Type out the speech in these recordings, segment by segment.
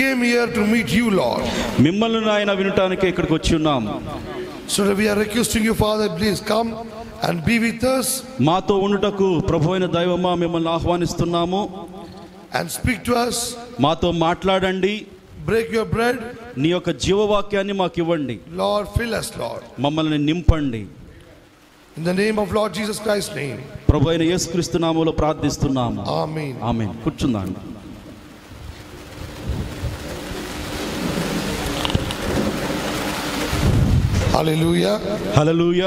came here to meet you, Lord. మిమ్మల్ని నాయన వినటానికి ఇక్కడికి వచ్చి ఉన్నాం So we are requesting you, Father, please come and be with us మాతో ఉండుటకు ప్రభు అయిన దైవమా మిమ్మల్ని ఆహ్వానిస్తున్నాము and speak to us. మాతో మాట్లాడండి Break your bread. నీ యొక్క జీవవాక్యాన్ని మాకు ఇవ్వండి Lord, fill us, Lord. మమ్మల్ని నింపండి In the name of Lord Jesus Christ's name. ప్రభు అయిన యేసుక్రీస్తు నామములో ప్రార్థిస్తున్నాము Amen. ఆమె కూర్చుందాం Hallelujah. Hallelujah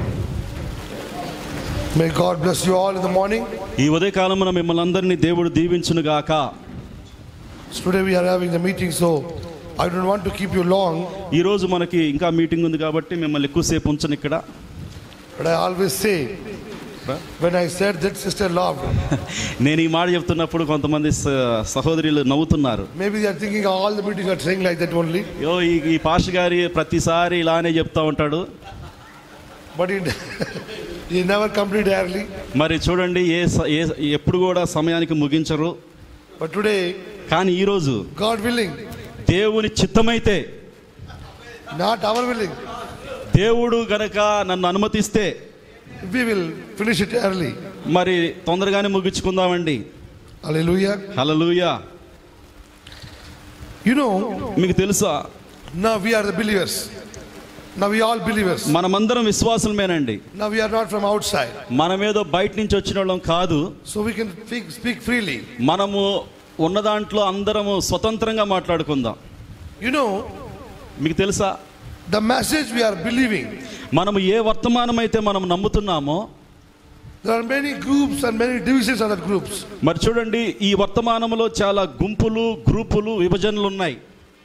May God bless you all in the morning. ఈ ఉదయకాలమున మిమ్మల్ని అందరినీ దేవుడు దీవించును గాక So today we are having the meeting, so I don't want to keep you long, ఈ రోజు మనకి ఇంకా మీటింగ్ ఉంది కాబట్టి మిమ్మల్ని ఎక్కువసేపు ఉంచను ఇక్కడ but I always say, when I said that sister laughed, నేను ఈ మాట చెప్తున్నప్పుడు కొంతమంది స- సహోదరులు నవ్వుతున్నారు maybe they are thinking all the meetings are saying like that only, యో ఈ ఈ పాష గారి ప్రతిసారి ఇలానే చెప్తా ఉంటాడు but he, he never complete early. మరి చూడండి ఏ స- ఏ ఎప్పుడు కూడా సమయానికి ముగించరు But today, కానీ ఈరోజు God willing, దేవుని చిత్తమైతే not our willing, దేవుడు గనక నన్ను అనుమతిస్తే we will finish it early. మరి తొందరగానే ముగించుకుందామండి Hallelujah. హలలుయా You know, మీకు తెలుసా now we are the believers. Now we all believers. మనమందరం విశ్వాసులమేనండి Now we are not from outside. మనమేదో బయట నుంచి వచ్చిన వాళ్ళం కాదు So we can speak, speak freely. మనము ఉన్న దాంట్లో అందరము స్వతంత్రంగా మాట్లాడుకుందాం You know, మీకు తెలుసా the message we are believing, మనము ఏ వర్తమానం అయితే మనం నమ్ముతున్నామో there are many groups and many divisions of that groups. మరి చూడండి ఈ వర్తమానంలో చాలా గుంపులు గ్రూపులు విభజనలు ఉన్నాయి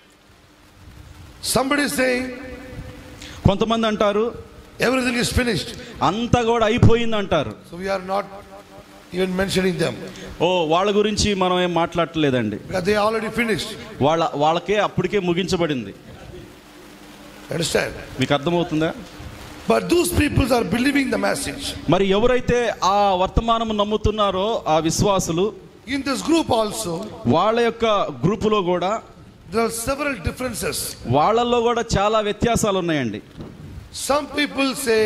Somebody is saying కొంతమంది అంటారు everything is finished. అంతా కూడా అయిపోయింది అంటారు So we are not even mentioning them ఓ వాళ్ళ గురించి మనం ఏం మాట్లాడలేదండి because they already finished. వాళ్ళ వాళ్ళకే అప్పటికే ముగించబడింది Understand? మీకు అర్థమవుతుందా But those people are believing the message. మరి ఎవరైతే ఆ వర్తమానం నమ్ముతున్నారో ఆ విశ్వాసులు In this group also, వాళ్ళ యొక్క గ్రూపులో కూడా there are several differences. వాళ్ళల్లో కూడా చాలా వ్యత్యాసాలు ఉన్నాయండి Some people say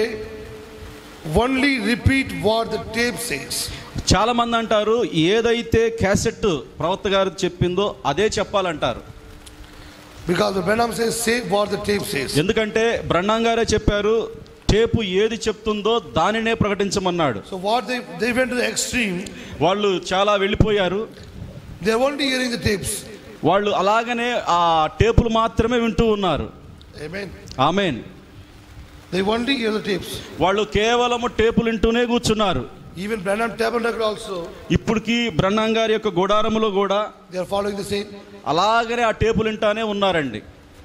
only repeat what the tape says. చాలా మంది అంటారు ఏదైతే క్యాసెట్ ప్రవక్త గారు చెప్పిందో అదే చెప్పాలంటారు Because the Benham says, say what the tape says. ఎందుకంటే బ్రహ్మాం గారే చెప్పారు టేపు ఏది చెప్తుందో దానినే ప్రకటించమన్నాడు So what they, they went to the extreme, వాళ్ళు చాలా వెళ్ళిపోయారు they're only hearing the tapes. వాళ్ళు అలాగనే ఆ టేపులు మాత్రమే వింటూ ఉన్నారు Amen. Amen They only hear the tapes. వాళ్ళు కేవలము టేపులు వింటూనే కూర్చున్నారు Even Branham Tabernacle also, ఇప్పటికి బ్రహ్మాం గారి యొక్క గుడారములో కూడా they are following the same. అలాగనే ఆ టేపులు వింటానే ఉన్నారండి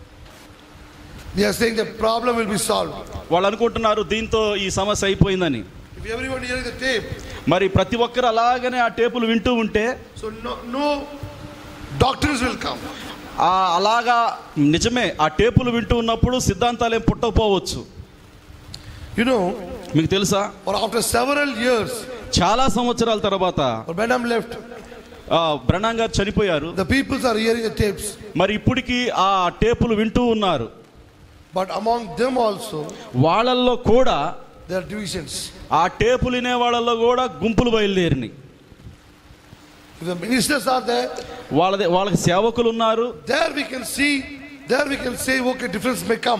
They are saying the problem will be solved. వాళ్ళు అనుకుంటున్నారు దీంతో ఈ సమస్య అయిపోయిందని If everyone hearing the tape, మరి ప్రతి ఒక్కరు అలాగనే ఆ టేపులు వింటూ ఉంటే so no, no doctrines will come. ఆ అలాగా నిజమే ఆ టేపులు వింటూ ఉన్నప్పుడు సిద్ధాంతాలు ఏం పుట్టకపోవచ్చు You know, మీకు తెలుసా or after several years, చాలా సంవత్సరాల తర్వాత or Branham left, ఆ, బ్రహ్మాం గారు చనిపోయారు the peoples are hearing the tapes. మరి ఇప్పటికీ ఆ టేపులు వింటూ ఉన్నారు But among them also, వాళ్ళల్లో కూడా there are divisions. ఆ టేపులు వినే వాళ్ళల్లో కూడా గుంపులు బయలుదేరినాయి If the ministers are there, వాళ్ళది వాళ్ళకి సేవకులు ఉన్నారు there we can see, there we can say, okay, difference may come.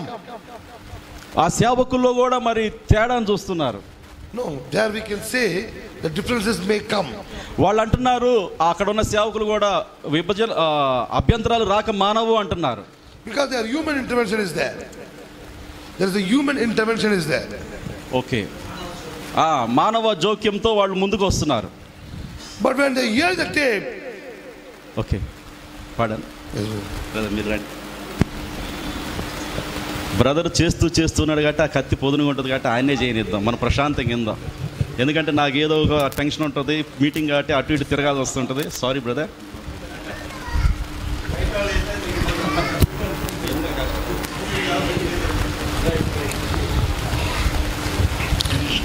ఆ సేవకుల్లో కూడా మరి తేడాను చూస్తున్నారు No, there we can say the differences may come. వాళ్ళు అంటున్నారు అక్కడ ఉన్న సేవకులు కూడా విభజన ఆ, అభ్యంతరాలు రాక మానవు అంటున్నారు Because their human intervention is there. There is a human intervention is there. Okay ఆ, మానవ జోక్యంతో వాళ్ళు ముందుకు వస్తున్నారు But when they hear the tape, okay పాడాను బ్రదర్ మీరు రండి బ్రదర్ చేస్తూ చేస్తున్నాడు కాబట్టి ఆ కత్తి పొదునుగా ఉంటుంది కాబట్టి ఆయనే చేయనిద్దాం మన ప్రశాంతంగా ఇందాం ఎందుకంటే నాకు ఏదో ఒక టెన్షన్ ఉంటుంది మీటింగ్ కాబట్టి అటు ఇటు తిరగాల్సి వస్తుంటుంది sorry brother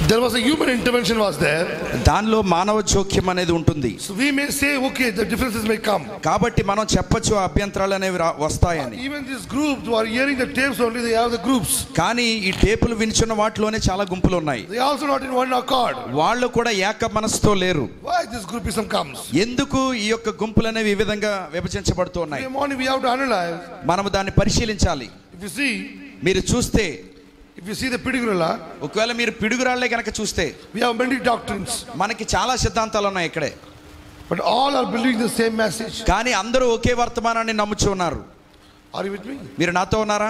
There was a human intervention was there. దానిలో మానవ జోక్యం అనేది ఉంటుంది So we may say, okay, the differences may come. కాబట్టి మనం చెప్పొచ్చు ఆ అభ్యంతరాలు అనేవి రా- వస్తాయని Even this group who are hearing the tapes only, they have the groups. కానీ ఈ టేపులు వినిచున్న వాటిలోనే చాలా గుంపులు ఉన్నాయి They are also not in one accord. వాళ్ళు కూడా ఏక మనసుతో లేరు Why this groupism comes? ఎందుకు ఈ యొక్క గుంపులు అనేవి ఈ విధంగా విభజించబడుతూ ఉన్నాయి Today morning we have to analyze. మనము దాన్ని పరిశీలించాలి If you see, మీరు చూస్తే if you see the Pidigurala, ఒకవేళ మీరు పిడుగురాళ్లే కనుక చూస్తే we have many doctrines, మనకి చాలా సిద్ధాంతాలు ఉన్నాయి ఇక్కడే but all are believing the same message. కానీ అందరూ ఒకే వర్తమానాన్ని నమ్ముచూ ఉన్నారు Are you with me? మీరు నాతో ఉన్నారా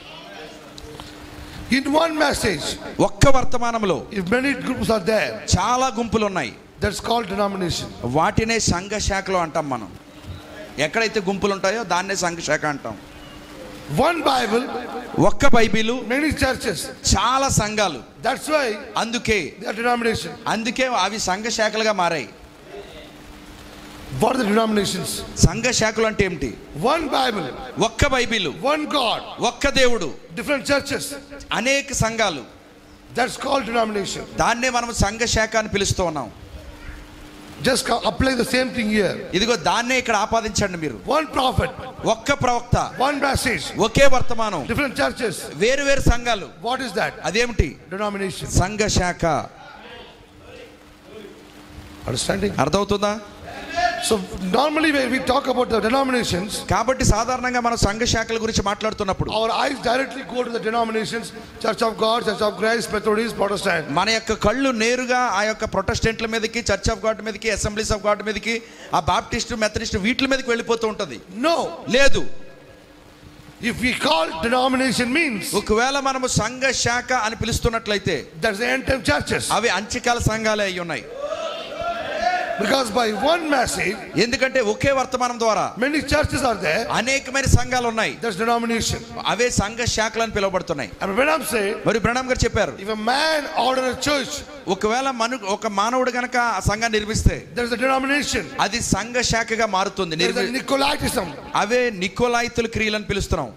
In one message, ఒక్క వర్తమానంలో if many groups are there, చాలా గుంపులు ఉన్నాయి that's called denomination. వాటినే సంఘ శాఖలు అంటాం మనం ఎక్కడైతే గుంపులు ఉంటాయో దాన్నే సంఘ శాఖ అంటాం One Bible, ఒక్క బైబిలు many churches. చాలా సంఘాలు That's why అందుకే they are denomination. అందుకే అవి సంఘ శాఖలుగా మారాయి What are the denominations? సంఘ శాఖలు అంటే ఏమిటి One Bible, ఒక్క బైబిలు one God, ఒక్క దేవుడు different churches. అనేక సంఘాలు That's called denomination. దాన్నే మనం సంఘ శాఖ అని పిలుస్తూ ఉన్నాం Just co- apply the same thing here. ఇదిగో దాన్నే ఇక్కడ ఆపాదించండి మీరు One prophet, ఒక్క ప్రవక్త one message, ఒకే వర్తమానం different churches. వేరు వేరు సంఘాలు What is that? అదేమిటి Denomination. సంఘ శాఖ Understanding? అర్థమవుతుందా So normally when we talk about the denominations, కాబట్టి సాధారణంగా మనం సంఘ శాఖల గురించి మాట్లాడుతున్నప్పుడు our eyes directly go to the denominations, Church of God, Church of Christ, Methodist, Protestant. మన యొక్క కళ్ళు నేరుగా ఆ యొక్క ప్రొటెస్టెంట్ల మీదకి చర్చ్ ఆఫ్ గాడ్ మీదకి అసెంబ్లీస్ ఆఫ్ గాడ్ మీదకి ఆ బాప్టిస్ట్ మెథడిస్ట్ వీటి మీదకి వెళ్ళిపోతూ ఉంటది No. లేదు If we call denomination means ఒకవేళ మనము సంఘ శాఖ అని పిలుస్తున్నట్లయితే that's the end time churches. అవి అంత్యకాల సంఘాలే అయి ఉన్నాయి Because by one message, ఎందుకంటే ఒకే వర్తమానం ద్వారా many churches are there. అనేకమైన సంఘాలు ఉన్నాయి That's denomination. అవే సంఘ శాఖలు అని పిలువబడుతున్నాయి And when I'm saying, మరి ప్రణామ్ గారు చెప్పారు if a man order a church, ఒకవేళ మను ఒక మానవుడు గనక ఆ సంఘాన్ని నిర్మిస్తే there's a denomination. అది సంఘ శాఖగా మారుతుంది There's a నిర్మి- Nicolaitism. అవే నికోలాయితుల క్రియలను పిలుస్తున్నాం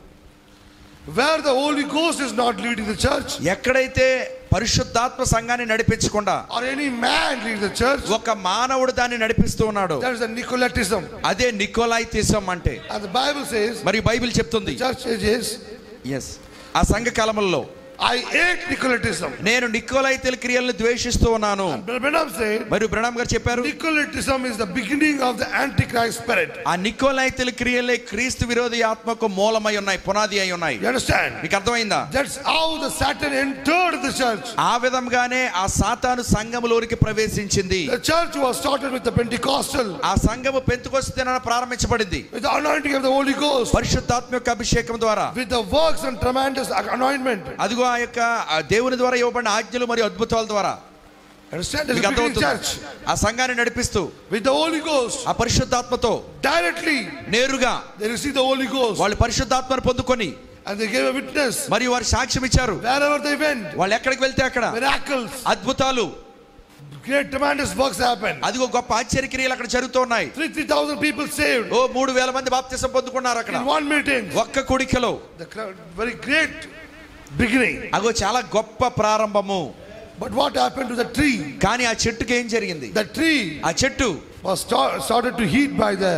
Where the Holy Ghost is not leading the church, ఎక్కడైతే పరిశుద్ధాత్మ సంఘాన్ని నడిపించకుండా or any man leading the church, ఒక మానవుడు దాన్ని నడిపిస్తూ ఉన్నాడు there's a Nicolaitism. అదే నికోలాయితిజం అంటే And the Bible says, మరి బైబిల్ చెప్తుంది church ages, ఎస్ ఆ సంఘ కాలంలో I hate Nicolaitism. నేను నికోలాయితుల క్రియలను ద్వేషిస్తూ ఉన్నాను But when I'm saying, మరి ప్రణామ్ గారు చెప్పారు Nicolaitism is the beginning of the Antichrist spirit. ఆ నికోలాయితుల క్రియలే క్రీస్తు విరోధి ఆత్మకు మూలమై ఉన్నాయి పునాది అయి ఉన్నాయి You understand? మీకు అర్థమైందా That's how the Satan entered the church. ఆ విధంగానే ఆ సాతాను సంఘములోనికి ప్రవేశించింది The church was started with the Pentecostal, ఆ సంఘము పెంతుకొస్తే ప్రారంభించబడింది with the anointing of the Holy Ghost, పరిశుద్ధాత్మ యొక్క అభిషేకం ద్వారా with the works and tremendous anointment. అదిగో ఆ యొక్క ఆ దేవుని ద్వారా ఇవ్వబడిన ఆజ్ఞలు మరియు అద్భుతాల ద్వారా Understand? There's మీకు a beginning అర్థమవుతుందా church ఆ సంఘాన్ని నడిపిస్తూ with the Holy Ghost. ఆ పరిశుద్ధాత్మతో Directly, నేరుగా they received the Holy Ghost వాళ్ళు పరిశుద్ధాత్మను పొందుకొని and they gave a witness. మరియు వారు సాక్ష్యం ఇచ్చారు Wherever they went, వాళ్ళు ఎక్కడికి వెళ్తే అక్కడ miracles, అద్భుతాలు great tremendous works happened. అదిగో గొప్ప ఆశ్చర్య క్రియలు అక్కడ జరుగుతూ ఉన్నాయి Three, three thousand people saved ఓ మూడు వేల మంది బాప్తిసం పొందుకున్నారు అక్కడ in one meeting. ఒక్క కుడికలో The crowd, very great beginning. అగో చాలా గొప్ప ప్రారంభము But what happened to the tree? కానీ ఆ చెట్టుకి ఏం జరిగింది The tree ఆ చెట్టు was sta- started to heat by the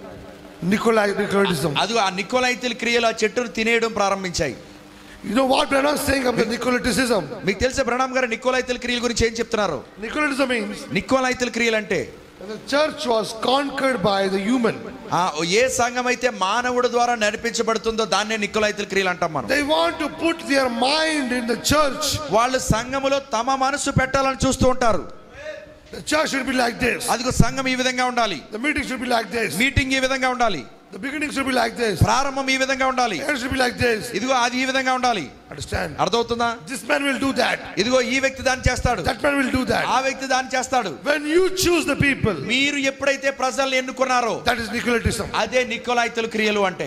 Nicolai, Nicolaitism. అది ఆ నికోలైతుల క్రియలు ఆ చెట్టును తినేయడం ప్రారంభించాయి You know what we're not saying of the Nicolaitism? మీకు తెలిసే ప్రణామ్ గారు నికోలైతుల క్రియల గురించి ఏం చెప్తున్నారు Nicolaitism means నికోలైతుల క్రియలు అంటే that the church was conquered by the human. ఆ ఏ సంఘం అయితే మానవుడు ద్వారా నడిపించబడుతుందో దాన్నే నికోలైతుల క్రియలు అంటాం మనం They want to put their mind in the church. వాళ్ళు సంఘములో తమ మనసు పెట్టాలని చూస్తూ ఉంటారు The church should be like this. అదిగో సంఘం ఈ విధంగా ఉండాలి The meeting should be like this. Meeting ఈ విధంగా ఉండాలి The beginning should be like this. ప్రారంభం ఈ విధంగా ఉండాలి The end should be like this. ఇదిగో అది ఈ విధంగా ఉండాలి Understand? అర్థమవుతుందా This man will do that. ఇదిగో ఈ వ్యక్తి దాన్ని చేస్తాడు That man will do ఆ that. వ్యక్తి దాన్ని చేస్తాడు When you choose the people, మీరు ఎప్పుడైతే ప్రజల్ని ఎన్నుకున్నారో that is Nicolaitism. అదే నికోలాయితుల క్రియలు అంటే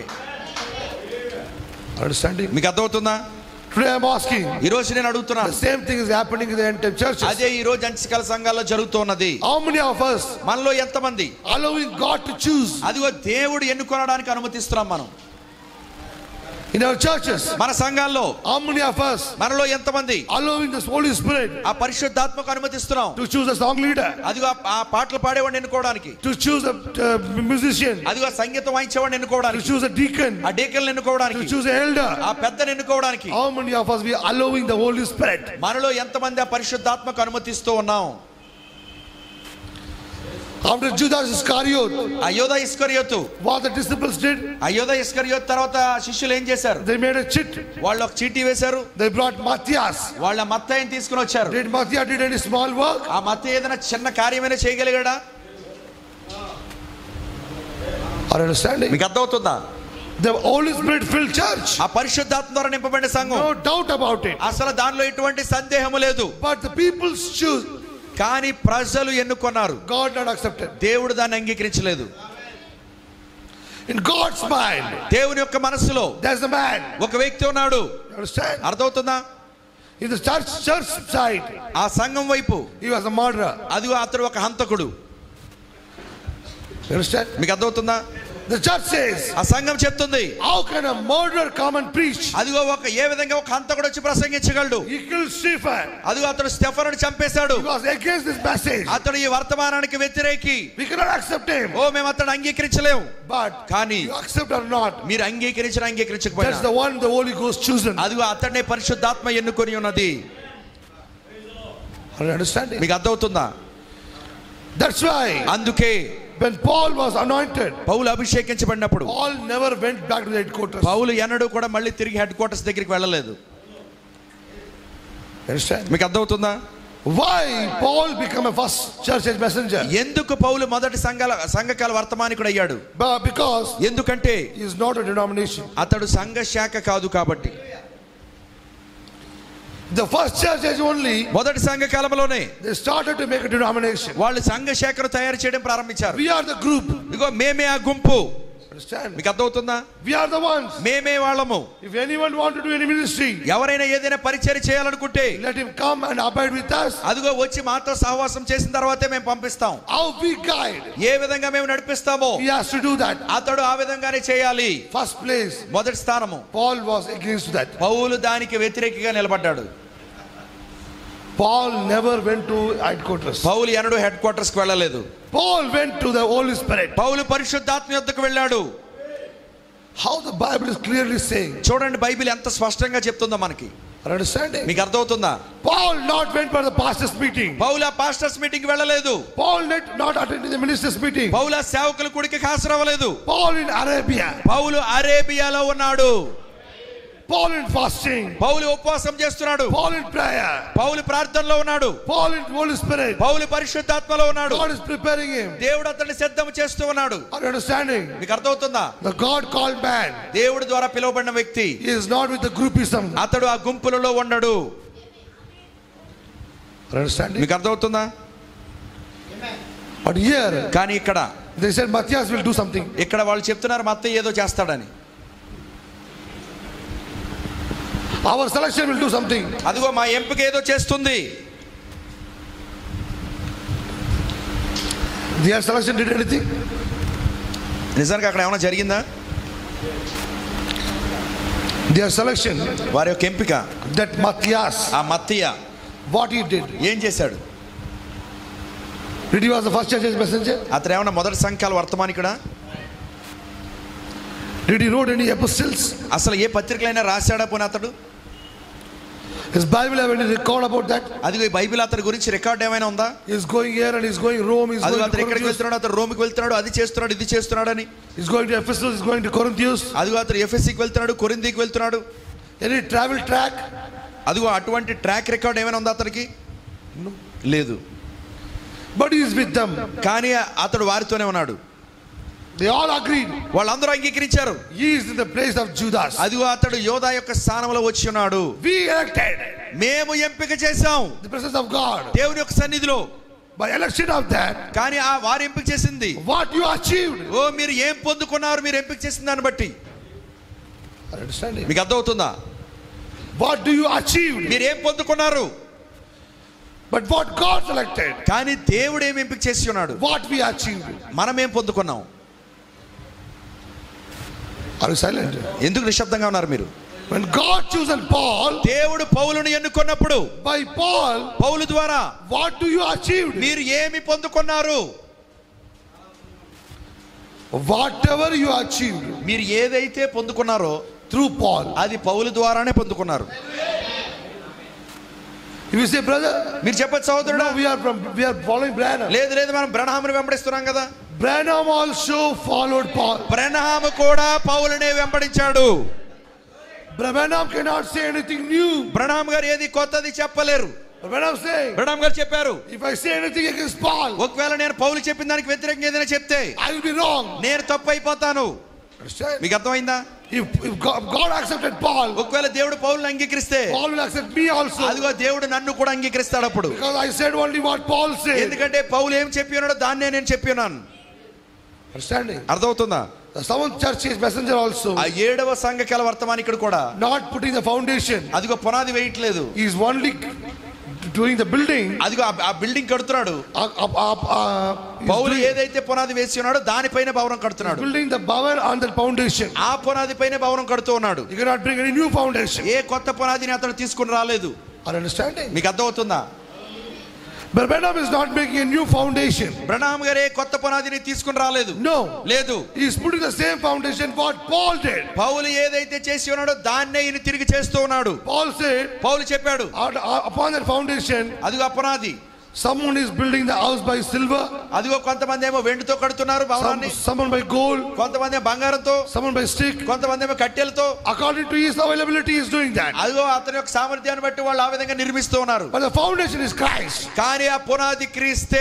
Understanding? మీకు అర్థమవుతుందా Today I'm asking. ఈ రోజు నేను అడుగుతున్నాను The same thing is happening in the end time churches. అదే ఈ రోజు అంచకాల సంఘాల్లో జరుగుతున్నది How many of us మనలో ఎంతమంది allowing God to choose? అదిగో దేవుడు ఎన్నుకొనడానికి అనుమతిస్తున్నాం మనం In our churches, మన సంఘాల్లో how many of us మనలో ఎంతమంది allowing the Holy Spirit ఆ పరిశుద్ధాత్మకు అనుమతిస్తున్నాం to choose a song leader, అదిగో ఆ- ఆ పాటలు పాడేవాడిని ఎన్నుకోవడానికి to choose a uh, musician, అదిగో ఆ సంగీతం వాయించేవాడిని to ఎన్నుకోవడానికి choose a deacon, ఆ డేకల్ని to ఎన్నుకోవడానికి choose an elder? ఆ పెద్దను ఎన్నుకోవడానికి How many of us we are allowing the Holy Spirit? మనలో ఎంతమంది ఆ పరిశుద్ధాత్మకు అనుమతిస్తూ ఉన్నాం After Judas Iscariot, అయోధ ఇస్కరియోతు what the disciples did, అయోధ Iscariot తర్వాత శిష్యులు ఏం చేశారు they made a chit. వాళ్ళు ఒక చీటీ వేశారు They brought Matthias. వాళ్ళ మత్తయ్యని తీసుకుని వచ్చారు Did Matthias did any small work? ఆ మత్త ఏదైనా చిన్న కార్యమైనా చేయగలిగాడా Are you understanding? మీకు అర్థమవుతుందా The Holy Spirit filled church. ఆ పరిశుద్ధాత్మ ద్వారా నింపబడిన సంఘం No doubt about it. అసలు దానిలో ఎటువంటి సందేహము లేదు But the people choose. కానీ ప్రజలు ఎన్నుకున్నారు God not accepted. దేవుడు దాన్ని అంగీకరించలేదు In God's mind, దేవుని యొక్క మనస్సులో there's a man. ఒక వ్యక్తి ఉన్నాడు You understand? అర్థమవుతుందా In the church church side, ఆ సంఘం వైపు he was a murderer. అదిగో అతడు ఒక హంతకుడు You understand? మీకు అర్థమవుతుందా The church says, ఆ సంఘం చెప్తుంది How can a murderer come and preach? అదిగో ఒక ఏ విధంగా ఒక హంతకుడు వచ్చి ప్రసంగించగలడు He killed Stephen. అదిగో అతడు స్టెఫనుని చంపేశాడు He was against this message. అతడు ఈ వర్తమానానికి వ్యతిరేకి We cannot accept him. ఓ మేము అతడు అంగీకరించలేము But కానీ you accept or not, మీరు అంగీకరించిన that's అంగీకరించకపోయినా the one the Holy Ghost chosen. అదిగో అతడినే పరిశుద్ధాత్మ ఎన్నుకొని ఉన్నది Are you understanding? మీకు అర్థమవుతుందా That's why అందుకే when Paul was anointed, Paul అభిషేకించబడినప్పుడు Paul never went back to the headquarters. పౌలు ఎన్నడూ కూడా మళ్ళీ తిరిగి హెడ్ క్వార్టర్స్ దగ్గరికి వెళ్ళలేదు You understand? మీకు అర్థమవుతుందా Why Paul become a first church age messenger? ఎందుకు పౌలు మొదటి సంఘాల సంఘకాల వర్తమానికుడు అయ్యాడు But because ఎందుకంటే he is not a denomination. అతడు సంఘ శాఖ కాదు కాబట్టి The first church age only, మొదటి సంఘ కాలంలోనే they started to make a denomination. వాళ్ళు సంఘ శాఖను తయారు చేయడం ప్రారంభించారు We are the group. ఇదిగో మేమే ఆ గుంపు Understand? మీకు అర్థమవుతుందా We are the ones. మేమే వాళ్ళము If anyone want to do any ministry, ఎవరైనా ఏదైనా పరిచయం చేయాలనుకుంటే let him come and abide with us. అదిగో వచ్చి మాతో సహవాసం చేసిన తర్వాతే మేము పంపిస్తాం How we guide, ఏ విధంగా మేము నడిపిస్తామో he has to do that. అతడు ఆ విధంగానే చేయాలి First place, మొదటి స్థానము Paul was against that. పౌలు దానికి వ్యతిరేకంగా నిలబడ్డాడు Paul never went to headquarters. పౌలు ఎన్నడూ హెడ్ క్వార్టర్స్ కి వెళ్ళలేదు Paul went to the Holy Spirit. పౌలు పరిశుద్ధాత్మ యొద్దకు వెళ్ళాడు How the Bible is clearly saying. చూడండి బైబిల్ ఎంత స్పష్టంగా చెప్తుందో మనకి Are you understanding? మీకు అర్థమవుతుందా Paul not went for the pastor's meeting. Paul ఆ పాస్టర్స్ మీటింగ్ వెళ్ళలేదు Paul not, not attended the minister's meeting. Paul ఆ సేవకుల కుడికి హాజరవ్వలేదు Paul in Arabia. పౌలు అరేబియాలో ఉన్నాడు Paul in fasting. పౌలు ఉపవాసం చేస్తున్నాడు Paul in prayer. పౌలు ప్రార్థనలో ఉన్నాడు Paul in Holy Spirit. పౌలు పరిశుద్ధాత్మలో ఉన్నాడు God is preparing him. దేవుడు అతన్ని సిద్ధం చేస్తూ ఉన్నాడు Are you understanding? మీకు అర్థమవుతుందా The God called man దేవుడి ద్వారా పిలువబడిన వ్యక్తి he is not with the groupism. అతడు ఆ గుంపులలో ఉండడు Are you understanding? మీకు అర్థమవుతుందా But here కానీ ఇక్కడ they said Matthias will do something. ఇక్కడ వాళ్ళు చెప్తున్నారు మా అత్తయ్య ఏదో చేస్తాడని Our selection will do something. అదిగో మా ఎంపిక ఏదో చేస్తుంది Their selection did anything? నిజానికి అక్కడ ఏమైనా జరిగిందా Their selection, వారి యొక్క ఎంపిక that Matthias, ఆ మత్తయ్య what he did. ఏం చేశాడు Did he was the first church age messenger? అతను ఏమన్నా మొదటి సంఖ్యల వర్తమానికుడా Did he wrote any epistles? అసలు ఏ పత్రికలైనా రాశాడా పోనీ అతడు His Bible have any record about that? అదిగో ఈ బైబిల్ అతని గురించి రికార్డ్ ఏమైనా ఉందా He's going here and he's going Rome, he's అదిగో going to అతను ఎక్కడికి Corinthians, వెళ్తున్నాడు అతను రోమికి వెళ్తున్నాడు అది చేస్తున్నాడు ఇది చేస్తున్నాడని he's going to Ephesus, he's going to Corinthians. అదిగో అతను ఎఫ్ఎస్సికి వెళ్తున్నాడు కొరిందీకి వెళ్తున్నాడు Any travel track? అదిగో అటువంటి ట్రాక్ రికార్డ్ ఏమైనా ఉందా అతనికి లేదు But he is with them. కానీ అతడు వారితోనే ఉన్నాడు They all agreed. వాళ్ళందరూ అంగీకరించారు He is in the place of Judas. అదిగో అతడు యోధా యొక్క స్థానంలో వచ్చి ఉన్నాడు We elected మేము ఎంపిక చేశాం the presence of God. దేవుని యొక్క సన్నిధిలో By election of that, కానీ ఆ వారు ఎంపిక చేసింది what you achieved. ఓ మీరు ఏం పొందుకున్నారు మీరు ఎంపిక చేసిన దాన్ని బట్టి Are you understanding? మీకు అర్థమవుతుందా What do you achieve? మీరు ఏం పొందుకున్నారు But what God selected, కానీ దేవుడు ఏం ఎంపిక చేసి ఉన్నాడు what we achieved. మనం ఏం పొందుకున్నాం Are you silent? ఎందుకు నిశ్శబ్దంగా ఉన్నారు మీరు When God chosen Paul, దేవుడు పౌలును ఎన్నుకున్నప్పుడు by Paul, పౌలు ద్వారా what do you achieve? మీరు ఏమి పొందుకున్నారు Whatever you achieved మీరు ఏదైతే పొందుకున్నారో through Paul. అది పౌలు ద్వారానే పొందుకున్నారు If you say, brother, మీరు చెప్పచ్చు సహోదరుడు no, we are from we are following Branham. లేదు లేదు మనం బ్రహ్మాముని వెంబడిస్తున్నాం కదా Branham also followed Paul. బ్రహ్మాము కూడా పౌలునే వెంబడించాడు Branham cannot say anything new. బ్రహ్మాం గారు ఏది కొత్తది చెప్పలేరు Branham saying, బ్రహ్మాం గారు చెప్పారు if I say anything against Paul, ఒకవేళ నేను పౌలు చెప్పిన దానికి వ్యతిరేకంగా ఏదైనా చెప్తే I will be wrong. నేను తప్పు అయిపోతాను Understand? మీకు అర్థమైందా If, if God, God accepted Paul, ఒకవేళ దేవుడు పౌలుని అంగీకరిస్తే Paul will accept me also. అదిగో దేవుడు నన్ను కూడా అంగీకరిస్తాడు అప్పుడు Because I said only what Paul said. ఎందుకంటే పౌలు ఏం చెప్పి ఉన్నాడో దాన్నే నేను చెప్పి ఉన్నాను Understanding? అర్థమవుతుందా The seventh church is messenger also. ఆ ఏడవ సంఘకాల వర్తమానికుడు కూడా Not putting the foundation. అదిగో పునాది వేయట్లేదు He is only doing the building. అదిగో ఆ- ఆ బిల్డింగ్ కడుతున్నాడు Uh, uh, uh, uh, he's పౌలు doing- ఏదైతే పునాది వేసి ఉన్నాడో దానిపైన భవనం కడుతున్నాడు building the bower on the foundation. ఆ పునాది పైన భవనం కడుతూ ఉన్నాడు You cannot bring any new foundation. ఏ కొత్త పునాదిని అతను తీసుకుని రాలేదు Are you understanding? మీకు అర్థమవుతుందా But Branham is not making a new foundation. బ్రహ్మాం గారు ఏ కొత్త పునాదిని తీసుకుని రాలేదు No. లేదు He is putting the same foundation what Paul did. పౌలు ఏదైతే చేసి ఉన్నాడో దాన్నే ఈయన తిరిగి చేస్తూ ఉన్నాడు Paul said, పౌలు చెప్పాడు "Out- uh, upon that foundation, అదిగో ఆ పునాది someone is building the house by silver, అదిగో కొంతమంది ఏమో వెండితో కడుతున్నారు some, భవనాన్ని someone by gold, కొంతమంది ఏమో బంగారంతో someone by stick. కొంతమంది ఏమో కట్టెలతో According to his availability, he is doing that. అదిగో అతని యొక్క సామర్థ్యాన్ని బట్టి వాళ్ళు ఆ విధంగా నిర్మిస్తూ ఉన్నారు But the foundation is Christ. కానీ ఆ పునాది క్రీస్తే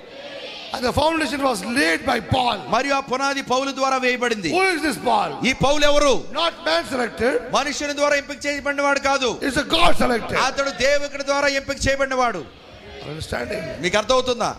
And the foundation was laid by Paul. మరియు ఆ పునాది పౌలు ద్వారా వేయబడింది Who is this Paul? ఈ పౌలు ఎవరు Not man selected, మనుషుని ద్వారా ఎంపిక చేయబడిన వాడు కాదు it's a God selected. అతడు దేవుని ద్వారా ఎంపిక చేయబడిన వాడు Understanding? మీకు అర్థమవుతుందా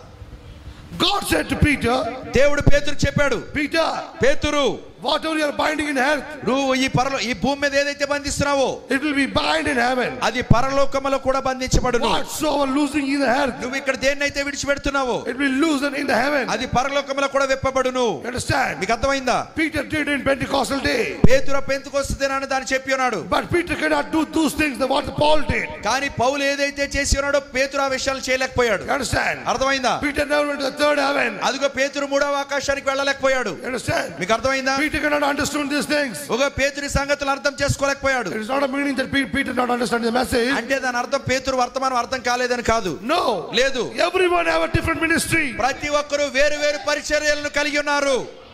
God said to Peter, దేవుడు పేతురు చెప్పాడు Peter, పేతురు whatever you are binding in earth, నువ్వు ఈ పరలో ఈ భూమి మీద ఏదైతే బంధిస్తున్నావో it will be bind in heaven. అది పరలోకములో కూడా బంధించబడును Whatsoever losing in the earth, నువ్వు ఇక్కడ దేన్నైతే విడిచిపెడుతున్నావో it will loosen in the heaven. అది పరలోకములో కూడా విప్పబడును You understand? మీకు అర్థమైందా Peter did in Pentecostal day. పేతురు పెంతుకొస్తుందేనని దాన్ని చెప్పి ఉన్నాడు But Peter cannot do those things that what Paul did. కానీ పౌలు ఏదైతే చేసి ఉన్నాడో పేతురు ఆ విషయాలు చేయలేకపోయాడు You understand? అర్థమైందా Peter never went to the third heaven. అదిగో పేతురు మూడవ ఆకాశానికి వెళ్ళలేకపోయాడు You understand? మీకు అర్థమైందా Peter cannot understand these things. ఒక పేతురి సంగతులు అర్థం చేసుకోలేకపోయాడు It is not a meaning that Pe- Peter not understand the message. అంటే దాని అర్థం పేతురు వర్తమానం అర్థం కాలేదని కాదు No. లేదు Everyone have a different ministry. ప్రతి ఒక్కరు వేరు వేరు పరిచర్యలను కలిగి ఉన్నారు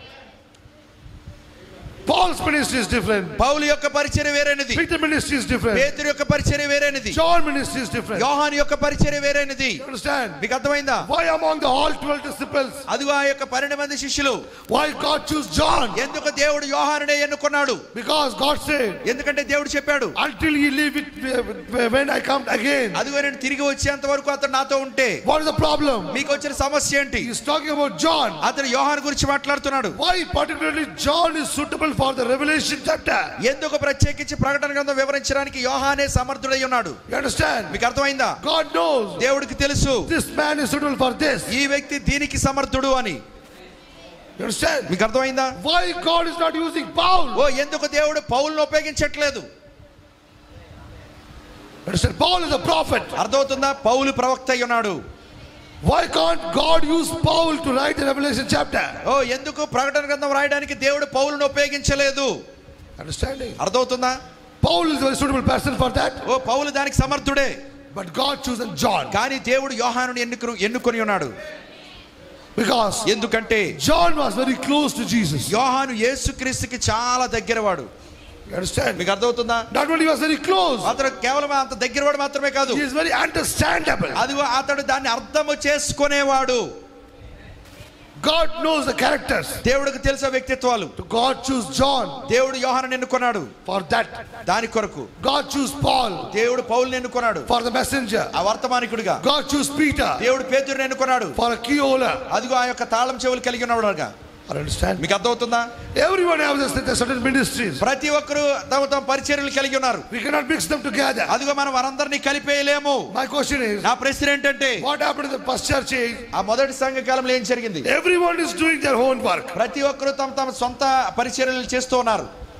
Paul's ministry is different. పౌలు యొక్క పరిచర్య వేరైనది Peter ministry is different. పేతురు యొక్క పరిచర్య వేరైనది John ministry is different. యోహాన్ యొక్క పరిచర్య వేరైనది You understand? మీకు అర్థమైందా Why among the all 12 disciples? అదిగో ఆ యొక్క పన్నెండు మంది శిష్యులు Why God choose John? ఎందుకు దేవుడు యోహానుడే ఎన్నుకున్నాడు Because God said, ఎందుకంటే దేవుడు చెప్పాడు until you leave it uh, when I come again. అదిగో నేను తిరిగి వచ్చేంత వరకు అతను నాతో ఉంటే What is the problem? మీకు వచ్చిన సమస్య ఏంటి He is talking about John. అతను యోహాన్ గురించి మాట్లాడుతున్నాడు Why particularly John is suitable for the Revelation chapter? ఎందుకు ప్రత్యేకించి ప్రకటన గ్రంథం వివరించడానికి యోహానే సమర్థుడై ఉన్నాడు You understand? మీకు అర్థమైందా God knows దేవుడికి తెలుసు this man is suitable for this. ఈ వ్యక్తి దీనికి సమర్థుడు అని You understand? మీకు అర్థమైందా Why God is not using Paul? ఓ ఎందుకు దేవుడు పౌలను ఉపయోగించట్లేదు You understand? Paul is a prophet. అర్థమవుతుందా పౌలు ప్రవక్త అయి ఉన్నాడు Why can't God use Paul to write the Revelation chapter? ఓ ఎందుకు ప్రకటన గ్రంథం రాయడానికి దేవుడు పౌలను ఉపయోగించలేదు Understanding? అర్థమవుతుందా Paul is a very suitable person for that. ఓ పౌలు దానికి సమర్థుడే But God chosen John కానీ దేవుడు యోహానుని ఎన్నుకు ఎన్నుకొని ఉన్నాడు because ఎందుకంటే John was very close to Jesus. యోహాను యేసుక్రీస్తుకి చాలా దగ్గరవాడు You understand? మీకు అర్థమవుతుందా Not only was very close, అతను కేవలం అంత దగ్గరవాడు మాత్రమే కాదు he is very understandable. అదిగో అతడు దాన్ని అర్థము చేసుకునేవాడు God knows the characters. దేవుడికి తెలిసే వ్యక్తిత్వాలు So God choose John దేవుడు యోహాను ఎన్నుకున్నాడు for that. దాని కొరకు God choose Paul దేవుడు పౌలుని ఎన్నుకున్నాడు for the messenger. ఆ వర్తమానికుడిగా God choose Peter దేవుడు పేతుడిని ఎన్నుకున్నాడు for a key holder. అదిగో ఆ యొక్క తాళం చెవులు కలిగి ఉన్నవాడుగా I understand? మీకు అర్థమవుతుందా Everyone has a- the certain ministries. ప్రతి ఒక్కరు తమ తమ పరిచర్యలు కలిగి ఉన్నారు We cannot mix them together. అదిగో మనం వారందరినీ కలిపేయలేము My question is, నా ప్రశ్న ఏంటంటే what happened in the first church is, ఆ మొదటి సంఘ కాలంలో ఏం జరిగింది everyone is doing their own work. ప్రతి ఒక్కరు తమ తమ సొంత పరిచర్యలు చేస్తూ ఉన్నారు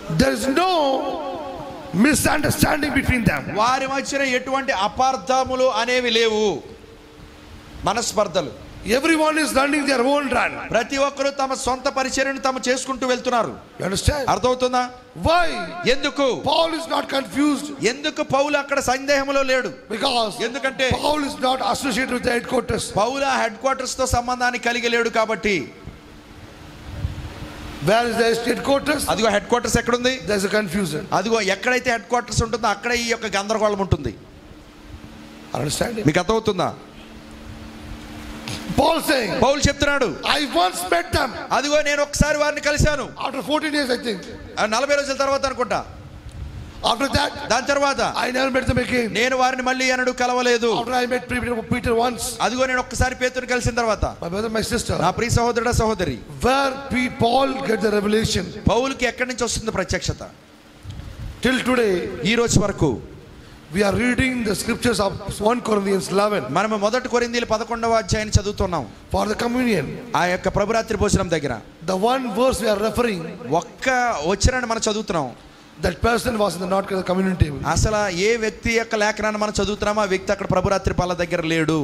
There is no misunderstanding between them. వారి మధ్యన ఎటువంటి అపార్థములు అనేవి లేవు మనస్పర్ధలు Everyone is running their own run. ప్రతి ఒక్కరూ తమ సొంత పరిచర్యను తాము చేసుకుంటూ వెళ్తున్నారు You understand? అర్థమవుతుందా Why? ఎందుకు Paul is not confused ఎందుకు పౌలు అక్కడ సందేహంలో లేడు because ఎందుకంటే Paul is not associated with the headquarters. పౌల హెడ్ క్వార్టర్స్ తో సంబంధాన్ని కలిగి లేడు కాబట్టి Where is the headquarters? అదిగో హెడ్ క్వార్టర్స్ ఎక్కడుంది There's a confusion. అదిగో ఎక్కడైతే హెడ్ క్వార్టర్స్ ఉంటుందో అక్కడే ఈ యొక్క గందరగోళం ఉంటుంది Understand? మీకు అర్థమవుతుందా Paul saying, పౌలు చెప్తున్నాడు I once met them అదిగో నేను ఒకసారి వారిని కలిశాను after 14 years, I think. ఆ నలభై రోజుల తర్వాత అనుకుంటా After that, దాని తర్వాత I never met them again. నేను వారిని మళ్ళీ అనడు కలవలేదు After I met Peter, Peter once, అదిగో నేను ఒక్కసారి పేతుని కలిసిన తర్వాత my brother, my sister, నా ప్రియ సహోదరుడ సహోదరి where Pete, Paul get the revelation పౌలుకి ఎక్కడి నుంచి వస్తుంది ప్రత్యక్షత till today, ఈ రోజు వరకు we are reading the scriptures of 1 Corinthians 11 మనము మొదటి కొరిందీలు పదకొండవ అధ్యాయాన్ని చదువుతున్నాం for the communion. ఆ యొక్క ప్రభురాత్రి భోజనం దగ్గర The one verse we are referring, ఒక్క వచ్చినాన్ని మనం చదువుతున్నాం that person was in the not the communion table. అసలు ఏ వ్యక్తి యొక్క లేఖనాన్ని మనం చదువుతున్నామో ఆ వ్యక్తి అక్కడ ప్రభురాత్రి పాల దగ్గర లేడు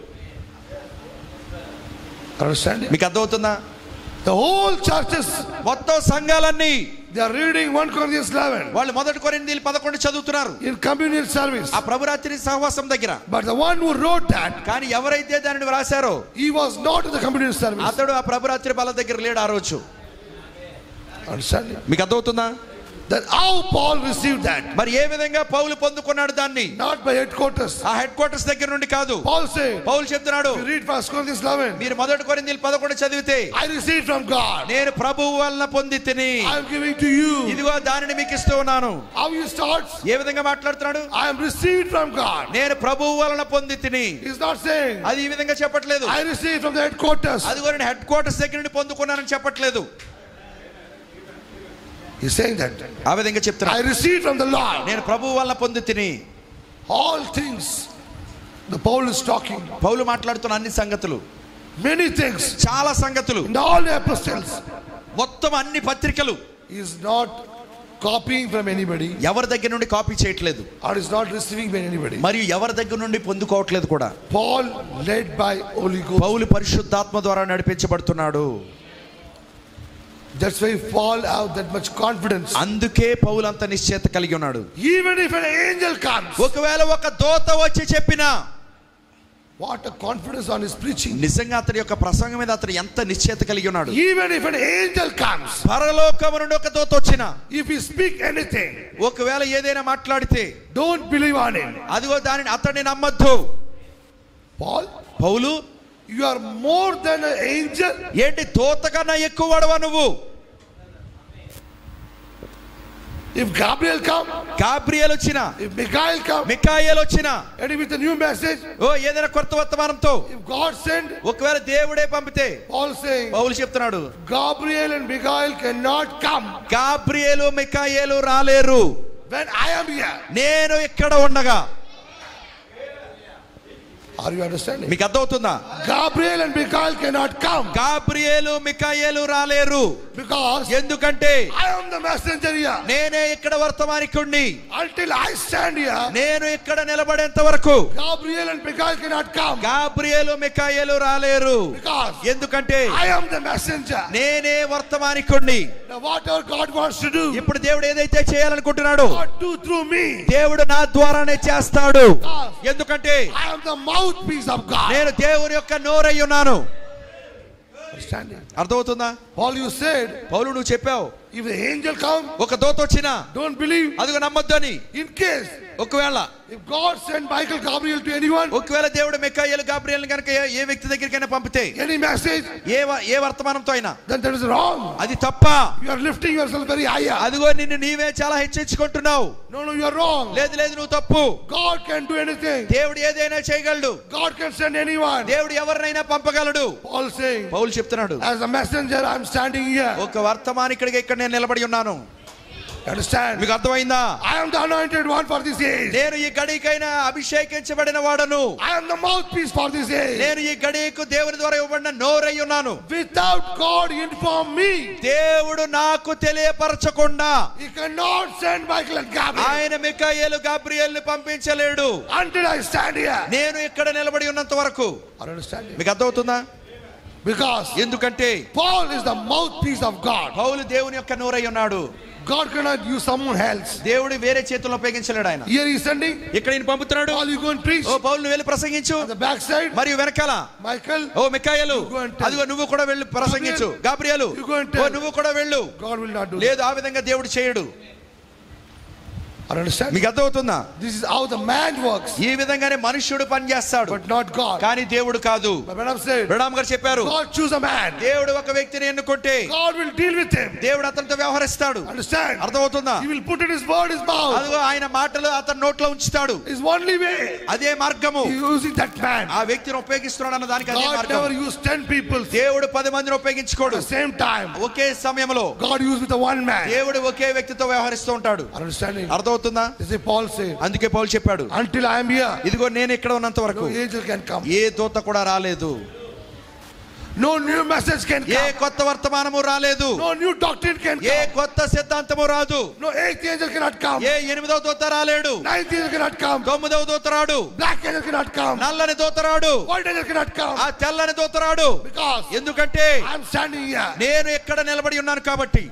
Understand? మీకు అర్థమవుతుందా The whole churches, మొత్తం సంఘాలన్నీ they are reading 1 Corinthians 11 వాళ్ళు మొదటి కొరిందీలు పదకొండు చదువుతున్నారు in communion service. ఆ ప్రభురాత్రి సహవాసం దగ్గర But the one who wrote that, కానీ ఎవరైతే దానిని వ్రాసారో he was not in the communion service. అతడు ఆ ప్రభురాత్రి పాల దగ్గర లేడు ఆ రోజు Understand? మీకు అర్థమవుతుందా That how Paul received that, మరి ఏ విధంగా పౌలు పొందుకున్నాడు దాన్ని not by headquarters. ఆ హెడ్ క్వార్టర్స్ దగ్గర నుండి కాదు Paul said, పౌలు చెప్తున్నాడు if you read 1 Corinthians 11, మీరు మొదటి కొరిందీలు పదకొండు చదివితే I received from God. నేను ప్రభువు వలన పొంది తిని I am giving to you. ఇదిగో దానిని మీకు ఇస్తూ ఉన్నాను How he starts, ఏ విధంగా మాట్లాడుతున్నాడు I am received from God. నేను ప్రభువు వలన పొంది తిని He's not saying, అది ఈ విధంగా చెప్పట్లేదు I received from the headquarters. అదిగో నేను హెడ్ క్వార్టర్స్ దగ్గర నుండి పొందుకున్నానని చెప్పట్లేదు He's saying that. ఆ విధంగా చెప్తున్నా I received from the Lord. నేను ప్రభువు వలన పొంది తిని All things. The Paul is talking. పౌలు మాట్లాడుతున్న అన్ని సంగతులు Many things. చాలా సంగతులు In all the epistles. మొత్తం అన్ని పత్రికలు He is not copying from anybody ఎవరి దగ్గర నుండి కాపీ చేయట్లేదు or is not receiving from anybody. మరియు ఎవరి దగ్గర నుండి పొందుకోవట్లేదు కూడా Paul led by Holy Ghost. పౌలు పరిశుద్ధాత్మ ద్వారా నడిపించబడుతున్నాడు That's why Paul have that much confidence. అందుకే పౌలు అంత నిశ్చయత కలిగి ఉన్నాడు Even if an angel comes, ఒకవేళ ఒక దోత వచ్చి చెప్పినా what a confidence on his preaching. నిజంగా అతని యొక్క ప్రసంగం మీద అతను ఎంత నిశ్చయత కలిగి ఉన్నాడు Even if an angel comes, పరలోకము నుండి ఒక దోత వచ్చిన if he speak anything, ఒకవేళ ఏదైనా మాట్లాడితే don't believe on him. అదిగో దానిని అతన్ని నమ్మద్దు Paul, Paul you are more than an angel. ఏంటి దోత కన్నా ఎక్కువ వాడవా నువ్వు If Gabriel come, గాబ్రియల్ వచ్చిన if Michael come, మికాయేల్ వచ్చిన and with a new message, ఓ ఏదైనా కొత్త వర్తమానంతో if God send, ఒకవేళ దేవుడే పంపితే Paul saying, పౌలు చెప్తున్నాడు Gabriel and Michael cannot come Gabriel మికాయేలు రాలేరు when I am here. నేను ఇక్కడ ఉండగా Are you understanding? మీకు అర్థమవుతుందా Gabriel and Michael cannot come Gabriel మికాయేలు రాలేరు because ఎందుకంటే I am the messenger here. నేనే ఇక్కడ వర్తమానికుణ్ణి Until I stand here, నేను ఇక్కడ నిలబడేంత వరకు Gabriel and Michael cannot come Gabriel మికాయేలు రాలేరు because ఎందుకంటే I am the messenger. నేనే వర్తమానికుణ్ణి Now, whatever God wants to do, ఇప్పుడు దేవుడు ఏదైతే చేయాలనుకుంటున్నాడు God do through me. దేవుడు నా ద్వారానే చేస్తాడు ఎందుకంటే I am the mouthpiece of God. నేను దేవుని యొక్క నోరై ఉన్నాను Understanding? అర్థమవుతుందా Paul, you said, పౌలు నువ్వు చెప్పావు if the angel come, ఒక దోత వచ్చినా don't believe. అదిగో నమ్మొద్దు అని In case, ఒకవేళ if God send Michael Gabriel to anyone, ఒకవేళ దేవుడు మెక్కాయలు గాబ్రియల్ కనుక ఏ- ఏ వ్యక్తి దగ్గరికైనా పంపితే any message, ఏ వ- ఏ వర్తమానంతో అయినా then that is wrong. అది తప్ప You are lifting yourself very higher. అదిగో నిన్ను నీవే చాలా హెచ్చరించుకుంటున్నావు No, no, you are wrong. లేదు లేదు నువ్వు తప్పు God can do anything. దేవుడు ఏదైనా చేయగలడు God can send anyone. దేవుడు ఎవరినైనా పంపగలడు Paul saying, పౌలు చెప్తున్నాడు as a messenger, I'm standing here. ఒక వర్తమానికుడిగా ఇక్కడ నేను నిలబడి ఉన్నాను Understand? మీకు అర్థమైందా I am the anointed one for this age. నేను ఈ గడికైనా అభిషేకించబడిన వాడను I am the mouthpiece for this age. నేను ఈ గడియకు దేవుని ద్వారా ఇవ్వబడిన నోరై ఉన్నాను Without God inform me, దేవుడు నాకు తెలియపరచకుండా He cannot send Michael and Gabriel ఆయన మికాయేలు గాబ్రియల్ ని పంపించలేడు until I stand here. నేను ఇక్కడ నిలబడి ఉన్నంత వరకు Are you understanding? మీకు అర్థమవుతుందా Because ఎందుకంటే Paul is the mouthpiece of God. పౌలు దేవుని యొక్క నోరై ఉన్నాడు God cannot use someone else. దేవుడు వేరే చేతుల్లో ఉపయోగించలేడు ఆయన Here he is sending. ఇక్కడ ఈయన పంపుతున్నాడు Paul, you go and preach. ఓ పౌలు నువ్వు వెళ్ళి ప్రసంగించు On the backside, మరియు వెనకాల Michael, oh మికాయలు You go and tell. అదిగో నువ్వు కూడా వెళ్ళి ప్రసంగించు గాబ్రియలు You go and ఓ tell. నువ్వు కూడా వెళ్ళు God will not do that. లేదు ఆ విధంగా దేవుడు చేయడు Are you understanding? మీకు అర్థమవుతుందా This is how the man works, ఈ విధంగానే మనుష్యుడు పనిచేస్తాడు but not God. కానీ దేవుడు కాదు But when I'm saying, బ్రడామ్ గారు చెప్పారు God choose a man, దేవుడు ఒక వ్యక్తిని ఎన్నుకుంటే God will deal with him. దేవుడు అతనితో వ్యవహరిస్తాడు Understand? అర్థమవుతుందా He will put in his word, his mouth. అదిగో ఆయన మాటలు అతని నోట్లో ఉంచుతాడు His only way. అదే మార్గము He using that man. ఆ వ్యక్తిని ఉపయోగిస్తున్నాడు అన్న దానికి అదే God మార్గం never used ten people at దేవుడు పది మందిని ఉపయోగించుకోడు the same time. ఒకే సమయంలో God used with the one man. దేవుడు ఒకే వ్యక్తితో వ్యవహరిస్తూ ఉంటాడు Are you understanding? అర్థమవుతుందా This is Paul said. అందుకే పౌలు చెప్పాడు Until I am here, ఇదిగో నేను ఇక్కడ ఉన్నంత no వరకు angel can come. ఏ దూత కూడా రాలేదు No new message can A come. కొత్త వర్తమానము రాలేదు No new doctrine can A come. కొత్త సిద్ధాంతము రాదు No eighth angel cannot come. ఏ ఎనిమిదవ దూత రాలేడు Ninth angel cannot come. తొమ్మిదవ దూత రాడు Black angel cannot come. నల్లని దూత రాడు White angel cannot come. ఆ తెల్లని దూత రాడు Because ఎందుకంటే I am standing here. నేను ఎక్కడ నిలబడి ఉన్నాను కాబట్టి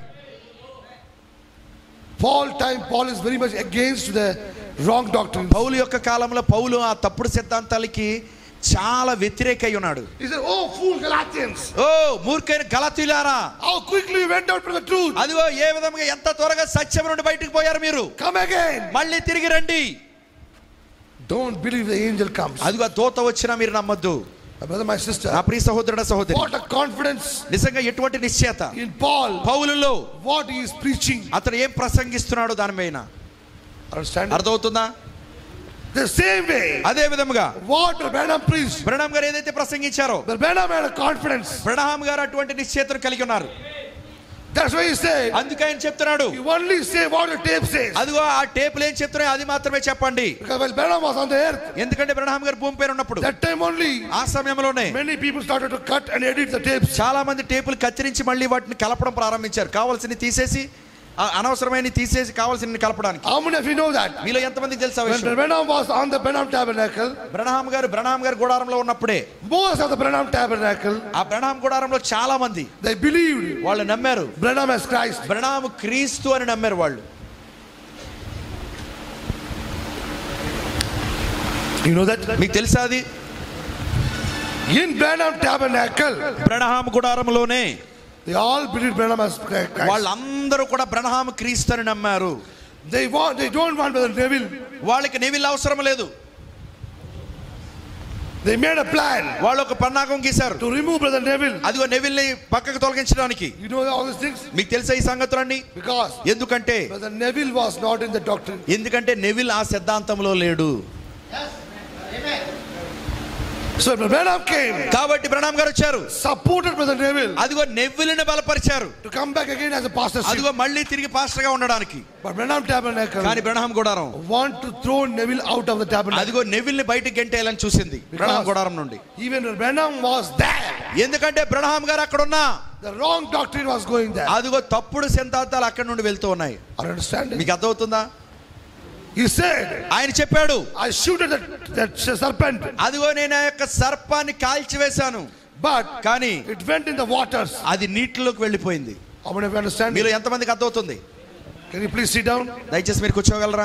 Paul time, Paul is very much against the wrong doctrine. పౌలు యొక్క కాలంలో పౌలు ఆ తప్పుడు సిద్ధాంతాలకి చాలా వ్యతిరేకై ఉన్నాడు He said, Oh, fool Galatians, oh మూర్ఖైన గలతీలారా how quickly you went out from the truth. అదిగో ఏ విధంగా ఎంత త్వరగా సత్యం నుండి బయటకు పోయారు మీరు Come again. మళ్ళీ తిరిగి రండి Don't believe the angel comes. అదిగో ఆ దూత వచ్చినా మీరు నమ్మొద్దు My brother, my sister, నా ప్రియ సహోదరుడ సహోదరి what a confidence నిజంగా ఎటువంటి నిశ్చయత in Paul, పౌలులో what he is preaching. అతను ఏం ప్రసంగిస్తున్నాడు దాని పైన Understand? అర్థమవుతుందా The same way, అదే విధముగా what Brother Branham preached. బ్రణాం గారు ఏదైతే ప్రసంగించారో Brother Branham had a confidence. బ్రణాం గారు అటువంటి నిశ్చయతను కలిగి ఉన్నారు That's why he said, అందుకే ఆయన చెప్తున్నాడు you only say what the tape says. అదిగో ఆ టేపులు ఏం చెప్తున్నాయో అది మాత్రమే చెప్పండి Because while Branham was on the earth, ఎందుకంటే బ్రహ్మ గారు భూమి పైన ఉన్నప్పుడు that time only, ఆ సమయంలోనే many people started to cut and edit the tapes. చాలా మంది టేపులు కత్తిరించి మళ్ళీ వాటిని కలపడం ప్రారంభించారు కావాల్సిన తీసేసి ఆ అనవసరమైన తీసేసి కావాల్సిన కలపడానికి How many of you know that? మీలో ఎంతమందికి తెలుసా When విషయం Branham was on the Branham tabernacle, బ్రహ్మ గారు బ్రహ్మ గారు గుడారంలో ఉన్నప్పుడే most of the Branham tabernacle, ఆ బ్రహ్మ గుడారంలో చాలా మంది they believed వాళ్ళు నమ్మారు Branham as Christ. బ్రణాము క్రీస్తు అని నమ్మారు వాళ్ళు You know that? మీకు తెలుసా అది In Branham tabernacle, Brahma గుడారంలోనే they all believed Branham as Christ. వాళ్ళందరూ కూడా బ్రహ్మ క్రీస్తు అని నమ్మారు They want, they don't want Brother Neville. వాళ్ళకి నెవిల్ అవసరం లేదు They made a plan వాళ్ళు ఒక పన్నాగం గీశారు to remove Brother Neville. అదిగో నెవిల్ని పక్కకు తొలగించడానికి You know all these things? మీకు తెలుసా ఈ సంగతులన్నీ Because ఎందుకంటే Brother Neville was not in the doctrine. ఎందుకంటే నెవిల్ ఆ సిద్ధాంతంలో లేడు So when Branham came, కాబట్టి ప్రణామ్ గారు వచ్చారు supported Brother Neville అదిగో నెవ్విలిని బలపరిచారు to come back again as a pastor. అదిగో మళ్ళీ తిరిగి పాస్టర్ గా ఉండడానికి But Branham tabernacle కానీ బ్రహ్మ గుడారం want to throw Neville out of the tabernacle. అదిగో నెవిల్ని బయటికి గంటేయాలని చూసింది బ్రహ్మ గుడారం నుండి Even when Branham was there, ఎందుకంటే బ్రహ్మ గారు అక్కడ ఉన్నా the wrong doctrine was going there. అదిగో తప్పుడు సిద్ధాంతాలు అక్కడ నుండి వెళ్తూ ఉన్నాయి Are you understanding? మీకు అర్థమవుతుందా He said, ఆయన చెప్పాడు I shoot at that, that serpent, అదిగో నేను ఆ యొక్క సర్పాన్ని కాల్చివేశాను but కానీ it went in the waters. అది నీటిలోకి వెళ్ళిపోయింది How many of you understand? మీలో ఎంతమందికి అర్థమవుతుంది Can you please sit down? దయచేసి మీరు కూర్చోగలరా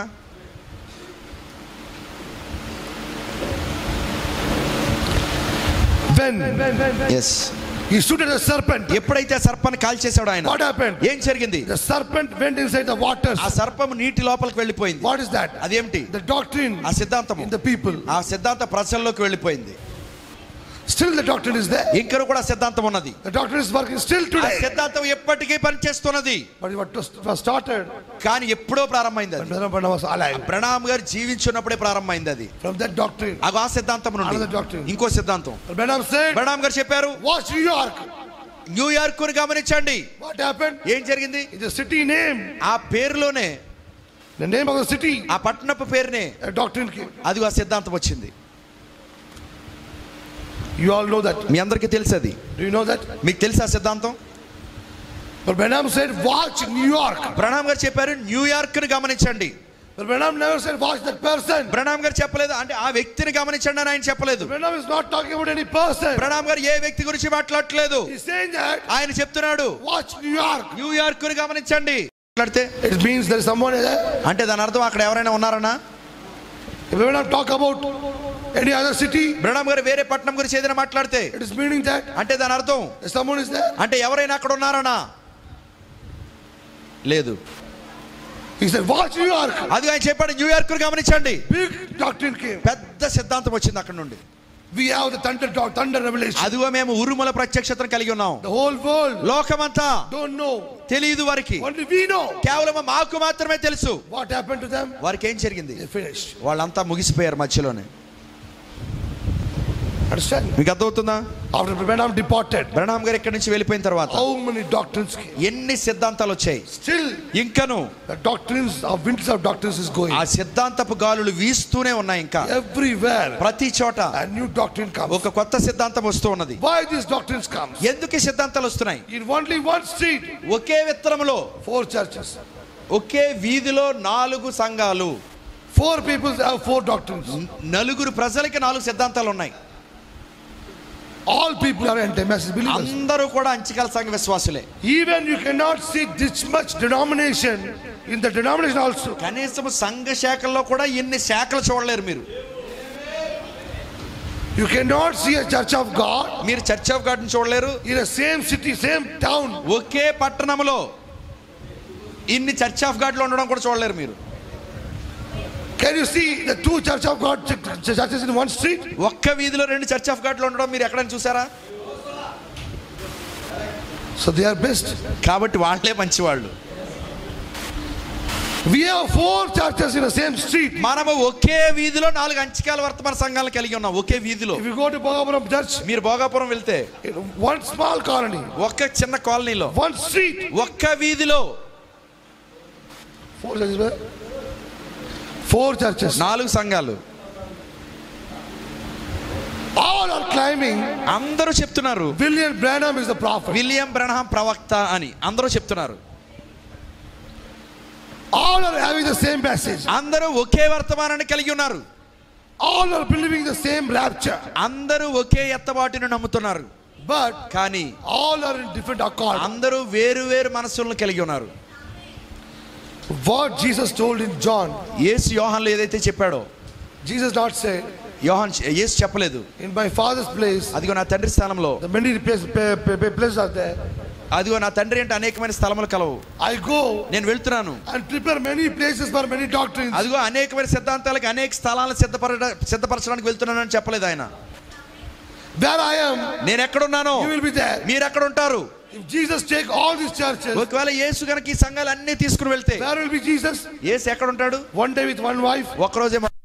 When ఎస్ he shoot at the serpent, ఎప్పుడైతే ఆ సర్పాన్ని కాల్చేశాడు ఆయన what happened? ఏం జరిగింది The serpent went inside the waters. ఆ సర్పం నీటి లోపలికి వెళ్ళిపోయింది What is that? అదేమిటి The doctrine ఆ సిద్ధాంతము in the people. ఆ సిద్ధాంత ప్రజల్లోకి వెళ్ళిపోయింది Still the doctrine is there. ఇంకా కూడా సిద్ధాంతం ఉన్నది The doctrine is working still ఆ today. సిద్ధాంతం ఎప్పటికీ పనిచేస్తున్నది But what was was started కానీ ఎప్పుడో ప్రారంభమైంది when అది Brother Branham was alive. ప్రణామ్ గారు జీవించున్నప్పుడే ప్రారంభమైంది అది From that doctrine. అగో ఆ సిద్ధాంతం Another నుండి doctrine. ఇంకో సిద్ధాంతం Branham said, ప్రణామ్ గారు చెప్పారు watch New York. న్యూయార్క్ గమనించండి What happened? ఏం జరిగింది In the city name, ఆ పేరులోనే the name of the city, ఆ పట్టణపు పేరునే a doctrine came. అది ఆ సిద్ధాంతం వచ్చింది You all know that. మీ అందరికీ తెలుసు అది Do you know that? మీకు తెలుసా సిద్ధాంతం But Branham said, watch New York. ప్రణామ్ గారు చెప్పారు న్యూయార్క్ ని గమనించండి But Branham never said, watch that person. ప్రణామ్ గారు చెప్పలేదు అంటే ఆ వ్యక్తిని గమనించండి అని ఆయన చెప్పలేదు Branham is not talking about any person. ప్రణామ్ గారు ఏ వ్యక్తి గురించి మాట్లాడట్లేదు He's saying that, ఆయన చెప్తున్నాడు watch New York. న్యూయార్క్ ని గమనించండి మాట్లాడితే It means there is someone there. అంటే దాని అర్థం అక్కడ ఎవరైనా ఉన్నారన్నా If Branham talk about any other city, ప్రణామ్ గారు వేరే పట్టణం గురించి ఏదైనా మాట్లాడితే it is meaning that అంటే దాని అర్థం someone is there. అంటే ఎవరైనా అక్కడ ఉన్నారనా లేదు He said, watch New York. అది ఆయన చెప్పాడు న్యూయార్క్ ని గమనించండి Big doctrine came. పెద్ద సిద్ధాంతం వచ్చింది అక్కడ నుండి We have the thunder, thunder revelation. అదిగో మేము ఉరుముల ప్రత్యక్షతను కలిగి ఉన్నాం The whole world లోకమంతా don't know. తెలియదు వారికి Only we know. కేవలం మాకు మాత్రమే తెలుసు What happened to them? వారికి ఏం జరిగింది They finished. వాళ్ళంతా ముగిసిపోయారు మధ్యలోనే Understand? మీకు అర్థమవుతుందా After Branham departed, బ్రహ్నాం గారు ఇక్కడి నుంచి వెళ్ళిపోయిన తర్వాత how many doctrines came? ఎన్ని సిద్ధాంతాలు వచ్చాయి Still, ఇంకను the doctrines of winds of doctrines is going. ఆ సిద్ధాంతపు గాలులు వీస్తూనే ఉన్నాయి ఇంకా Everywhere, ప్రతి చోట a new doctrine comes. ఒక కొత్త సిద్ధాంతం వస్తూ ఉన్నది Why these doctrines comes? ఎందుకు ఈ సిద్ధాంతాలు వస్తున్నాయి In only one street, okay విత్తనములో four churches. ఒకే వీధిలో నాలుగు సంఘాలు Four people have four doctrines. నలుగురు ప్రజలకి నాలుగు సిద్ధాంతాలు ఉన్నాయి All people are anti-message believers. అందరూ కూడా అంచికల సంఘ విశ్వాసులే Even you cannot see this much denomination in the denomination also. కనీసం సంఘ శాఖల్లో కూడా ఎన్ని శాఖలు చూడలేరు మీరు You cannot see a church of God మీరు చర్చ్ ఆఫ్ గాడ్ చూడలేరు in the same city, same town. ఒకే పట్టణంలో ఇన్ని చర్చ్ ఆఫ్ గాడ్ లో ఉండడం కూడా చూడలేరు మీరు Can you see the two church of God ch- ch- churches in one street? ఒక్క వీధిలో రెండు చర్చ్ ఆఫ్ గాడ్ లో ఉండడం మీరు ఎక్కడైనా చూసారా So they are best. కాబట్టి వాళ్ళే మంచివాళ్ళు We have four churches in the same street. మనము ఒకే వీధిలో నాలుగు అంచికాల వర్తమాన సంఘాలు కలిగి ఉన్నాం ఒకే వీధిలో If you go to Bhagapuram church, మీరు భోగాపురం వెళ్తే in one small colony, ఒక్క చిన్న కాలనీలో one street, ఒక్క వీధిలో four churches, where? four churches. నాలుగు సంఘాలు All are climbing. అందరూ చెప్తున్నారు William Branham is the prophet. William Branham ప్రవక్త అని అందరూ చెప్తున్నారు All are having the same message. అందరూ ఒకే వర్తమానాన్ని కలిగి ఉన్నారు All are believing the same rapture. అందరూ ఒకే ఎత్తబాటును నమ్ముతున్నారు But కానీ all are in different accord. అందరూ వేరు వేరు మనస్సులను కలిగి ఉన్నారు What Jesus told in John, యేసు యోహాన్లో ఏదైతే చెప్పాడో Jesus not said, యోహాన్ యేసు చెప్పలేదు in my father's place, అదిగో నా తండ్రి స్థానంలో the many places, pa- pa- pa- places are there. అదిగో నా తండ్రి అంటే అనేకమైన స్థలములు కలవు I go నేను వెళ్తున్నాను and prepare many places for many doctrines. అదిగో అనేకమైన సిద్ధాంతాలకు అనేక స్థలాలను సిద్ధపర సిద్ధపరచడానికి వెళ్తున్నానని చెప్పలేదు ఆయన Where I am, నేను ఎక్కడున్నానో you will be there. మీరు ఎక్కడ ఉంటారు If Jesus take all these churches, ఒకవేళ యేసు గనక ఈ సంఘాలు అన్ని తీసుకుని వెళ్తే where will be Jesus? యేసు ఎక్కడ ఉంటాడు One day with one wife. ఒక్కరోజే మ-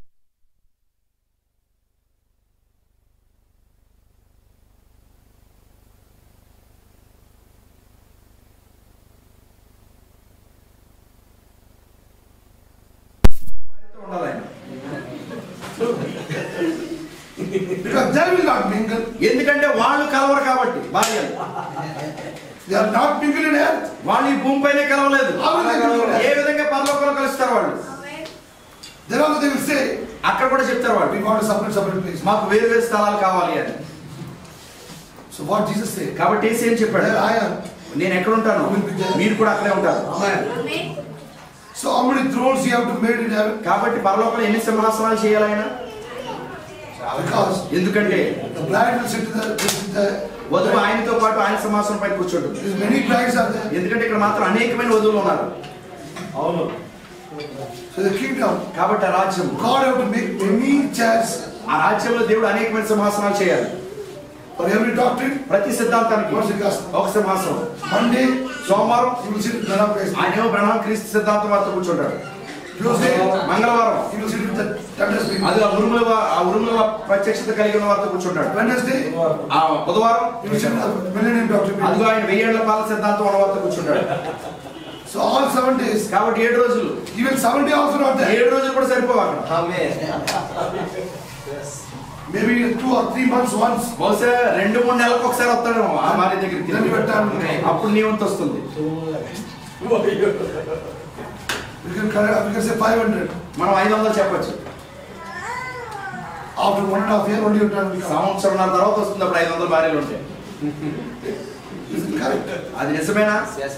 Because they will not mingle. ఎందుకంటే వాళ్ళు కలవరు కాబట్టి భార్యలు They are not mingled in earth. వాళ్ళు ఈ భూమిపైనే కలవలేదు How will they mingle? ఏ విధంగా పరలోకంలో కలుస్తారు వాళ్ళు Then also they will say, అక్కడ కూడా చెప్తారు వాళ్ళు we want a separate, separate place. మాకు వేరు వేరు స్థలాలు కావాలి అని So what Jesus said, కాబట్టి ఏసు ఏం చెప్పాడు where I am. నేను ఎక్కడ ఉంటాను మీరు కూడా అక్కడే ఉంటారు Amen. So how many thrones you have to made in heaven? కాబట్టి పరలోకంలో ఎన్ని సింహాసనాలు చేయాలి ఆయన Because ఎందుకంటే the bride will sit in the, will sit there. వధువు ఆయనతో పాటు ఆయన సింహాసనం పైన కూర్చుంటుంది There's many brides are there. ఎందుకంటే ఇక్కడ మాత్రం అనేకమైన వధువులు ఉన్నారు అవును So the kingdom, కాబట్టి ఆ రాజ్యం God have to make many chairs ఆ రాజ్యంలో దేవుడు అనేకమైన సింహాసనాలు చేయాలి for every doctrine. ప్రతి సిద్ధాంతానికి What's the gospel? ఒక సింహాసనం Monday, సోమవారం you will sit in Ghana place. ఆయనేమో బ్రహ్మ క్రీస్తు సిద్ధాంతం వారితో కూర్చుంటాడు Tuesday, మంగళవారం you will sit with the Thursday. అది ఆ ఉరుముల వా- ఆ ఉరుముల వా- ప్రత్యక్షత కలిగి ఉన్న వారితో కూర్చుంటాడు Wednesday, ఆ బుధవారం you will sit at the millennium doctrine అదిగో meeting. ఆయన వెయ్యేళ్ల పాల సిద్ధాంతం ఉన్న వారితో కూర్చుంటాడు So all seven days, కాబట్టి ఏడు రోజులు even seven day also not there. ఏడు రోజులు కూడా సరిపోవు అక్కడ Maybe two or three months once. బహుశా రెండు మూడు నెలలకు ఒకసారి వస్తాడు ఆ మారి దగ్గరికి ఇలాంటి పెట్టాను. అప్పుడు నీ వంతు వస్తుంది We can correct, we can say five hundred. మనం ఐదు వందలు చెప్పొచ్చు After one and a half year only you turn become. సంవత్సరంన్నర తర్వాత వస్తుంది అప్పుడు ఐదు వందల భార్యలు ఉంటాయి Is it correct? అది నిజమేనా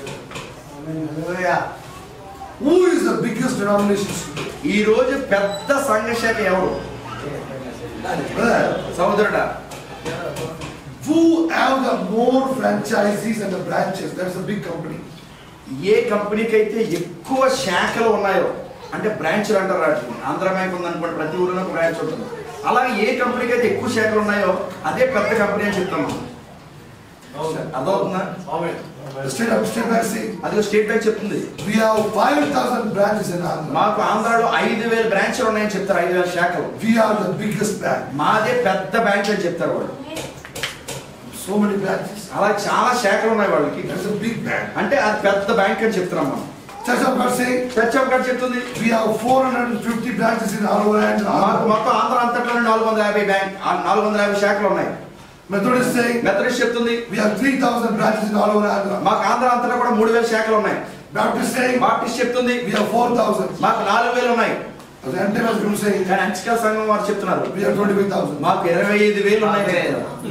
Who is the biggest denomination today? ఈ రోజు పెద్ద సంఘ శాఖ ఎవరు Brother, సముద్రుడా Who have the more franchisees and the branches? That's a big company. ఏ కంపెనీకి అయితే ఎక్కువ శాఖలు ఉన్నాయో అంటే బ్రాంచ్లు అంటారు వాటిని ఆంధ్ర బ్యాంక్ ఉందనుకోండి ప్రతి ఊరిలో ఒక బ్రాంచ్ ఉంటుంది అలాగే ఏ కంపెనీకి అయితే ఎక్కువ శాఖలు ఉన్నాయో అదే పెద్ద కంపెనీ అని చెప్తాం మనం అర్థమవుతుందా The state of state bank say, అది స్టేట్ బ్యాంక్ చెప్తుంది we have five thousand branches in Andhra. మాకు ఆంధ్రాలో ఐదు వేల బ్రాంచ్లు ఉన్నాయని చెప్తారు ఐదు వేల శాఖలు We are the biggest bank. మాదే పెద్ద బ్యాంక్ అని చెప్తారు వాళ్ళు So many branches. అలా చాలా శాఖలు ఉన్నాయి వాళ్ళకి That's a big bank. అంటే అది పెద్ద బ్యాంక్ అని చెప్తున్నాం మనం Church of God say, church of God చెప్తుంది we have four hundred and fifty branches in our land. మాకు మొత్తం ఆంధ్ర అంతట్లో నాలుగు వందల యాభై బ్యాంక్ నాలుగు వందల యాభై శాఖలు ఉన్నాయి Methodist say, మెథడిస్ట్ చెప్తుంది we have three thousand branches in all over Andhra. మాకు ఆంధ్ర అంతటా కూడా మూడు వేల శాఖలు ఉన్నాయి Baptist say, బాప్టిస్ట్ చెప్తుంది we have four thousand. మాకు నాలుగు వేలు ఉన్నాయి The Antipas group say, కానీ అంచికల సంఘం వారు చెప్తున్నారు we have twenty-five thousand. మాకు ఇరవై ఐదు వేలు ఉన్నాయి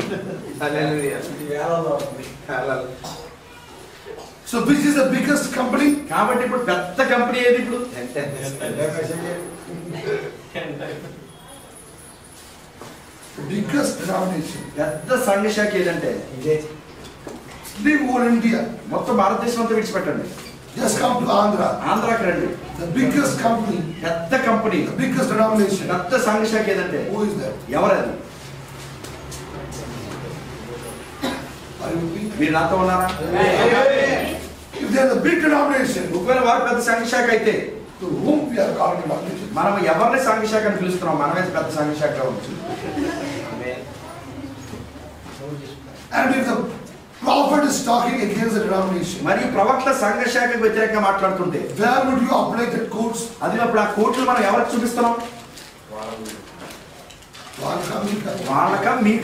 So which is the biggest company? కాబట్టి ఇప్పుడు పెద్ద కంపెనీ ఏది ఇప్పుడు The biggest denomination. పెద్ద సంఘ శాఖ ఏదంటే Leave all India. మొత్తం భారతదేశం అంతా విడిచిపెట్టండి Just come to Andhra. ఆంధ్రాకి రండి The biggest company, పెద్ద కంపెనీ the biggest denomination. పెద్ద సంఘ శాఖ ఏదంటే Who is that? ఎవరది Are you with me? మీరు నాతో ఉన్నారా If they are the big denomination, ఒకవేళ వారు పెద్ద సంఘ శాఖ అయితే to whom we are calling denomination? మనం ఎవరిని సంఘ శాఖ అని పిలుస్తున్నాం మనమే పెద్ద సంఘ శాఖ ఉంటుంది And if the prophet is talking against the denomination, మరియు ప్రవక్త సంఘ శాఖకు వ్యతిరేకంగా మాట్లాడుతుంటే where would you apply that course? అది అప్పుడు ఆ కోట్లు మనం ఎవరికి చూపిస్తున్నాం Where వాళ్ళక మీక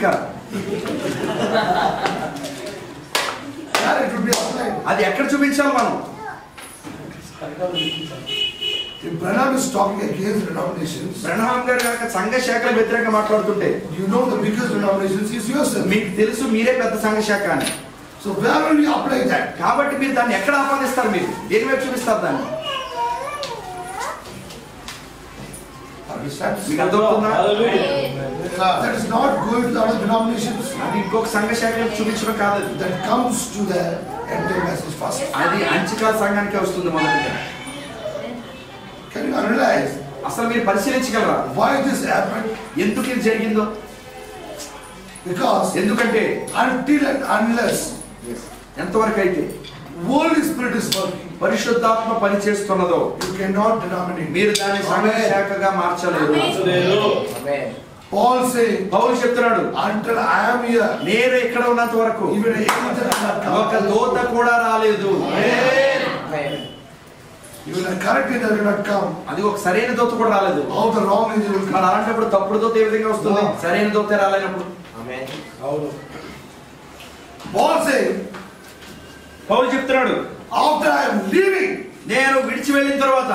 it would be applied. అది ఎక్కడ చూపించాలి మనం If Branham is talking against denominations, బ్రహ్మాం గారు కనుక సంఘ శాఖల వ్యతిరేకంగా మాట్లాడుతుంటే you know the biggest denominations is yourself. మీకు తెలుసు మీరే పెద్ద సంఘ శాఖ అని So where will you apply that? కాబట్టి మీరు దాన్ని ఎక్కడ ఆపాదిస్తారు మీరు దేని వైపు చూపిస్తారు దాన్ని Understand? మీకు అర్థమవుతుందా That is not going to the other denominations. అది ఇంకొక సంఘ శాఖ వైపు చూపించడం కాదు అది. That comes to the entire message first. అది అంచికా సంఘానికి వస్తుంది మొదటిగా Can you analyze అసలు మీరు పరిశీలించగలరా why this happened? ఎందుకు ఇది జరిగిందో Because ఎందుకంటే until and unless ఎంతవరకు అయితే Holy Spirit is working, పరిశుద్ధాత్మ పని చేస్తున్నదో you cannot denominate. మీరు దాన్ని సంఘ శాఖగా మార్చలేరు Paul saying, పౌలు చెప్తున్నాడు until I am here, నేను ఇక్కడ ఉన్నంత వరకు even an angel cannot ఒక come. దోత కూడా రాలేదు Even a correct angel cannot come. అది ఒక సరైన దోత కూడా రాలేదు How the wrong angel will మరి come. అలాంటప్పుడు తప్పుడు దోత ఏ విధంగా వస్తుంది సరైన దోత రాలేనప్పుడు Paul saying, పౌలు చెప్తున్నాడు after I am leaving, నేను విడిచి వెళ్ళిన తర్వాత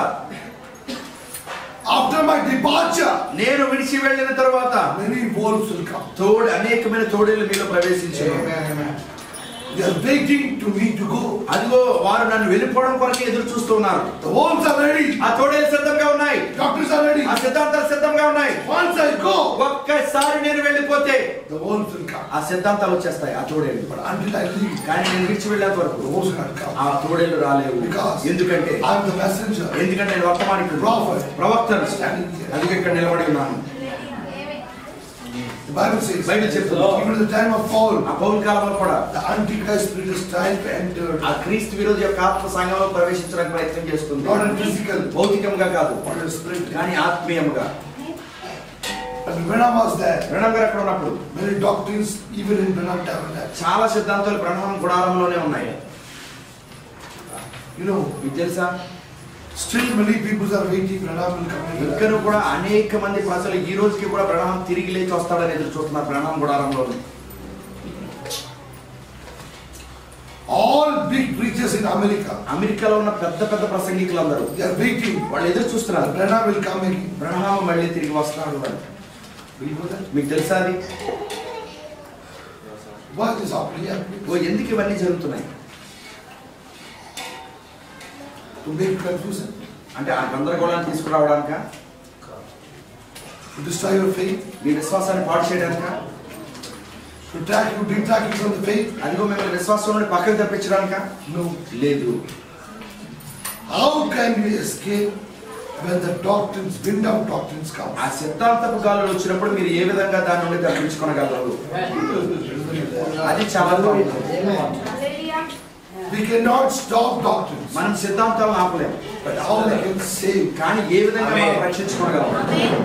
after my departure, నేను విడిచి వెళ్ళిన తర్వాత many wolves will come. తోడు అనేకమైన తోడేళ్ళు మీలో ప్రవేశించారు They are waiting to me to go. అదిగో వారు నన్ను వెళ్ళిపోవడం కొరకు ఎదురు చూస్తూ ఉన్నారు The wolves are ready. ఆ తోడేలు సిద్ధంగా ఉన్నాయి Doctors are ready. ఆ సిద్ధాంతాలు సిద్ధంగా ఉన్నాయి Once I go, ఒక్కసారి నేను వెళ్ళిపోతే the wolves will come. ఆ సిద్ధాంతాలు వచ్చేస్తాయి ఆ తోడేళ్ళు But until I leave, కానీ నేను విడిచి వెళ్ళేంత the వరకు wolves will not come. ఆ తోడేళ్ళు రాలేవు Because ఎందుకంటే I am the messenger. ఎందుకంటే నేను వర్తమానికి Prophet. ప్రవక్తను Standing here. అందుకే ఇక్కడ నిలబడి ఉన్నాను The Bible says, బైబిల్ చెప్తుంది even at the time of Paul, ఆ పౌరు కాలంలో కూడా the Antichrist spirit is trying to enter, ఆ క్రీస్తు విరోధి యొక్క ఆత్మ సంఘంలో ప్రవేశించడానికి ప్రయత్నం చేస్తుంది not in physical, భౌతికంగా కాదు but in spirit. కానీ ఆత్మీయంగా When Branham was there, Pranav గారు అక్కడ ఉన్నప్పుడు many doctrines, even in Branham Tabernacle. చాలా సిద్ధాంతాలు ప్రణవం గుడారంలోనే ఉన్నాయి You know, మీకు తెలుసా still many people are waiting, Branham will come in. ఇక్కడ కూడా అనేక మంది ప్రజలు ఈ రోజుకి కూడా ప్రణవం తిరిగి లేచి వస్తాడని ఎదురు చూస్తున్నారు ప్రణవం గుడారంలో All big preachers in America, అమెరికాలో ఉన్న పెద్ద పెద్ద ప్రసంగికులందరూ they are waiting. వాళ్ళు ఎదురు చూస్తున్నారు Branham will come again. ప్రణవం మళ్ళీ తిరిగి వస్తాడు అని Will you know that? మీకు తెలుసా అది Why is this happening? ఓ ఎందుకు ఇవన్నీ జరుగుతున్నాయి To make confusion, అంటే ఆ గందరగోళాన్ని తీసుకురావడానిక to destroy your faith, మీ విశ్వాసాన్ని పాడు చేయడానిక to track you, detract you from the faith. అదిగో మిమ్మల్ని విశ్వాసం నుండి పక్కకు తప్పించడానిక No. లేదు How can we escape when the doctrines, wind of doctrines come? ఆ సిద్ధాంతపు గాలులు వచ్చినప్పుడు మీరు ఏ విధంగా దాని నుండి తప్పించుకోనగలరు అది చాలా బాగుంటుంది We cannot stop doctrines, మనం సిద్ధాంతాలను ఆపలేము but how we can save? కానీ ఏ విధంగా మనం రక్షించుకోగలం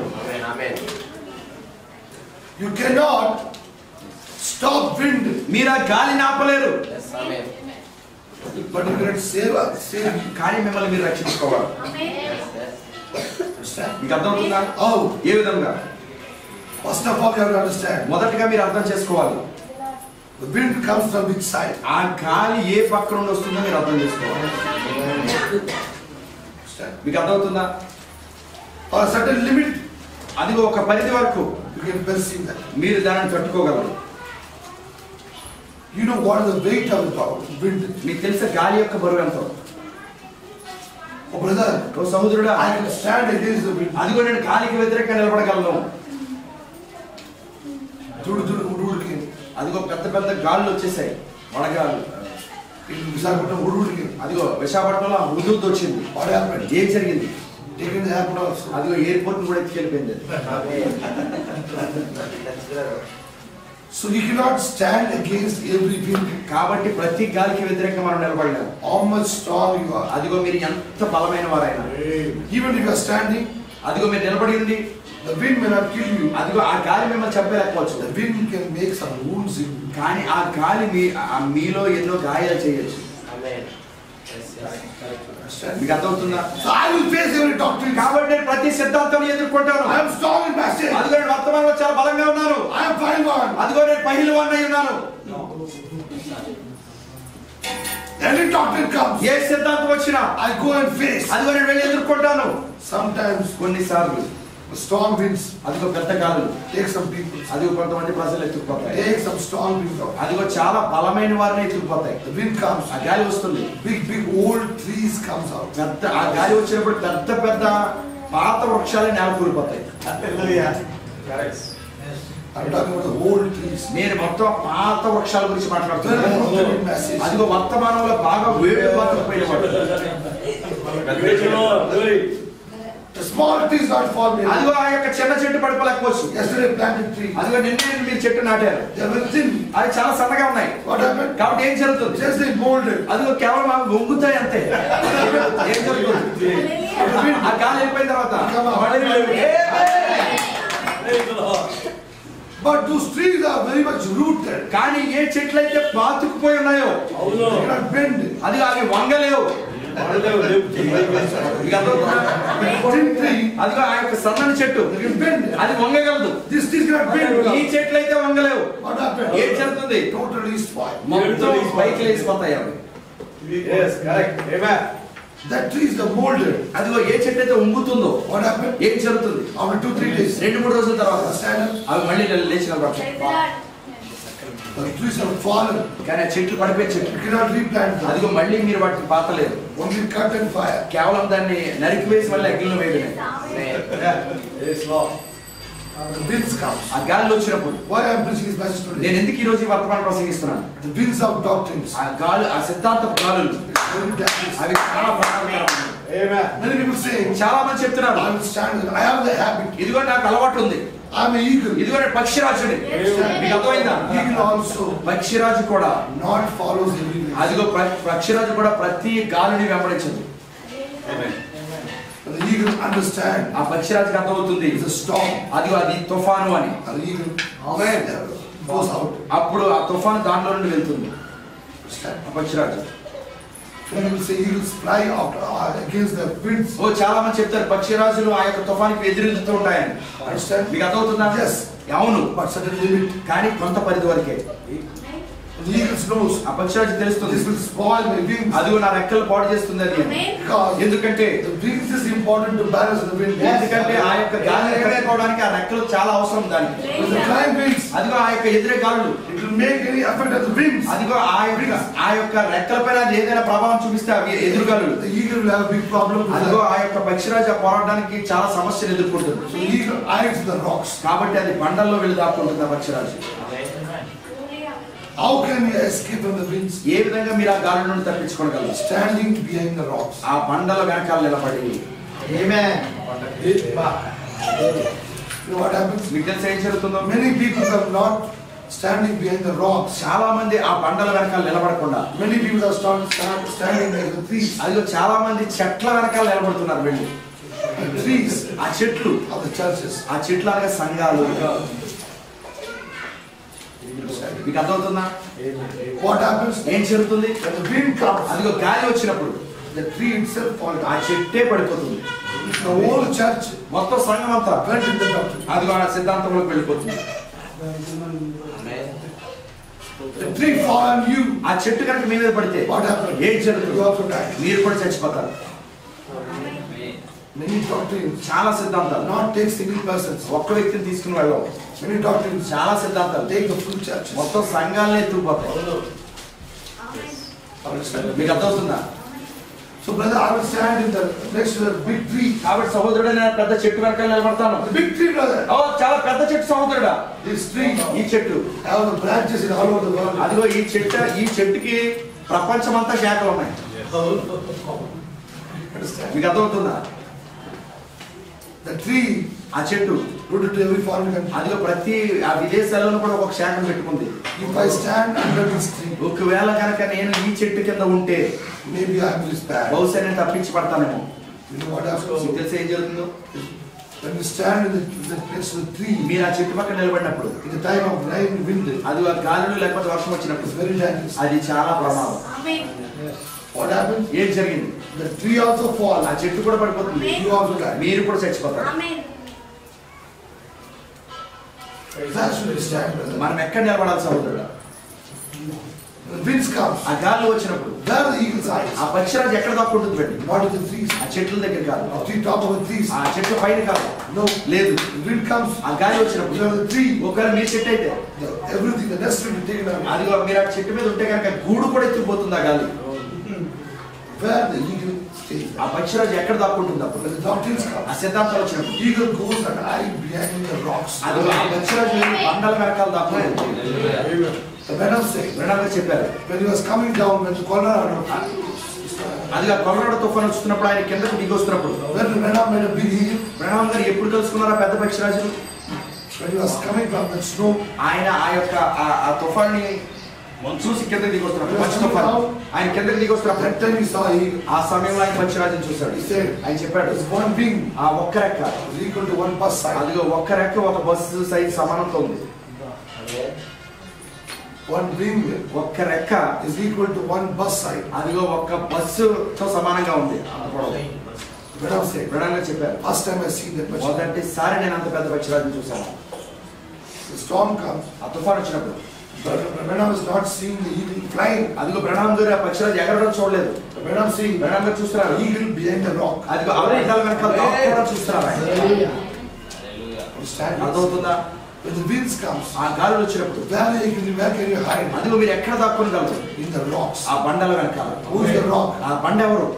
You cannot stop wind, మీరు ఆ గాలిని ఆపలేరు but you cannot save us. Save you. కానీ మిమ్మల్ని మీరు రక్షించుకోవాలి Understand? మీకు అర్థమవుతుందా How? ఏ విధంగా First of all, you have to understand. మొదటగా మీరు అర్థం చేసుకోవాలి The wind comes from which side? ఆ గాలి ఏ పక్క నుండి వస్తుందో మీరు అర్థం చేసుకోవాలి Understand? మీకు అర్థమవుతుందా For a certain limit, అది ఒక పరిధి వరకు you can perceive that. మీరు దానిని తట్టుకోగలరు You know what is the weight of the dog- wind? మీకు తెలిసే గాలి యొక్క బరువు ఎంతో Oh, brother, oh సముద్రుడా I can stand against the wind. అదిగో నేను గాలికి వ్యతిరేకంగా నిలబడగలను చూడు చూడు ఉడుడికి అదిగో పెద్ద పెద్ద గాలులు వచ్చేసాయి వడగాలు విశాఖపట్నం ఉడుడికి అదిగో విశాఖపట్నంలో హుదూద్ వచ్చింది వాట్ హ్యాపెండ్ ఏం జరిగింది టేకెన్ ది ఎయిర్పోర్ట్ ఆల్సో అదిగో ఎయిర్పోర్ట్ కూడా ఎత్తుకెళ్ళిపోయింది అది. So you cannot stand against every wind కాబట్టి ప్రతి గాలికి వ్యతిరేకంగా మనం నిలబడలేము how much strong you are అదిగో మీరు ఎంత బలమైన వారైనా even if you are standing అదిగో మీరు నిలబడి ఉంది the wind may not kill you అదిగో ఆ గాలి మిమ్మల్ని చంపలేకపోవచ్చు the wind can make some wounds in కానీ ఆ గాలి మీ ఆ మీలో ఎన్నో గాయాలు చేయొచ్చు మీకు అర్థమవుతుందా so I will face every doctor కాబట్టి నేను ప్రతి సిద్ధాంతం ఎదుర్కొంటాను I am strong in message అదిగో నేను వర్తమానంలో చాలా బలంగా ఉన్నాను ఐ యామ్ ఫైన్ వన్ అదిగో నేను పహిల్వాన్ అయి ఉన్నాను ఎనీ డాక్టర్ కమ్స్ ఏ సిద్ధాంతం వచ్చినా ఐ గో అండ్ ఫేస్ అదిగో నేను వెళ్ళి ఎదుర్కొంటాను సమ్ టైమ్స్ కొన్నిసార్లు స్ట్రాంగ్ విండ్స్ అదిగో పెద్ద గాలులు టేక్ సమ్ పీపుల్ అదిగో కొంతమంది ప్రజలు ఎత్తుకుపోతాయి టేక్ సమ్ స్ట్రాంగ్ విండ్ అదిగో చాలా బలమైన వారిని ఎత్తుకుపోతాయి ద విండ్ కమ్స్ ఆ గాలి వస్తుంది big big old trees comes out పెద్ద ఆ గాలి వచ్చినప్పుడు పెద్ద పెద్ద పాత వృక్షాలు నేల కూలిపోతాయి i'm talking about the old trees నేను మొత్తం పాత వృక్షాల గురించి Very మాట్లాడుతున్నాను important message అదిగో వర్తమానంలో బాగా వేడి పాత్రపోయిన వాడు the small trees not fall down అదిగో ఆ యొక్క చిన్న చెట్టు పడిపోలేకపోవచ్చు yesterday planted tree అదిగో నిన్నే మీరు చెట్టు నాటారు they were thin అవి చాలా సన్నగా ఉన్నాయి what happened కాబట్టి ఏం జరుగుతుంది just they molded అదిగో కేవలం అవి వంగుతాయి అంతే ఏం జరుగుతుంది ఆ గాలి వెళ్ళిపోయిన తర్వాత మళ్ళీ but those trees are very much rooted కానీ ఏ చెట్లు అయితే పాతుకుపోయి ఉన్నాయో they cannot bend అది అవి వంగలేవు మీకు అర్థమవుతుందా? thin tree అదిగో ఆ యొక్క సన్నని చెట్టు they can bend అది వంగగలదు this tree cannot bend ఈ చెట్లు అయితే వంగలేవు what happened ఏం జరుగుతుంది totally spoiled మొత్తం పైకి లేచిపోతాయి అవి that tree is the molded అదిగో ఏ చెట్టు అయితే ఉంగుతుందో what happened ఏం జరుగుతుంది after two three days రెండు మూడు రోజుల తర్వాత stand up అవి మళ్ళీ లేచి నిలబడతాయి the trees have fallen కానీ ఆ చెట్లు పడిపోయే చెట్లు you cannot replant them అదిగో మళ్ళీ మీరు వాటిని పాతలేరు only cut and fire కేవలం దాన్ని నరికి వేసి మళ్ళీ అగ్నిలో వేయడమే the winds comes ఆ గాలిలో వచ్చినప్పుడు why I am preaching this message today నేను ఎందుకు ఈ రోజు ఈ వర్తమానం ప్రసంగిస్తున్నాను the winds of doctrines ఆ గాలు ఆ సిద్ధాంత గాలులు very dangerous అవి చాలా ప్రమాదకరమైనవి. many people say చాలా మంది చెప్తున్నారు I will stand I have the habit ఇదిగో నాకు అలవాటు ఉంది I am an eagle ఇదిగో నేను పక్షిరాజుని మీకు అర్థమైందా eagle also పక్షిరాజు కూడా not follows every wind అదిగో ప్ర- పక్షిరాజు కూడా ప్రతి గాలిని వెంబడించదు And the eagle understand ఆ పక్షిరాజుకి అర్థమవుతుంది it's a storm. అది అది తుఫాను అని And the eagle goes out. అప్పుడు ఆ తుఫాను దాంట్లో నుండి వెళ్తుంది Understand? ఆ పక్షిరాజు People say eagles fly out uh, against the winds. ఓ చాలా మంది చెప్తారు పక్షిరాజులు ఆ యొక్క తుఫానికి ఎదురెదుతూ ఉంటాయని Understand? మీకు అర్థమవుతుందా Yes. అవును But certain limit. కానీ కొంత పరిధి వరకే The eagles knows ఆ పక్షిరాజు తెలుస్తుంది this will spoil my wings. అదిగో నా రెక్కలు పాడు చేస్తుంది అది అని. Because ఎందుకంటే the wings is important to balance the wind. ఎందుకంటే ఆ యొక్క గాలిని కట్టుకోవడానికి ఆ రెక్కలు చాలా అవసరం దానికి With the flying wings, అదిగో ఆ యొక్క ఎదురే గాలులు it will make any effect on the wings. అదిగో ఆ యొక్క ఆ యొక్క రెక్కల పైన అది ఏదైనా ప్రభావం చూపిస్తే అవి ఎదురుగాలు The eagle will have a big problem with అదిగో that. ఆ యొక్క పక్షిరాజు ఆ పోరాటానికి చాలా సమస్యలు ఎదుర్కొంటుంది So the eagle eyes the rocks. కాబట్టి అది బండల్లో వెళ్ళి దాక్కుంటుంది ఆ పక్షిరాజు How can you escape from the winds? ఏ విధంగా మీరు ఆ గాలి నుండి తప్పించుకోగలరు Standing behind the rocks. ఆ బండల వెనకాల నిలబడి You know what happens? మీకు తెలిసి ఏం జరుగుతుందో Many people are not standing behind the rocks. చాలా మంది ఆ బండల వెనకాల నిలబడకుండా Many people are stand, stand, standing behind the trees. అదిగో చాలా మంది చెట్ల వెనకాల నిలబడుతున్నారు వెళ్ళి The trees ఆ చెట్లు of the churches. ఆ చెట్లు అనగా సంఘాలు మీకు అర్థమవుతుందా What happens? ఏం జరుగుతుంది When the wind comes, అదిగో గాలి వచ్చినప్పుడు the tree itself falls ఆ down. చెట్టే పడిపోతుంది The whole church మొత్తం సంఘం అంతా went in the doctrine. అదిగో ఆ సిద్ధాంతంలోకి వెళ్ళిపోతుంది The tree fall on you. ఆ చెట్టు కనుక మీ మీద పడితే What happened? ఏం You జరుగుతుంది also die. మీరు కూడా చచ్చిపోతారు Many doctrines చాలా సిద్ధాంతాలు not take single persons. ఒక్క వ్యక్తిని తీసుకుని వెళ్ళవు Many doctrines చాలా సిద్ధాంతాలు take the full church. మొత్తం సంఘాలనే ఎత్తుకుపోతాయి Understand? మీకు అర్థమవుతుందా So brother, I will stand in the next to the big tree. కాబట్టి సహోదరుడు నేను పెద్ద చెట్టు వెనకాల నిలబడతాను The big tree, brother. ఓ చాలా పెద్ద చెట్టు సహోదరుడా This tree ఈ చెట్టు have the branches in all over the world. అదిగో ఈ చెట్టు ఈ చెట్టుకి ప్రపంచమంతా శాఖలు ఉన్నాయి Understand? మీకు అర్థమవుతుందా The tree ఆ చెట్టు rooted to every foreign country. అదిగో ప్రతి ఆ విదేశాలలో కూడా ఒక శాఖను పెట్టుకుంది If I stand under this tree, ఒకవేళ కనుక నేను ఈ చెట్టు కింద ఉంటే maybe I will stand. బహుశా నేను తప్పించి పడతానేమో You know what మీకు happens? తెలిసి ఏం జరుగుతుందో When you stand in the, the next to the tree, మీరు ఆ చెట్టు పక్కన నిలబడినప్పుడు in the time of rain, wind, అది ఆ గాలులు లేకపోతే వర్షం వచ్చినప్పుడు it's very dangerous. అది చాలా ప్రమాదం What happens? ఏం జరిగింది The tree also fall. ఆ చెట్టు కూడా పడిపోతుంది You also die. మీరు కూడా చచ్చిపోతారు Where should we stand, brother? మనం ఎక్కడ నిలబడాలి సహోదరుడు When winds come, ఆ గాలి వచ్చినప్పుడు where are the eagle's eyes? ఆ పక్షిరాజు ఎక్కడ దాక్కుంటుంది వెళ్ళి Not in the trees. ఆ చెట్ల దగ్గర కాదు The tree top of the trees. ఆ చెట్ల పైన కాదు No. లేదు The wind comes, ఆ గాలి you వచ్చినప్పుడు are the tree. ఒకవేళ మీ చెట్టు అయితే The, everything, the nest will be taken away. అది మీరు ఆ చెట్టు మీద ఉంటే కనుక గూడు కూడా ఎత్తుకుపోతుంది ఆ గాలి Where the eagle stays. ఆ పక్షిరాజు ఎక్కడ దాక్కుంటుంది అప్పుడు When the doctrines come, ఆ సిద్ధాంతాలు వచ్చినప్పుడు eagle goes and hide behind the rocks. అది ఆ పక్షిరాజు వెళ్ళి బండల వెనకాల దాక్కుంటుంది The venom saying, వినడంగా చెప్పారు when he was coming down, when the Colorado, అది ఆ కొల్లడ తుఫాన్ వస్తున్నప్పుడు ఆయన కిందకు దిగి వస్తున్నప్పుడు when the venom made a big heat, ప్రణామ్ గారు ఎప్పుడు కలుసుకున్నారా పెద్ద పక్షిరాజు when he was coming from the snow, ఆయన ఆ యొక్క ఆ- ఆ తుఫాన్ని చూసి కిందకి దిగి వస్తున్నప్పుడు మంచి తుఫాన్ ఆయన కిందకి దిగి వస్తున్నప్పుడు that time he saw eagle. ఆ సమయంలో ఆయన పక్షిరాజుని చూశాడు ఆయన చెప్పాడు His one wing ఆ ఒక్క రెక్క is equal to one bus side. అదిగో ఒక్క రెక్క ఒక బస్సు సైజ్ సమానంతో ఉంది One wing ఒక్క రెక్క is equal to one bus side. అదిగో ఒక్క బస్సుతో సమానంగా ఉంది అంత పొడవు Venom saying, వినడంగా చెప్పారు first time I seen that much. మొదటిసారి నేను అంత పెద్ద పక్షిరాజుని చూశాను The storm comes, ఆ తుఫాన్ వచ్చినప్పుడు but Venom is not seeing the eagle flying. అదిగో ప్రణామ్ గారు ఆ పక్షిరాజు ఎగరడం చూడలేదు Venom seeing the ప్రణామ్ గారు చూస్తున్నారు eagle behind the rock. అదిగో ఆ బండాల వెనకాల దాక్కోవడం చూస్తున్నారు ఆయన. Understand? అర్థమవుతుందా When the winds comes, ఆ గాలులు వచ్చినప్పుడు where you can, where can you hide? అదిగో మీరు ఎక్కడ దాక్కోగలరు In the rocks. ఆ బండల వెనకాల Who is the rock? ఆ బండ ఎవరు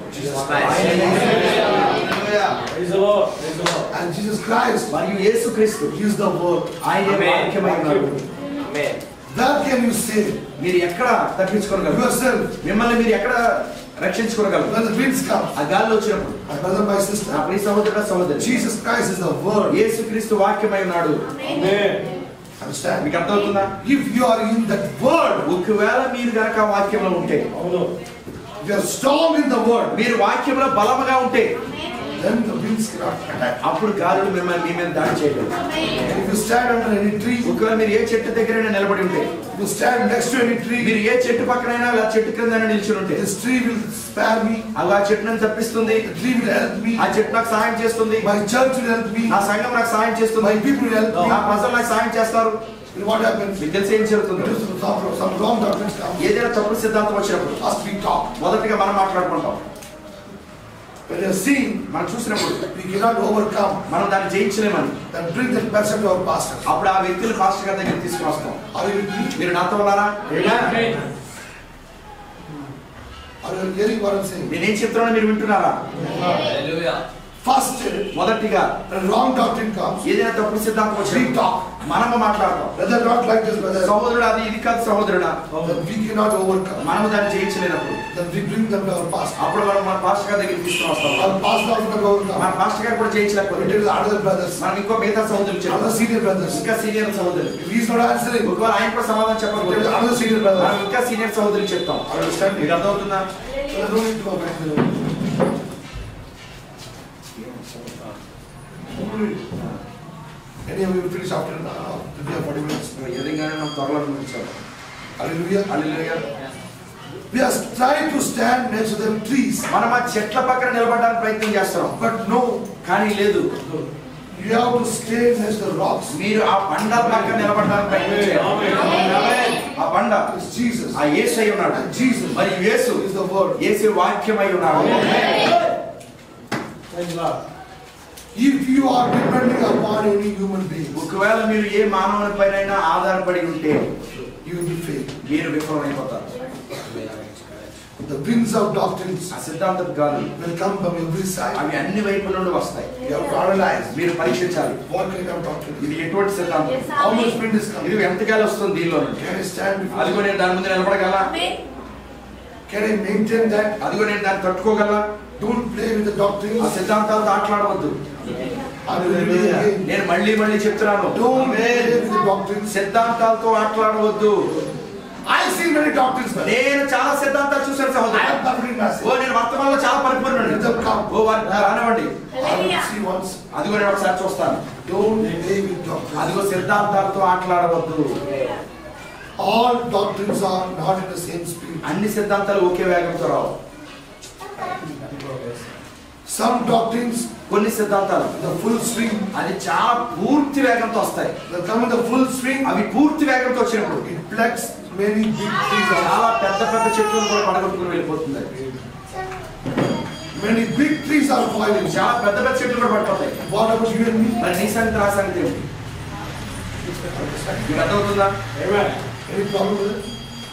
And Jesus Christ, మరియు యేసుక్రీస్తు He is the word. ఆయన వాక్యమై ఉన్నాడు Where can you save మీరు ఎక్కడ తప్పించుకోగలరు yourself మిమ్మల్ని మీరు ఎక్కడ రక్షించుకోగలరు when the winds come? ఆ గాలి వచ్చినప్పుడు My brother, my నా sister, ప్రియ సహోదరుడ సహోదరి Jesus Christ is the word. యేసుక్రీస్తు వాక్యమై ఉన్నాడు Understand? మీకు అర్థమవుతుందా If you are in that word, ఒకవేళ మీరు గనక ఆ వాక్యంలో ఉంటే if you are strong in the word, మీరు వాక్యంలో బలముగా ఉంటే then the winds cannot attack. అప్పుడు గాలులు మిమ్మల్ని మీ మీద దాడి చేయలేదు If you stand under any tree, ఒకవేళ మీరు ఏ చెట్టు దగ్గరైనా నిలబడి ఉంటే if you stand next to any tree, మీరు ఏ చెట్టు పక్కనైనా లేదా చెట్టు కింద నిల్చుని ఉంటే this tree will spare me, అవి ఆ చెట్టు నన్ను తప్పిస్తుంది the tree will help me, ఆ చెట్టు నాకు సహాయం చేస్తుంది my church will help me, నా సంఘం నాకు సహాయం చేస్తుంది my people will help నా me. ప్రజలు నాకు సహాయం చేస్తారు And what happens? మీకు తెలిసి ఏం జరుగుతుంది Some, some wrong doctrines come, ఏదైనా తప్పుడు సిద్ధాంతం వచ్చినప్పుడు must be taught. మొదటిగా మనం మాట్లాడుకుంటాం When you are seeing, మనం చూసినప్పుడు we cannot overcome, మనం దాన్ని జయించలేమని then bring that person to our pastor. అప్పుడు ఆ వ్యక్తులు పాస్టర్ గారి దగ్గర తీసుకుని వస్తాం Are you with me? మీరు నాతో ఉన్నారా Are you hearing what I'm saying? నేనేం చెప్తున్నానో మీరు వింటున్నారా First, మొదటిగా when wrong doctrine comes, ఏదైనా తప్పుడు సిద్ధాంతం we వచ్చినప్పుడు talk. మనము మాట్లాడతాం Brother, not like this, brother. సహోదరుడు అది ఇది కాదు సహోదరుడా Then we cannot overcome. మనము దాన్ని జయించలేనప్పుడు Then we bring them to our pastor. అప్పుడు మనం మన పాస్టర్ గారి దగ్గర తీసుకుని వస్తాం Our pastor also cannot మన overcome. పాస్టర్ గారు కూడా We జయించలేకపోతే did with other brothers, మనం ఇంకో మిగతా సహోదరులు other చెప్తాం senior brothers. ఇంకా సీనియర్ సహోదరులు If he's not answering, we ఒకవేళ ఆయన కూడా సమాధానం did with చెప్పకపోతే other senior మనం brothers. ఇంకా సీనియర్ సహోదరులు చెప్తాం Understand? మీకు అర్థమవుతుందా So I don't need to go back to the- Anyway, we will finish after uh, we have 40 minutes. ఎదురుగానే మనం త్వరలో ముగించాలి Hallelujah. Hallelujah. We are trying to stand next to them trees, మనం ఆ చెట్ల పక్కన నిలబడడానికి ప్రయత్నం చేస్తున్నాం but no, కానీ లేదు you have to stay next to the rocks. మీరు ఆ బండ పక్కన నిలబడడానికి ప్రయత్నం చేయాలి ఆ బండ It's Jesus. ఆ యేసు అయి ఉన్నాడు And Jesus మరి యేసు is the word. యేసు వాక్యమై ఉన్నాడు If you are depending upon any human being, ఒకవేళ మీరు ఏ మానవుని పైన ఆధారపడి ఉంటే you will be failed. మీరు విఫలమైపోతారు The winds of doctrines ఆ సిద్ధాంతపు గాలు will come from every side. అవి అన్ని వైపుల నుండి వస్తాయి You have to analyze మీరు పరీక్షించాలి what kind of doctrine ఇది is it. ఎటువంటి సిద్ధాంతం How much wind is ఇది coming? ఎంతకాలం వస్తుంది దీనిలో నుండి Can I stand before అదిగో నేను దాని ముందు నిలబడగల Can I maintain that? అదిగో నేను దాన్ని తట్టుకోగల Don't play with the ఆ doctrines. సిద్ధాంతాలతో ఆటలాడవద్దు I will repeat it again. నేను మళ్ళీ మళ్ళీ చెప్తున్నాను Don't play with the doctrines. సిద్ధాంతాలతో ఆటలాడవద్దు I see many doctrines, but నేను చాలా సిద్ధాంతాలు చూశాను I సహోదరు am perfectly ఓ massive. నేను వర్తమానంలో చాలా పరిపూర్ణుడు Let them come. ఓ వారు రానివ్వండి I will see once. అదిగో నేను ఒకసారి చూస్తాను Don't play with doctrines. అదిగో సిద్ధాంతాలతో ఆటలాడవద్దు All doctrines are not in the same speed. అన్ని సిద్ధాంతాలు ఒకే వేగంతో రావు Some doctrines, కొన్ని సిద్ధాంతాలు the full swing, అది చాలా పూర్తి వేగంతో వస్తాయి they come in the full swing. అవి పూర్తి వేగంతో వచ్చినప్పుడు It plucks many big trees out. చాలా పెద్ద పెద్ద చెట్లను కూడా పడగొట్టుకుని వెళ్ళిపోతుంది అది. Many big trees are falling. చాలా పెద్ద పెద్ద చెట్లు కూడా పడిపోతాయి What about you and me? మరి నీ సంగతి నా సంగతి ఏమిటి మీకు అర్థమవుతుందా Any problem with it?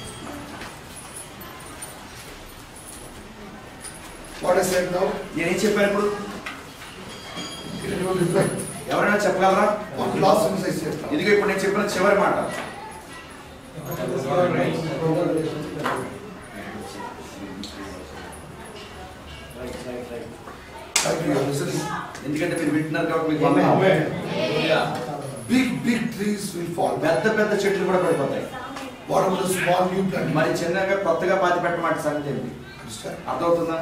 What I said now, నేనేం చెప్పాను ఇప్పుడు can anyone reflect? ఎవరైనా చెప్పగలరా What last sentence I said now? ఇదిగో ఇప్పుడు నేను చెప్పిన చివరి మాట Thank you, you are listening. ఎందుకంటే మీరు వింటున్నారు కాబట్టి మీకు వందనాలు. Big, big trees will fall. పెద్ద పెద్ద చెట్లు కూడా పడిపోతాయి What about the small new plant? మరి చిన్నగా కొత్తగా పాతి పెట్టమాట సంగతి ఏంటి Understand? అర్థమవుతుందా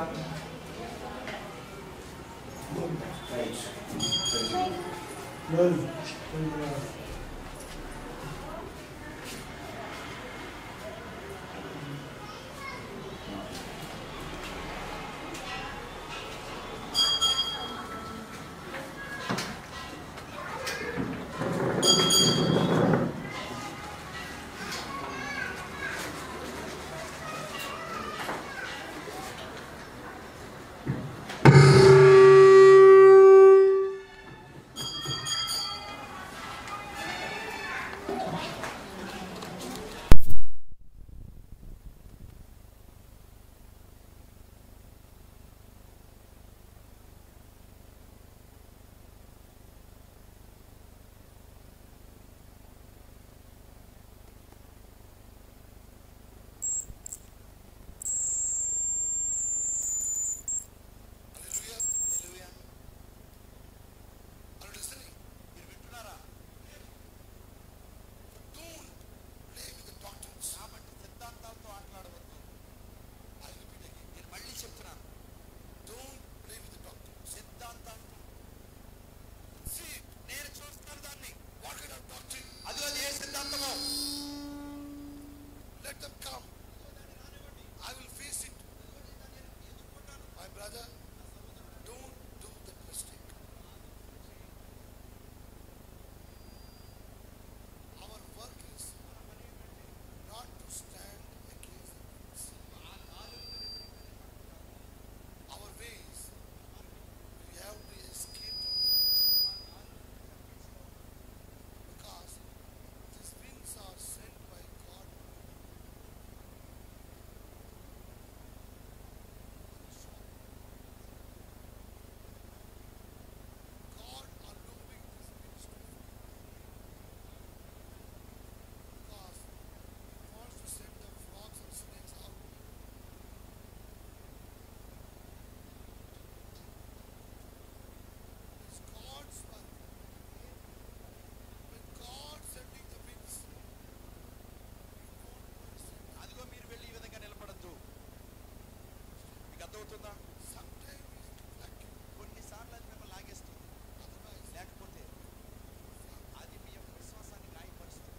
అర్థమవుతుందా Sometimes we need to vacuum. కొన్నిసార్లు అది మిమ్మల్ని లాగేస్తుంది Otherwise, లేకపోతే అది మీ యొక్క విశ్వాసాన్ని గాయపరుస్తుంది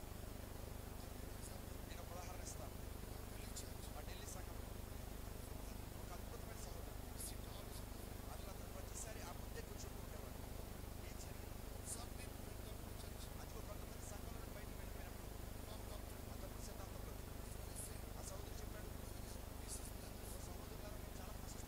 నేను ఒక ఉదాహరణ ఇస్తాను village church, మా ఢిల్లీ సంఘం ఒక అద్భుతమైన సహోదరు sit always. అట్లా అతను ప్రతిసారి ఆ ముందే కూర్చుంటూ ఉండేవాడు ఏం జరిగింది Some people will come to church, అది ఒక కొంతమంది సంఘంలో నుండి బయటకు వెళ్ళిపోయినప్పుడు come doctor, అతను సిద్ధాంతంలో they say, ఆ సహోదరు చెప్పాడు this is brother. "ఓ సహోదరులారా, మేము చాలా కష్ట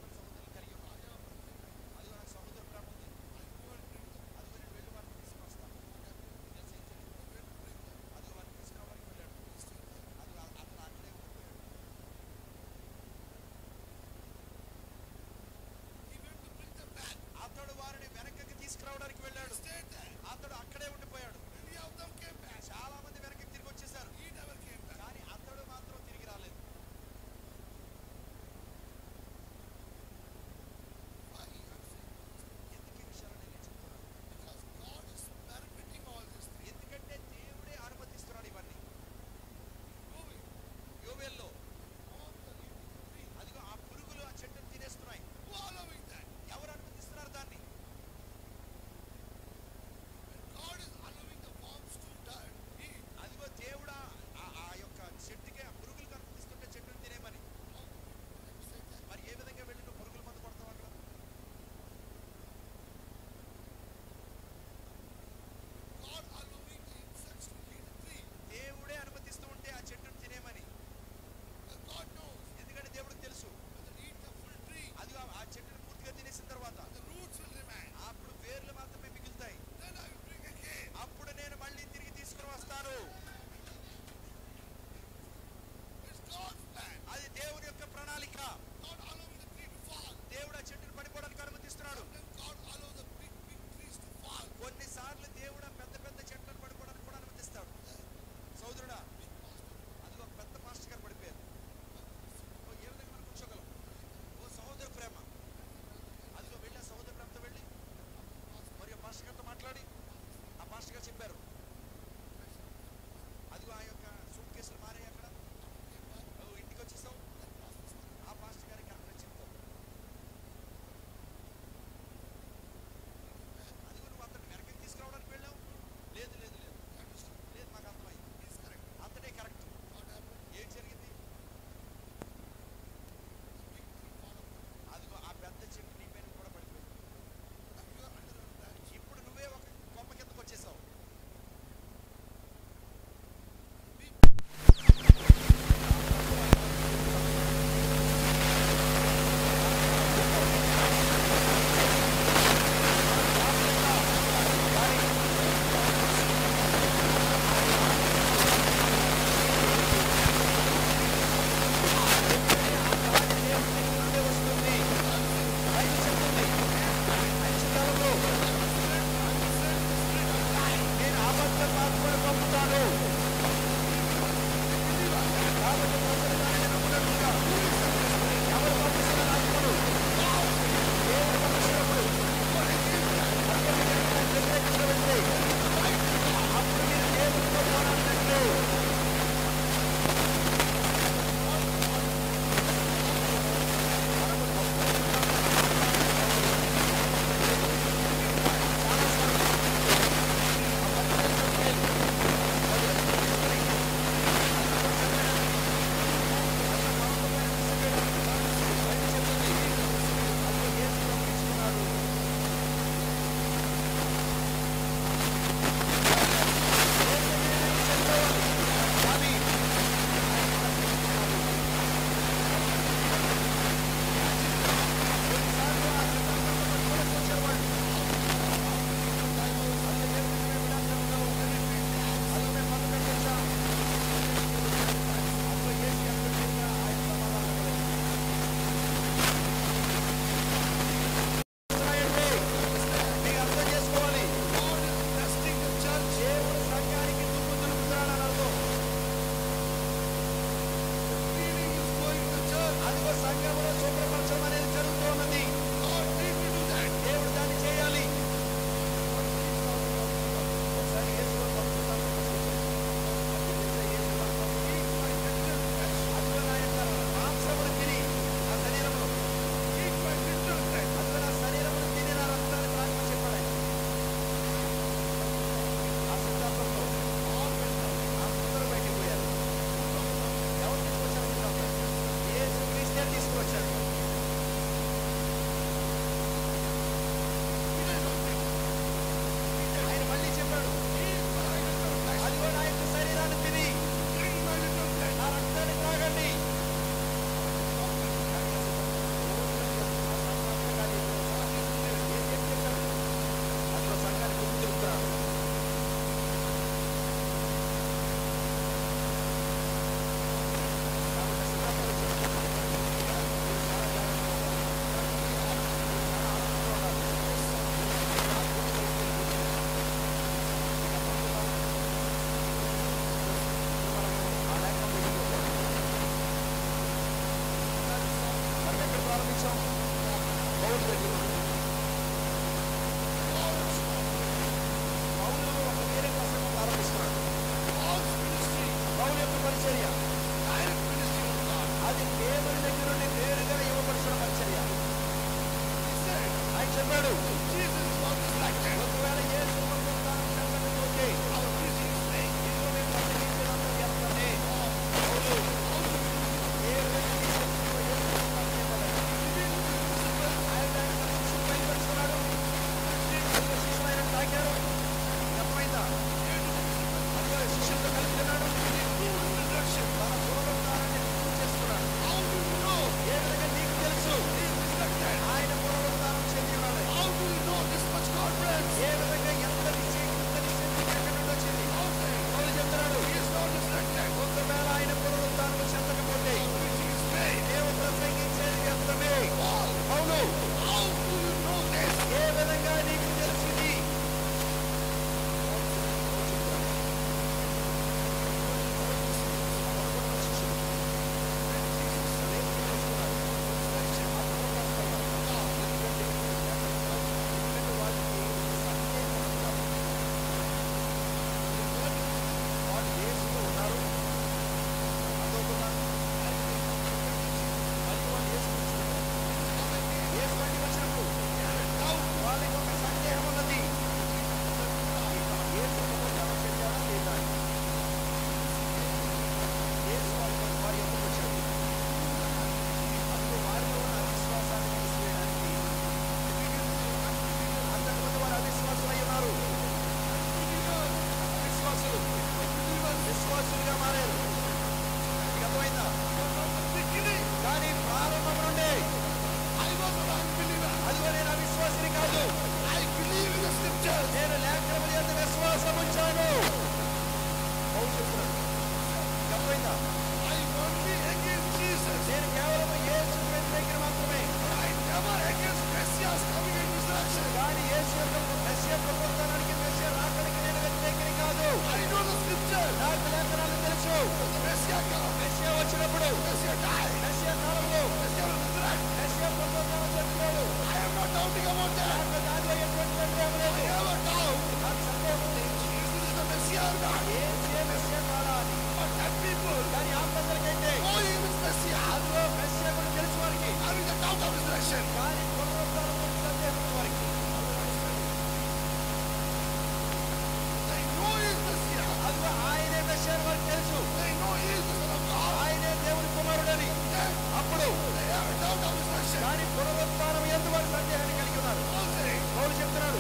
కొంచెం పౌలు దగ్గర ఉంది. పౌలు ఒక వేరే ప్రసంగం ప్రారంభిస్తున్నాడు పౌలు యొక్క పరిచర్య అది దేవుని దగ్గర నుండి నేరుగా ఇవ్వబడిన పరిచర్య ఆయన చెప్పాడు ఒకవేళ ఏ సుమతానం చెప్పకపోతే ఇదిగో మేము ప్రసంగించినంత వ్యర్థమే పౌలు ఏ విధంగా నీ శక్తితో ఏ విధంగా పనిచేయగలరు? ఆయన దాన్ని తన శిష్యులకు బయలుపరుస్తున్నాడు. అందులో శిష్యులు ఆయనను తాకారు. అర్థమైందా? అందులో శిష్యులతో కలిసి ఉన్నాడు. తన పునరుద్ధానాన్ని రుజువు చేస్తున్నాడు. ఏ విధంగా నీకు తెలుసు ఆయన పునరుద్ధానం చెంది ఉన్నాడు ఏ విధంగా ఎంత నిశ్చయం ఎంత నిశ్చయం నీకు ఎక్కడి నుండి వచ్చింది పౌలు చెప్తున్నాడు ఒకవేళ ఆయన పునరుద్ధానం చెందకపోతే మేము ప్రసంగించేది వ్యర్థమే పౌలు ఏ విధంగా నీకు తెలిసింది వాడు యేసుతో ఉన్నారు అదొకగా మరియు వాడు యేసు చూస్తున్నారు. యేసు బయటికి వచ్చినప్పుడు వాళ్ళకి ఒక సందేహం ఉన్నది యేసు పునరుద్ధానం చెందాడా లేదా అని. యేసు వాళ్ళ వారి ఎందుకు వచ్చాడు అందులో వారిలో ఉన్న అవిశ్వాసాన్ని తీసివేయడానికి అంతకుముందు వారు అవిశ్వాసులై ఉన్నారు అవిశ్వాసులు విశ్వాసులుగా మారారు మీకు అర్థమైందా కానీ ప్రారంభం నుండి అదిగో నేను అవిశ్వాసిని కాదు నేను లేఖనముల యందు విశ్వాసం ఉంచాను పౌలు చెప్తున్నాడు. మీకు అర్థమైందా నేను కేవలం యేసు వ్యతిరేకిని మాత్రమే కానీ యేసు యొక్క మెస్సియా ప్రభుత్వానికి మెస్సియా రాకడానికి నేను వ్యతిరేకిని కాదు నాకు లేఖనాలు తెలుసు మెస్సియా వచ్చినప్పుడు మెస్సియా కాలంలో మెస్సియా ప్రభుత్వం చెప్తున్నాడు నాకు దానిలో ఎటువంటి సందేహం లేదు నాకు సందేహం ఉంది ఏసే మెస్సియా కాదా అని కానీ ఆ ప్రజలకైతే అందులో మెస్సియా గురించి తెలుసు వారికి కానీ పునరుద్ధానం గురించి సందేహం ఉంది వారికి అదిగో ఆయనే మెస్సియా అని వారికి తెలుసు ఆయనే దేవుని కుమారుడని అప్పుడు కానీ పునరుద్ధానం ఎందు వారు సందేహాన్ని కలిగి ఉన్నారు పౌలు చెప్తున్నాడు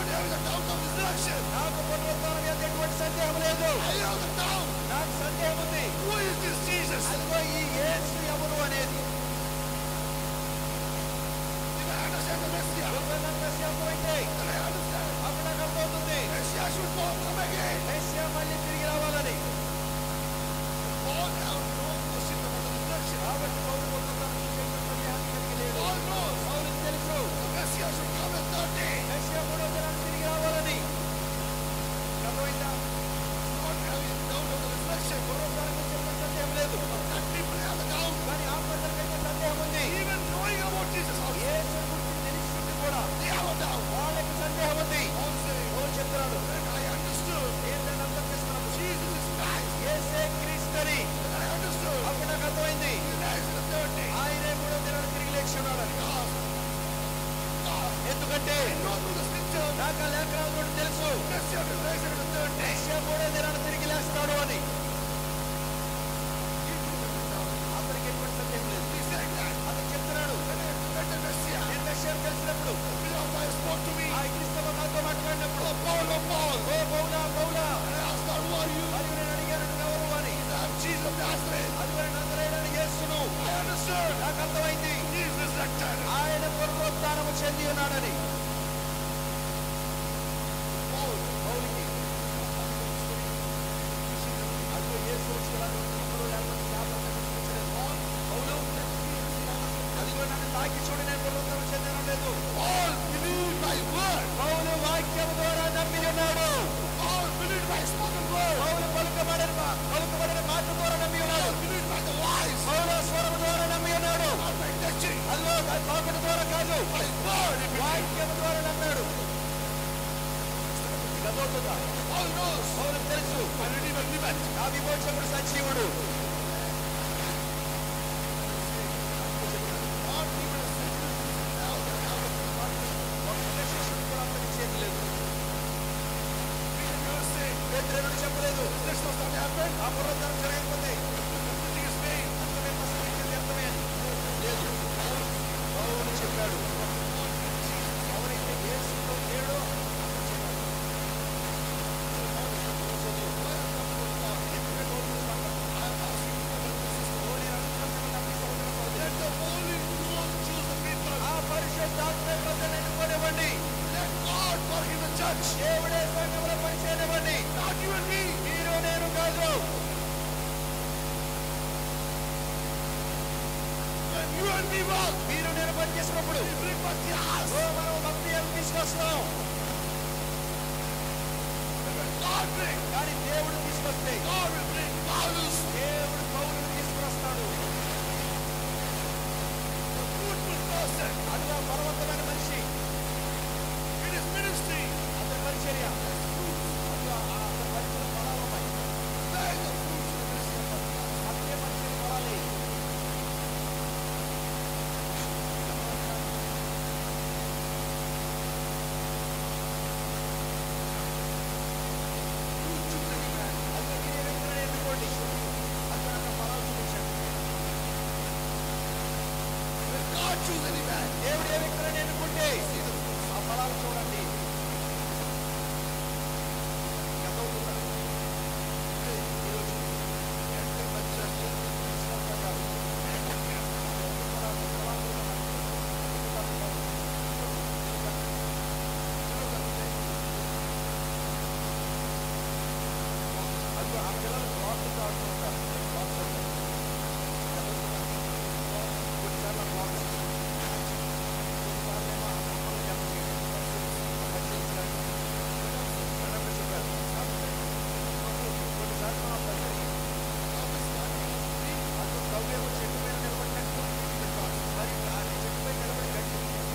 నాకు పునరుద్ధానం ఎందు ఎటువంటి సందేహం లేదు నాకు సందేహం ఉంది అదిగో ఈ యేసు ఎవరు అనేది ఒకవేళ నాకు మెస్సియా అర్థమైతే అప్పుడు నాకు అర్థమవుతుంది మెస్సియా మళ్ళీ తిరిగి రావాలని కాబట్టి పౌలు పునరుద్ధానం గురించి ఎటువంటి సందేహాన్ని కలిగి లేడు పౌలుకి తెలుసు మెస్సియా పునరుద్ధానం తిరిగి రావాలని అర్థమైందా పునరుద్ధానం గురించి ఎటువంటి సందేహం లేదు కానీ ఆ ప్రజలకైతే సందేహం ఉంది యేసు గురించి తెలిసి కూడా వాళ్ళకి సందేహం ఉంది పౌలు చెప్తున్నాడు నేను దాన్ని అర్థం చేసుకున్నాను యేసే క్రీస్తని అప్పుడు నాకు అర్థమైంది ఆయనే కూడా దినాన్ని తిరిగి లేచి ఉన్నాడని ఎందుకంటే నాకు ఆ లేఖనాల కూడా తెలుసు మెస్సియా కూడా దినాన్ని తిరిగి లేస్తాడు అని అతనికి ఎటువంటి సందేహం లేదు అతను చెప్తున్నాడు నేను మెస్సియా తెలిసినప్పుడు ఆ క్రీస్తవ నాతో మాట్లాడినప్పుడు ఓ పౌలా పౌలా మరియు నేను అడిగాను "నువ్వు ఎవరు అని అది మరి నజరేయుడైన యేసును నాకు అర్థమైంది ఆయన పునరుత్థానము చెంది ఉన్నాడని పౌలుకి అవుతుందా Paul knows. పౌలకు తెలుసు I redeemer liveth. నా విమోచకుడు సజీవుడు Not even a single now the hour of the ఒక్క శిష్యుడు కూడా అప్పగించేది లేదు Peter never said, పేతురు చెప్పలేదు this was not happened. ఆ పునరుద్ధరణ జరగకపోతే Everything is made. అంతమే మసలించే వ్యర్థమే అని లేదు పౌలు చెప్పాడు ఎవరైతే యేసులో లేడో Let the Holy Ghost choose the people. ఆ పరిశుద్ధాత్మ ప్రజలను ఎన్నుకోనివ్వండి Let God work in the church. దేవుడే సంఘంలో పనిచేయనివ్వండి Not you and me. మీరు నేను కాదు When you and me work, మీరు నేను పనిచేసినప్పుడు we bring back the house. ఓ మనం భక్తి అని తీసుకొస్తాం When God brings, కానీ దేవుడు తీసుకొస్తే God will bring Paulus, దేవుడు పౌరుని తీసుకొస్తాడు the fruitful person. అదిగా బలవంతమైన మనిషి It is ministry. అతని పరిచర్య అదిగో ఆ అతని పరిచర్య ఫలాలు ఉన్నాయి Bear the fruits of the ministry of God. అదే పరిచర్య ఫలాలి You choose any man. అదిగో మీరే ఎవరైనా ఎన్నుకోండి అక్కడ అక్కడ ఫలాలు చూపించండి When God choose any man, దేవుడు ఏ వ్యక్తులను ఎన్నుకుంటే ఆ ఫలాలు చూడండి ఎంత అవుతుందా ఈరోజు enter the church. ఇస్లాంలో కాదు. ఫలాలు, ఫలాలు చూడండి. అదిగో ఆ పిల్లలు క్లాత్స్ ఆడుతూ ఉంటారు క్లాత్స్ ఆడతారు. కొన్నిసార్లు క్లాత్స్ కొన్నిసార్లు ఏమో ఆ బొమ్మలు జమ చేయడం పరిశీలించడం మేడం చెప్పారు కొన్నిసార్లు మనం పరిశీలి అదిగో కవ్వేమో చెట్టు పైన నిలబడినట్టు మరి ఆ చెట్టు పైన నిలబడి గట్టి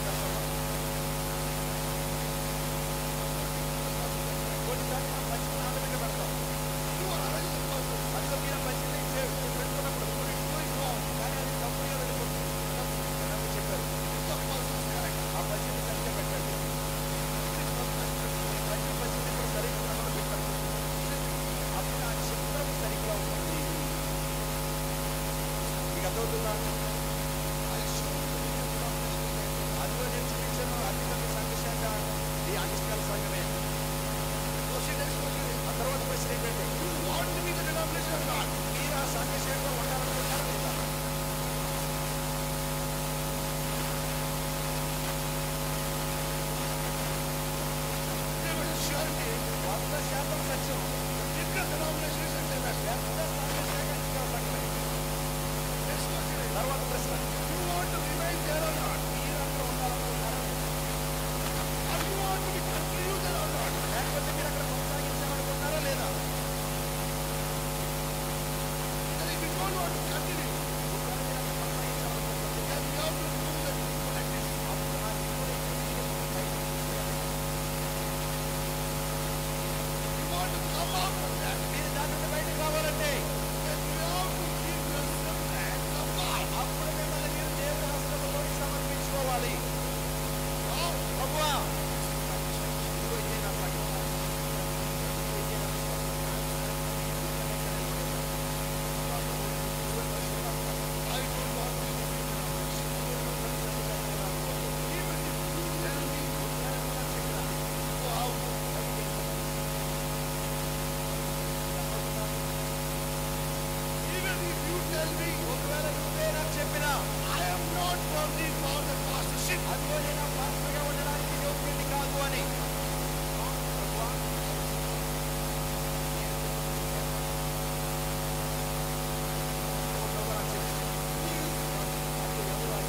కొన్నిసార్లు మనం మంచి నాన్న మీద పెడతాం You are arranged the person. అందులో మీరు మంచి పెట్టుకున్నప్పుడు కానీ అది తప్పుగా వెళ్ళిపోతుంది మేడం చెప్పారు The person is correct. ఆ పచ్చిని సరిగ్గా పెట్టండి పచ్చి పచ్చిని కూడా సరిగ్గా క్రమంలో పెట్టండి అప్పుడు ఆ చిత్రం సరిగ్గా ఉంటుంది మీకు అర్థమవుతుందా I show you the different denominations. అందులో నేను చూపించాను అధికారుల సంఘశాఖ ఈ అధిష్టాల సంఘమే Question next question is, ఆ తర్వాత ప్రశ్న ఏంటంటే you want to be the denomination or not? మీరు ఆ సంఘశాఖలో ఉండాలనుకుంటారా లేదా There was a surety. వంద శాతం సత్యం Different denominations and different. పెద్ద సంఘశాఖ అధికార సంఘమే Next question is, తర్వాత ప్రశ్న you want to remain there or not? మీరు అక్కడ ఉండాలనుకుంటారా Or you want to be continue there or not? లేకపోతే మీరు అక్కడ కొనసాగించాలనుకుంటారా లేదా And if you don't want to continue, ఒకవేళ మీరు అక్కడ కొనసాగించాలనుకుంటే then you have to remove the people like this. అప్పుడు ఆ దిగుబడి బయటికి తీయాలి. You want to come out from that, మీరు దాని నుండి బయటకు రావాలంటే then you have to give yourself the hands of God. అప్పుడు మిమ్మల్ని మీరు దేవుని హస్తములోకి సమర్పించుకోవాలి ప్రభువా ఇదిగో ఇదే నా సంఘం. ఇదిగో ఇదే నా విశ్వాసం. I don't want to be the denomination. Even if you tell me go out, even if you tell me ఒకవేళ నువ్వే నాకు చెప్పినా I am not worthy for the pastorship, అదిగో నేను ఆ పాస్టర్గా ఉండడానికి యోగ్యుడిని కాదు అని ప్రభువా, ఓ ప్రభువా నాకు చెప్పు. అదిగో ఎవరు వాళ్ళు?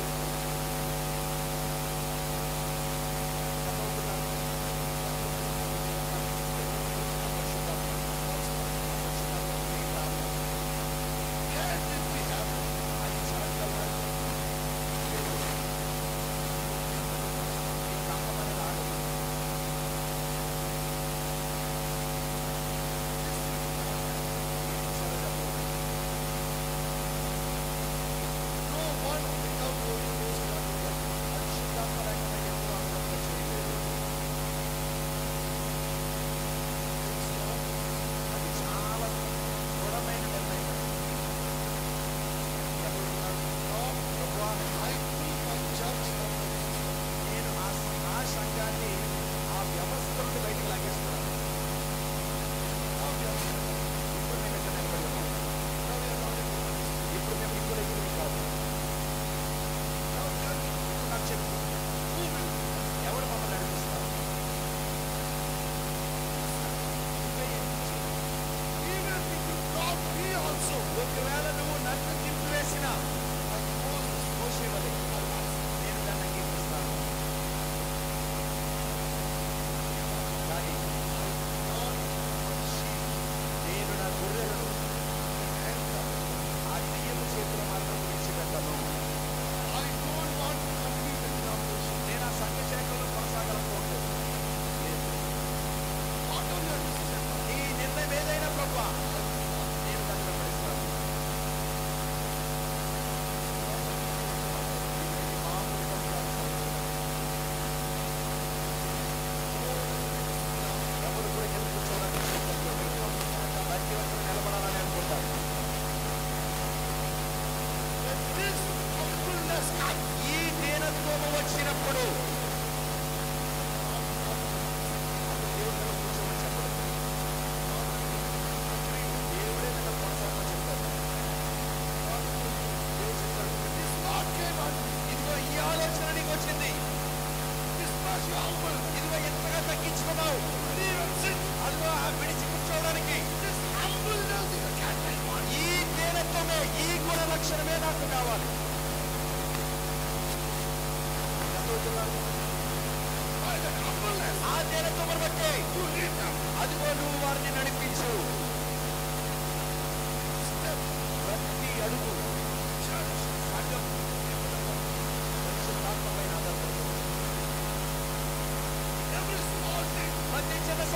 అర్థమవుతుందా? can it be happen? అది జరగగలదా?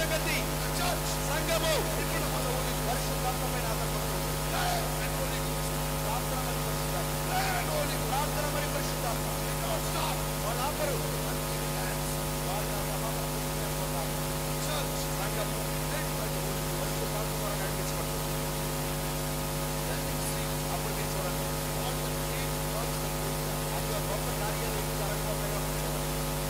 సంగతి సంఘము పరిశుద్ధాత్మమైన ఆధారపడుతుంది ప్రార్థన మరి పరిశుద్ధాత్మ ప్రార్థన మరి పరిశుద్ధాత్మ వాళ్ళు ఆపరు వాళ్ళ మహాపరిశుద్ధాత్మ సంఘము పరిశుద్ధాత్మ ద్వారా నడిపించబడుతుంది అప్పుడు మీరు చూడండి అందులో గొప్ప కార్యాలు ఏమి జరగబోతాయో అప్పుడు చూడండి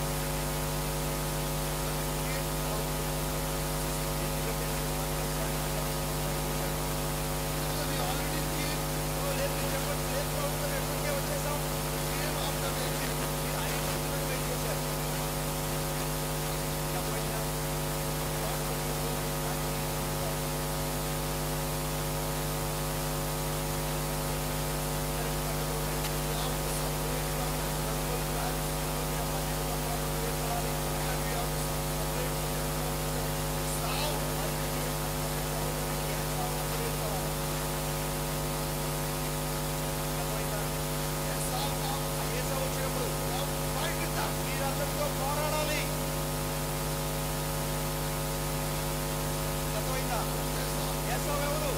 పోరాడాలి అర్థమైందా ఏసావు ఎవరు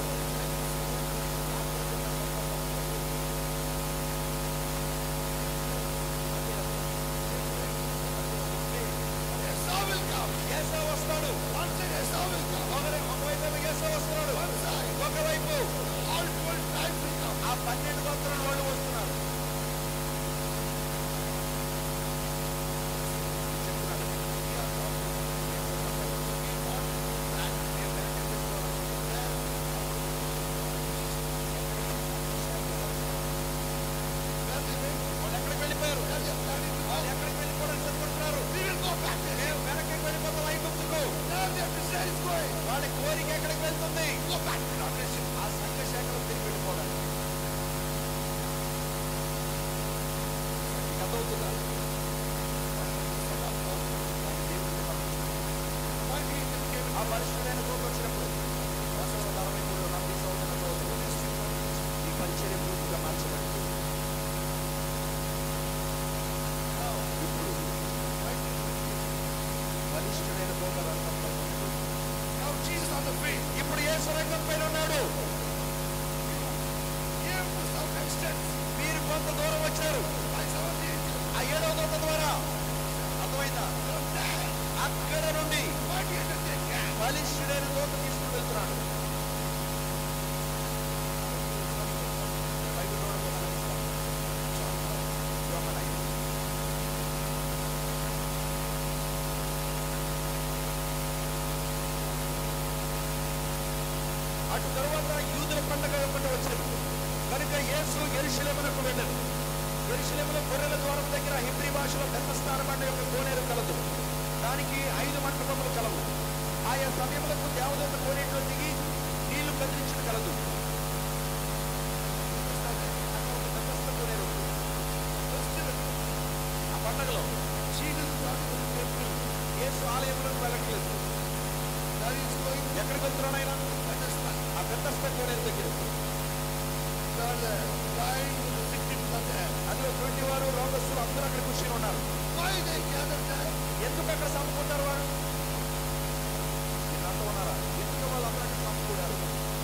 ఏసావు వస్తాడు ఒకరి- ఒకవైపు ఏసావు వస్తున్నాడు ఒకవైపు ఆ పన్నెండు గోత్రాల వాళ్ళు వస్తున్నారు వాళ్ళు ఎక్కడికి వెళ్ళిపోయారు వాళ్ళు ఎక్కడికి వెళ్ళిపోవడానికి సిద్ధపడుతున్నారు మేము వెనక్కి వెళ్ళిపోతాం ఐగుప్తుకు వాళ్ళ కోరిక ఎక్కడికి వెళ్తుంది ఆ సంఘ శాఖలో తిరిగి వెళ్ళిపోవడానికి కథ అవుతుందా ఆ పరిశుద్ధమైన కోపం వచ్చినప్పుడు పంతొమ్మిది వందల అరవై మూడులో నలభై సంవత్సరాల చదువు ఈ పరిచర్య పూర్తిగా మార్చబడింది ఇప్పుడు బలిష్ఠుడైన కోప రంగం పైన ఉన్నాడు. ఇప్పుడు ఏ రంగం పైన ఉన్నాడు మీరు కొంత దూరం వచ్చారు ఆ ఏడవ దూత ద్వారా అర్థమైందా అక్కడ నుండి బలిష్ఠుడైన దూత తీసుకుని వెళ్తున్నాడు బైబిల్లో ఉన్న ఒక మాట. యోహాను ఐదు. అటు తరువాత యూదుల పండగ ఒకటి వచ్చింది కనుక యేసు ఎరుషలేమునకు వెళ్ళను ఎరుషలేములో గొర్రెల ద్వారం దగ్గర హిబ్రీ భాషలో పెద్ద స్థానమండ యొక్క కోనేరు కలదు దానికి ఐదు మంటపములు కలవు ఆయా సమయములకు దేవదూత కోనేటిలో దిగి నీళ్లు కదిలించిన కలదు అక్కడ ఒక పెద్ద కోనేరు ఉంది. ఆ పండగలో యేసు ఆలయంలోకి వెళ్ళట్లేదు ఎక్కడికి వెళ్తున్నాడు ఆయన ఆ పెద్ద కోనేరు దగ్గర అందులో ట్వంటీ వారు రోగస్తులు అందరూ అక్కడ కూర్చొని ఉన్నారు ఎందుకు అక్కడ సమకూటారు వారు మీరు అంటూ ఉన్నారా ఎందుకు వాళ్ళు అందరూ అక్కడ సమకూడారు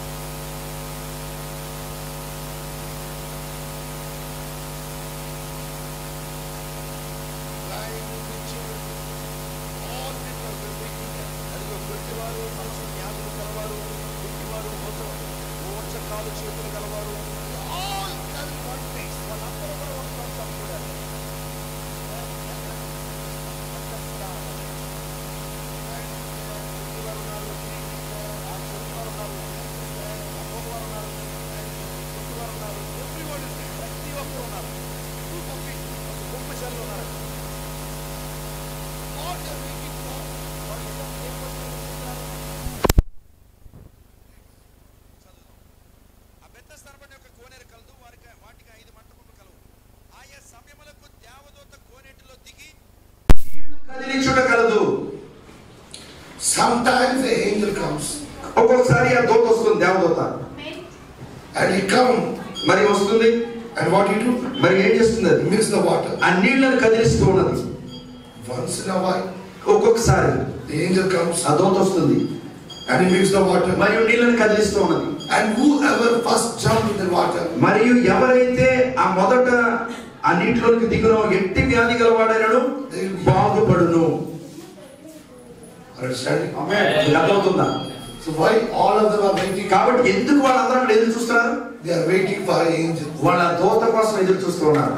అదిగో గుడ్డివారు సమస్త వ్యాధులు కలవారు గుడ్డివారు ఓచ కాలు చేతులు కలవారు వాళ్ళందరూ కూడా ఒక చోట సమకూడారు గుడ్డివారు ఉన్నారు ఆ చెట్టువారు ఉన్నారు ఆ మూగవారు ఉన్నారు గుడ్డివారు ఉన్నారు ప్రతి ఒక్కరు ఉన్నారు ఒక గుంపు చెల్లు ఉన్నారు ఆ పెద్ద స్థానపడి ఒక కోనేరు కలదు వారికి వాటికి ఐదు మంటపములు కలవు ఆయా సమయములకు దేవదూత కోనేటిలో దిగి కదిలించుట కలదు Sometimes the angel comes ఒక్కొక్కసారి ఆ దూత వస్తుంది దేవదూత and he come మరి వస్తుంది and what he do? మరి ఏం చేస్తుంది అది Mix the water. ఆ నీళ్లను కదిలిస్తూ ఉన్నది Once in a while, ఒక్కొక్కసారి the angel comes ఆ దోత వస్తుంది and he makes the water. మరియు నీళ్ళని కదిలిస్తూ ఉన్నది And whoever first jumped in the water, మరియు ఎవరైతే ఆ మొదట ఆ నీటిలోకి దిగునో ఎట్టి వ్యాధి గలవాడైనను బాగుపడును understanding? ఇది అర్థమవుతుందా So why all of them are waiting? కాబట్టి ఎందుకు వాళ్ళందరూ అక్కడ ఎదురు చూస్తున్నారు They are waiting for an angel. వాళ్ళ దోత కోసం ఎదురు చూస్తూ ఉన్నారు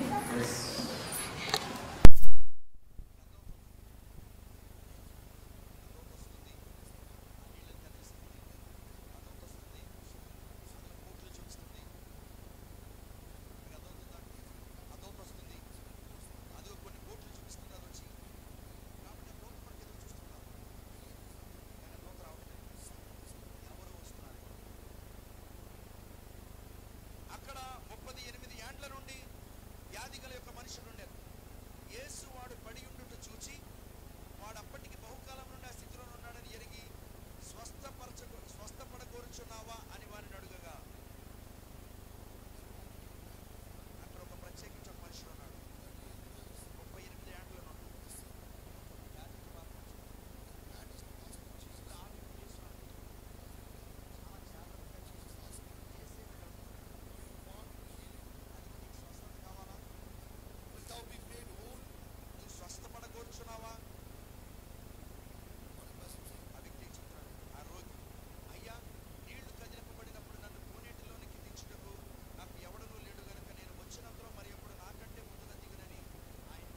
అక్కడ ముప్పది ఎనిమిది ఏండ్ల నుండి వ్యాధి గల యొక్క మనుషుడు ఉండేది యేసు వాడు పడి ఉండుట చూచి వాడు అప్పటికి బహుకాలం నుండి ఆ స్థితిలో ఉన్నాడని ఎరిగి స్వస్థపరచ స్వస్థపడకూర్చున్నావా అని వారిని అడుగగా అక్కడ ఒక ప్రత్యేకించి ఒక మనుషుడు ఉన్నాడు ముప్పై ఎనిమిది ఏండ్ల నుండి నువ్వు స్వస్థపడకూర్చున్నావా ఆ వ్యక్తి చెప్తాడు ఆ రోగి అయ్యా నీళ్లు కదిలింపబడినప్పుడు నన్ను కోనేటిలోనికి దించుటకు నాకు ఎవడనూ లేడు గనుక నేను వచ్చినంతలో మరి ఎప్పుడు నాకంటే ముందున దిగునని ఆయన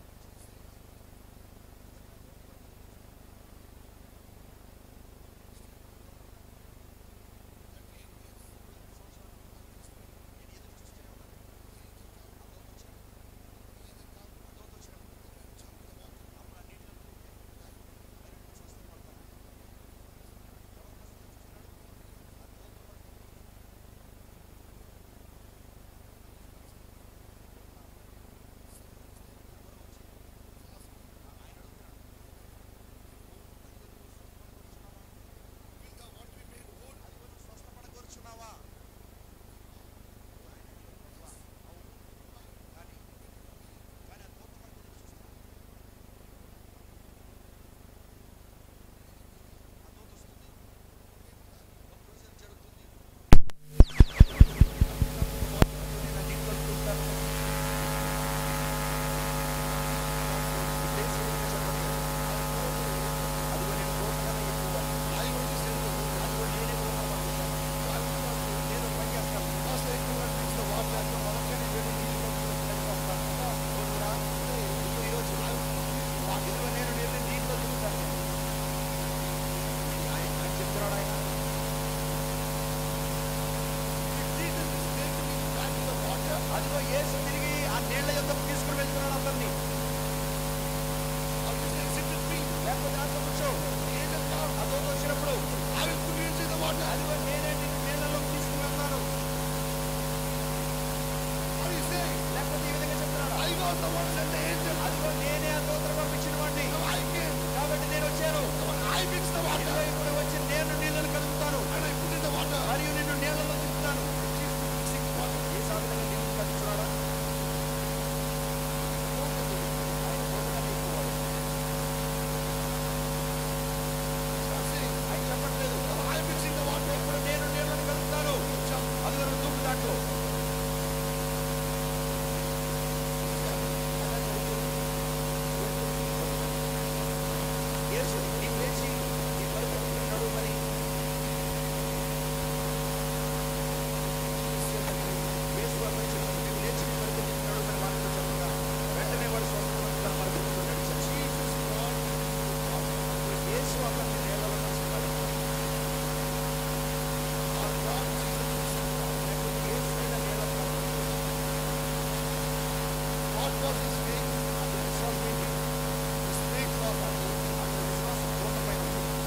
నేను ఎదురు చూస్తూనే ఉన్నాను అదోతో వచ్చాడు అదోతో వచ్చినప్పుడు అప్పుడు ఆ నీటిలో దిగితే మరి నువ్వు స్వస్థపడతావు ఎవరి కోసం చూస్తున్నాడు ఆ దోత వాడు ఎవరో వచ్చి ఆ- ఆయన అడుగుతున్నాడు అదిగో నువ్వు స్వస్థపడకూర్చున్నావా ఆయన అడిగాడు, "ప్రభువా, అవును కానీ కానీ ఆ దోత వాడు ఎదురు చూస్తున్నాడు ఆ దోత వస్తుంది ఒక రోజు ఏం జరుగుతుంది నేను ఆ నీటిలో చూస్తాను. ఉద్దేశం ఏంటో చెప్పట్లేదు. అదిగో నేను దోతగానే ఎక్కువ అదిగో నేనే దోత పంపిస్తాను నేను పని చేస్తాను మొదటిగానే వేడి నీళ్ళు వస్తాను ఓడురా, ఇదిగో ఈరోజు ఇదిగో నేను నీళ్ళు నీటిలో దిగుతాను ఆయన ఆయన చెప్తున్నాడు ఆయన అదిగో యేసు తిరిగి ఆ నీళ్ల యొక్కకు తీసుకుని వెళ్తున్నాడు అతన్ని లేకపోతే ఆశ కూర్చో అదో వచ్చినప్పుడు అదిగో నేనే నిన్ను నీళ్ళలోకి తీసుకుని వెళ్తాను లేకపోతే ఈ విధంగా చెప్తున్నాడు అదిగో నేనే ఆ దూతను పంపించిన వాడిని కాబట్టి నేను వచ్చాను ఇదిగో ఇప్పుడు వచ్చి నేను నీళ్ళని కలుగుతాను మరియు నిన్ను నీళ్ళలో తిప్పుతాను ఏ సాధనంగా నీళ్ళు కలుగుతున్నాడా ఆయన దూతగానే ఎక్కువవాడు. ఆయన చెప్పట్లేదు ఇప్పుడు నేను నీళ్ళని కలుగుతాను అదిగో నువ్వు దూకు దాంట్లో యేసు నీవు లేచి నీ పరుపు నడుమని యేసు అతను చెప్పాడు నీవు లేచి నీ పరుపు నడుమని వారితో చెప్పగా వెంటనే వాడు స్వస్థపడి తన పరుపుతో నడిచాడు యేసు అతన్ని నేలలో నడుచుకున్నాడు యేసు మీద నేల అతని విశ్వాసం ఏంటి అతని విశ్వాసం పూర్ణమైన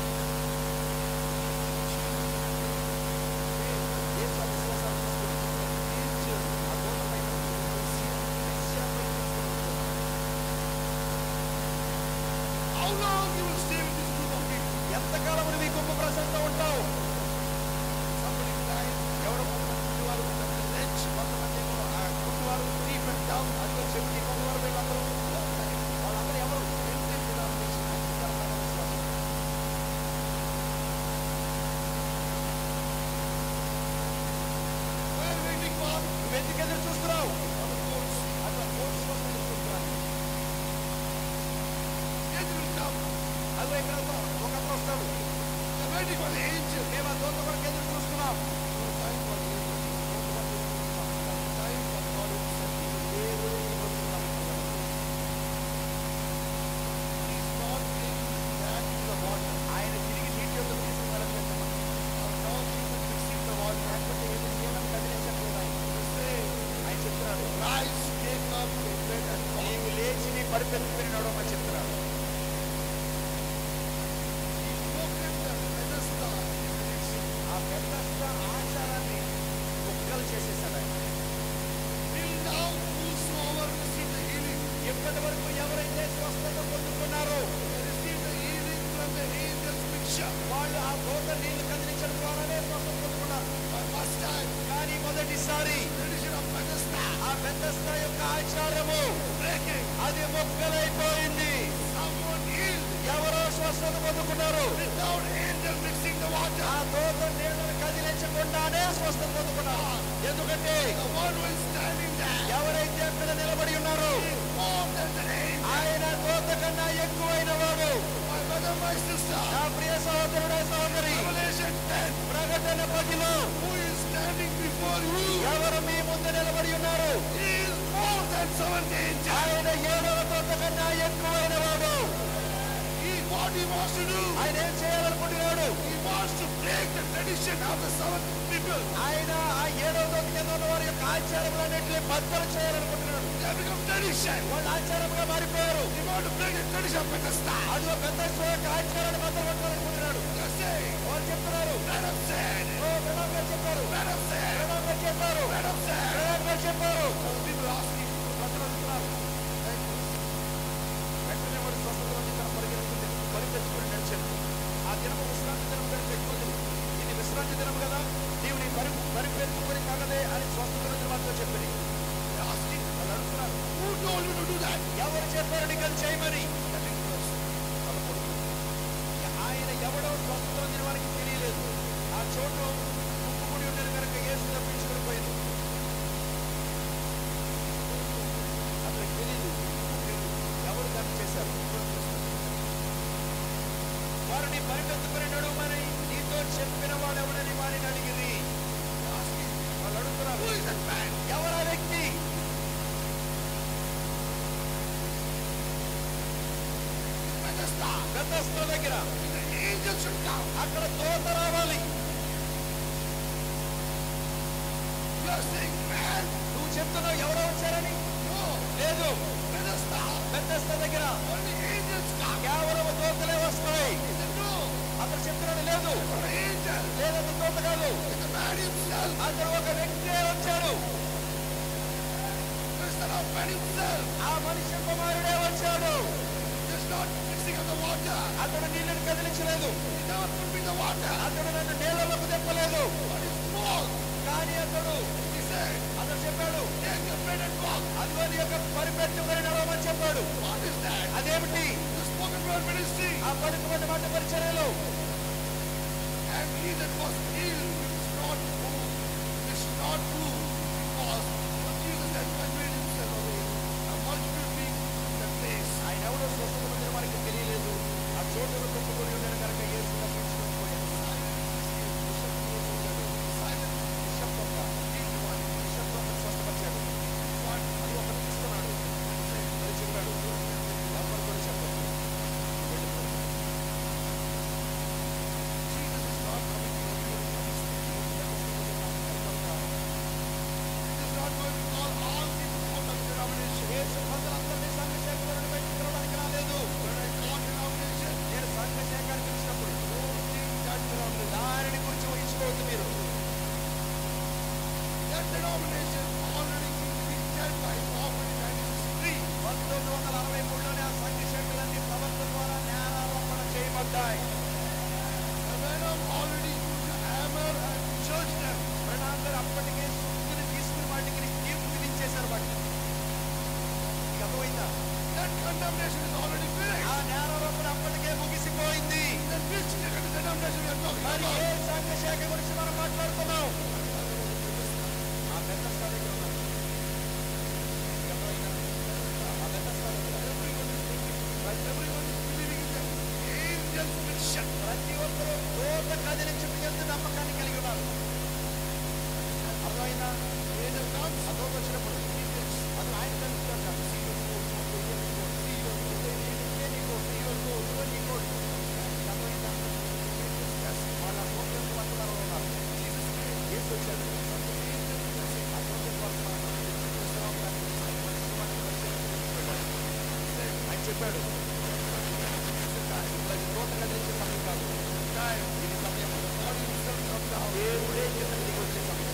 యేసు ఆ విశ్వాసాన్ని తీసుకుని ఆ పూర్ణమైన మెస్సియాపై తీసుకుని ఎవరికి ఎదురు చూస్తున్నావు అట్లా కోర్స్ కోసం ఎదురు చూస్తున్నాను అదిగో ఇక్కడ ఒక అతను వస్తాడు మేము ఆ దూత కొరకు ఎదురు చూస్తున్నాం దేవుడు ఈ రోజు నమ్ముతున్నాడు. ఆయన తిరిగి నీటి యొక్క తీసుకున్నారని లేకపోతే ఏమి చేయాలని కదిలించట్లేదు ఆయన ఆయన చెప్తున్నాడు నీవు లేచి నీ పరిపెత్తుకుని నడవమని చెప్తున్నాడు ఆ పెద్ద ఆచారాన్ని ముక్కలు చేసేసాడు ఆయన ఇప్పటి వరకు ఎవరైతే స్వస్థత పొందుకున్నారో వాళ్ళు ఆ దోత నీళ్లు కదిలించడం ద్వారానే స్వస్థత పొందుకున్నారు కానీ మొదటిసారి ఆ పెద్దస్థ యొక్క ఆచారము అది మొక్కలైపోయింది ఎవరో స్వస్థత పొందుకున్నారు ఆ దోత నీళ్లను కదిలించకుండానే స్వస్థత పొందుకున్నారు ఎందుకంటే ఎవరైతే అక్కడ నిలబడి ఉన్నారో ఆయన దోత కన్నా ఎక్కువైన వాడు నా ప్రియ సహోదరుడే సహోదరి ప్రకటన పదిలో ఎవరు మీ ముందు నిలబడి ఉన్నారు ఆయన ఏడవ దోత కన్నా ఎక్కువైన వాడు ఆయన ఏం చేయాలనుకుంటున్నాడు ఆయన ఆ ఏడవ దోత కింద ఉన్న వారి యొక్క ఆచారములన్నింటినీ బద్దలు చేయాలనుకుంటున్నాడు వాళ్ళు ఆచారంగా మారిపోయారు అది ఒక పెద్ద యొక్క ఆచారాన్ని బద్దలు కొట్టాలనుకుంటున్నాడు వాళ్ళు చెప్తున్నారు ఓ ప్రణవ్ గారు చెప్పారు ప్రణవ్ గారు చెప్పారు ప్రణవ్ గారు చెప్పారు ప్రజలు అడుగుతున్నారు వెంటనే వాడు స్వస్థతలోకి తన పరిగెత్తుకుంది పరిగెత్తుకుని నడిచాడు ఆ దినము విశ్రాంతి దినం కనుక ఎక్కువ ఇది విశ్రాంతి దినం కదా నీవు నీ పరి పరిపెత్తుకుని తగదే అని స్వస్థత రోజు మాత్రం చెప్పింది వాళ్ళు అడుగుతున్నారు ఎవరు చెప్పారు నీకు అది చేయమని పదకొండు. ఆయన ఎవడో స్వస్థత పొందిన వారికి తెలియలేదు ఆ చోటు ముక్కుముడి ఉండేది కనుక ఏసు తప్పించుకుని పోయింది అతనికి తెలియదు ఎవరు దాన్ని చేశారు వారు నీ పరిగెత్తుకుని నడుమని నీతో చెప్పిన వాడు ఎవడని వారిని అడిగిరి వాళ్ళు అడుగుతున్నారు ఎవరా వ్యక్తి పెద్ద దగ్గర అక్కడ తోత రావాలి నువ్వు చెప్తున్నావు ఎవరో వచ్చారని లేదు పెద్ద దగ్గర కేవలం తోతలే వస్తాయి అతను చెప్తున్నాడు లేదు లేదంత తోత కాదు అతను ఒక వ్యక్తి వచ్చాడు ఆ మనిషి కుమారుడే వచ్చాడు అతడు నీళ్ళని కదిలించలేదు అతడు నన్ను నీళ్ళలోకి తెప్పలేదు కానీ అతడు అతడు చెప్పాడు అదిగో నీ యొక్క పరిపెట్టుకుని నడవమని చెప్పాడు అదేమిటి ఆ పలుకుబడి మాట పరిచర్యలు And he that was healed is not moved, is not moved, because when Jesus had conveyed himself away, a multitude being in the place. ఆయన ఎవడో స్వస్థత పొందిన వారికి తెలియలేదు ఆ చోటును తప్పుకొని ఉండడం కనుక యేసు తప్పించుకొని పోయాడు నిశ్శబ్దంగా నిశ్శబ్దంగా స్వస్థపరిచాడు అది ఒకరు తీసుకున్నాడు మరి చెప్పాడు ఎవరు కూడా చెప్పదు Jesus is not coming to you. He is not going to call all people out of denomination. యేసు ప్రజలందరినీ సంఘ శాఖలను బయటకు తిరగడానికి రాలేదు When I call denomination, నేను సంఘ శాఖను పిలిచినప్పుడు don't think that denomination. దానిని గురించి ఊహించుకోవద్దు మీరు That denomination already been dead by Prophet in 1963. పంతొమ్మిది వందల అరవై మూడులోనే ఆ సంఘ శాఖలన్నీ ప్రవర్తన ద్వారా జ్ఞానారోపణ చేయబడ్డాయి The venom already used the hammer and judged them. ప్రణాందరు అప్పటికే సుత్తుని తీసుకుని వాటికి తీర్పు విధించేశారు వాటిని మీకు అర్థమైందా That condemnation is already finished. ఆ జ్ఞానారోపణ అప్పటికే ముగిసిపోయింది Then which denomination we are talking మరి about? ఏ సంఘ శాఖ గురించి మనం మాట్లాడుతున్నాం ఆ పెద్ద స్థాయిలో ఉన్నారు angels mission. ప్రతి ఒక్కరూ దూత కదిలించుట ఎందు నమ్మకాన్ని కలిగి ఉన్నారు అర్థమైందా Angel comes, ఆ దూత వచ్చినప్పుడు he takes. అది ఆయన కలుగుతాడు See your goal, see your goal, see your goal. ఇదే నీకు see your goal, ఇదిగో నీ goal. అర్థమైందా? Yes. వాళ్ళ దూతలకు వర్తమానంలో ఉన్నారు Jesus came. యేసు వచ్చాడు ఆ దూతలకు వర్తమానం ఆయన చెప్పాడు ఇప్పుడు అది దూత కదిలించే సమయం కాదు Time. ఇది సమయం God himself come down. దేవుడే కిందకి వచ్చే సమయం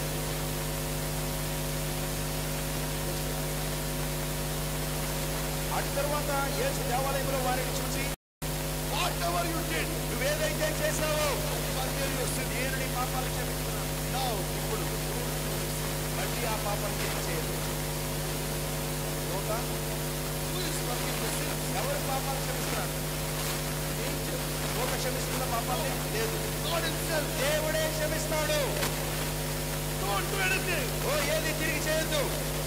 అటు తర్వాత యేసు దేవాలయంలో వారిని చూసి Whatever you did, నువ్వేదైతే చేసావో forgive your sin. నేను నీ పాపాలు క్షమిస్తున్నాను Now, ఇప్పుడు మళ్ళీ ఆ పాపాన్ని నేను చేయదు దూత who is forgiving the sin? ఎవరి పాపాలు క్షమిస్తున్నాడు దూత క్షమిస్తున్న పాపాన్ని లేదు God himself. దేవుడే క్షమిస్తాడు Don't do anything. ఓ ఏది తిరిగి చేయొద్దు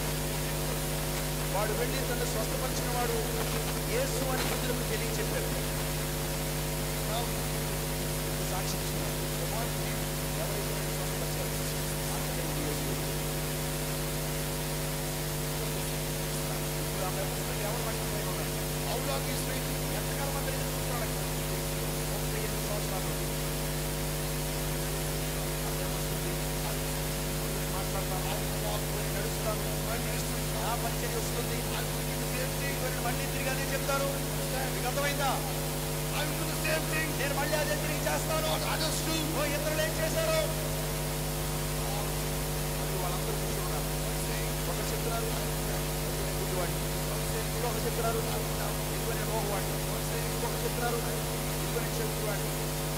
వాడు వెళ్ళి తను స్వస్థపరిచిన వాడు యేసు అని ప్రజలకు తెలియచెప్పారు Now, సాక్షి ఇస్తున్నారు ఎవరైతే నన్ను స్వస్థపరిచారు అతడే ఈ యేసు. ఇప్పుడు ఆమె పుస్తకం ఎవరు పట్టుకుపోయి ఉన్నారు how long is waiting? ఎంతకాలం అంతా ఎదురు చూస్తున్నాడు ముప్పై ఎనిమిది సంవత్సరాలు అదేం వస్తుంది? ముందుకు మాట్లాడతాను పోయి నడుస్తాను My ministry is నా పరిచయం వస్తుంది I will do the same thing. ఇవన్నీ మళ్ళీ తిరిగి అదే చెప్తాను మీకు అర్థమైందా I will do the same thing. నేను మళ్ళీ అదే తిరిగి చేస్తాను What others do. ఓ ఇతరులు ఏం చేశారు అది వాళ్ళందరూ కూర్చున్నారు ఒకరు చెప్తున్నారు "ఇదిగో నేను గుడ్డివాడిని." ఇంకొకరు చెప్తున్నారు ఇదిగో నేను మోహవాడిని ఇంకొకరు చెప్తున్నారు ఇదిగో నేను చెప్పువాడిని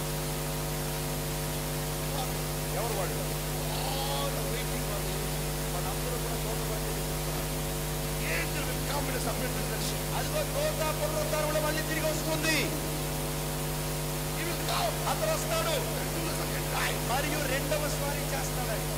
ఎవరు వాడు All are waiting for me. వాళ్ళందరూ కూడా దోత పరిచయం చెప్తున్నారు The angel will come in a separate resurrection. అదిగో దోత పునరుద్ధారంలో మళ్ళీ తిరిగి వస్తుంది He will come అతను వస్తాడు and do the second time. మరియు రెండవ స్వారీ చేస్తాడు ఆయన.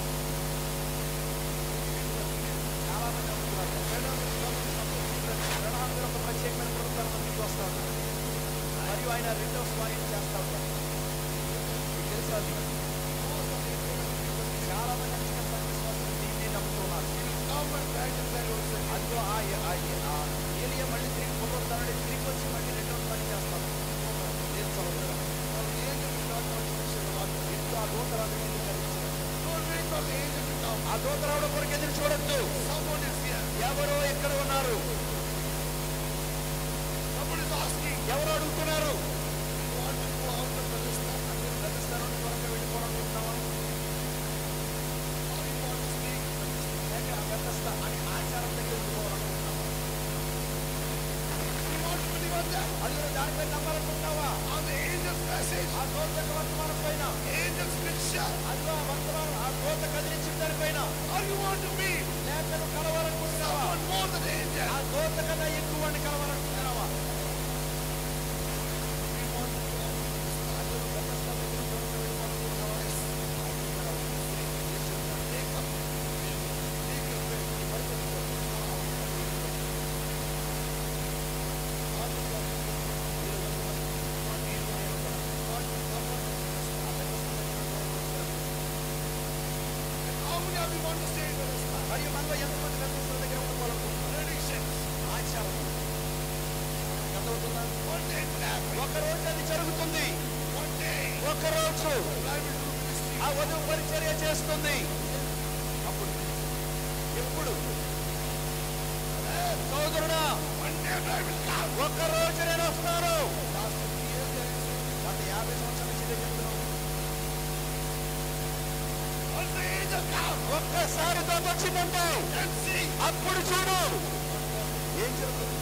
చాలా మంది అనుకున్నారు ప్రణాళికలు ఒక ప్రత్యేకమైన పునరుద్ధరణ మీకు వస్తాడు మరియు ఆయన రెండవ స్వారీ చేస్తాడు మీకు తెలుసా అది? చాలా మంది అంచనా విశ్వాసం దీన్ని నమ్ముతున్నారు He will come and guide them back also. అదిగో ఆ ఆ- ఆ ఏలియా మళ్ళీ తిరిగి పునరుద్ధరణ తిరిగి వచ్చి మళ్ళీ రెండవ స్వారీ చేస్తాడు లేదు సహోదరుడా. Now the angel will not come to finish the work. ఇప్పుడు ఆ దూతరాజు కనిపించాడు Don't wait for the angel to come. ఆ దూతరావుడు కొరకు ఎదురు చూడొద్దు Someone is here. ఎవరో ఎక్కడ ఉన్నారు Someone is asking. ఎవరు అడుగుతున్నారు You want to go out of the restaurant? అందరూ ప్రతిస్థానం త్వరగా వెళ్ళిపోవాలనుకుంటున్నావా Or you want to stay? లేక ఆ ప్రతిస్థ అని ఆచారం దగ్గర ఉండిపోవాలనుకుంటున్నావా You want to believe on that? అది కూడా దానిపై నమ్మాలనుకుంటున్నావా On the angel's message. ఆ దోత యొక్క వర్తమానం పైన Angel's picture. అదిగో ఆ వర్తమానం ఆ దోత కదిలించిన దానిపైన Or you want to be లేక నువ్వు కలవాలనుకుంటున్నావా someone more than angel? ఆ దోత కన్నా ఎక్కువ వాడిని కలవాలనుకుంటున్నావా You want to go out of the restaurant? అందరూ ప్రతిస్థ దగ్గర త్వరగా వెళ్ళిపోవాలనుకుంటున్నావా Take up. Take your faith. How many of you want to stay in the restaurant? మరియు మనలో ఎంతమంది ప్రతిస్థ దగ్గర ఉండిపోవాలనుకుంటున్నారు Traditions. ఆచారం ఎంతవుతుందా One day it will happen. ఒక రోజు అది జరుగుతుంది One day ఒక రోజు I will do ministry. ఆ వధువు పరిచర్య చేస్తుంది అప్పుడు ఎప్పుడు సోదరుడా One day I will come. ఒక్క రోజు నేను వస్తాను Last 50 years there is గత యాభై సంవత్సరాల నుంచి ఇదే చెప్తున్నాను Once the angel comes ఒక్కసారి తోట వచ్చిందంటే and see. అప్పుడు చూడు ఏం జరుగుతుంది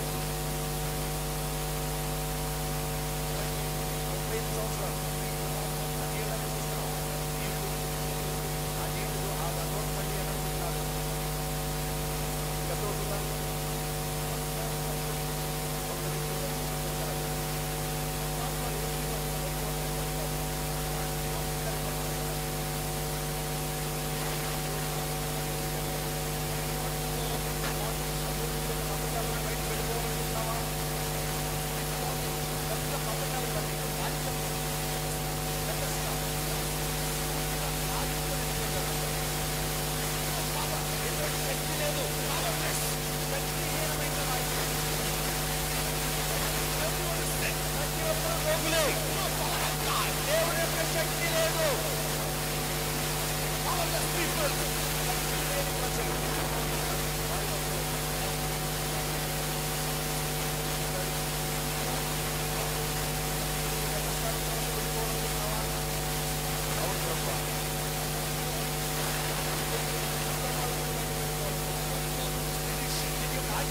ముప్పై ఐదు సంవత్సరాలు ఆ నీళ్ళని చూస్తున్నాం నీళ్లు ఆ నీళ్లు ఆ గతోటి మళ్ళీ అనుకుంటున్నారు గతోటుగా ఒక్క నిమిషం పథకాలను బయట పెట్టుకోవాలనుకుంటున్నావా పెద్ద పథకాలు పట్టి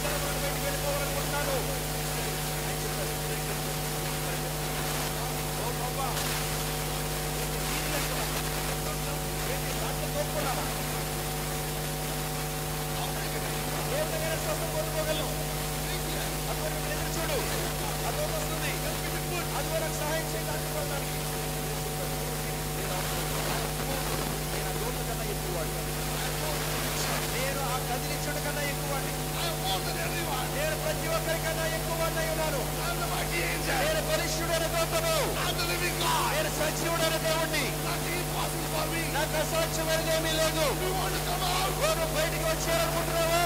స్థలంలో బయటికి వెళ్ళిపోవాలనుకుంటున్నాను ఆయన చెప్పారు, ఓ బాబా ఏంటి నీళ్ళు అంటున్నావా? ఏంటి దాంట్లో తోపుకున్నావా ఏ విధంగా స్వస్థత పొందుకోగలను అటువంటి ఎదురు చూడు అదో వస్తుంది అది నాకు సహాయం చేయడానికి వెళ్ళడానికి నేను నేను ఆ దూత కన్నా ఎక్కువ వాడిని నేను ఆ కదిలించుడు కన్నా ఎక్కువ వాడిని నేను ప్రతి ఒక్కరికన్నా ఎక్కువ వాడినై ఉన్నాను నేను పరిశుడైన దూతను నేను సజీవుడైన దేవుణ్ణి నాకు అసాధ్యమైనది ఏమీ లేదు నువ్వు బయటికి వచ్చారనుకుంటున్నావా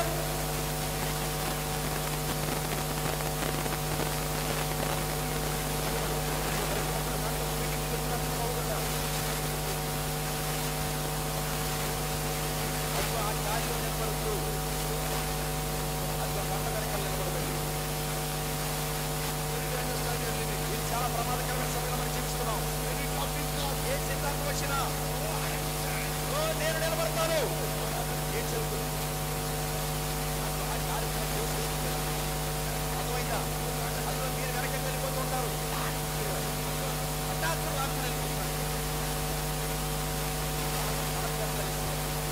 అదిగో ఆ గాలిలో నిలబడుతూ అదిగో కొండ వెనకాల నిలబడబడి ఇది చాలా ప్రమాదకరమైన సమయంలో మనం జీవిస్తున్నాం ఏ సిద్ధాంతం వచ్చినా ఓ నేను నిలబడతాను ఏం చెబుతుంది అదిగో ఆ గాలి మీద దూసుకొస్తుంది. అర్థమైందా అందులో మీరు వెనక వెళ్ళిపోతుంటారు హఠాత్తుగా నాకు వెళ్ళిపోతున్నారు మనకు తెలుసు.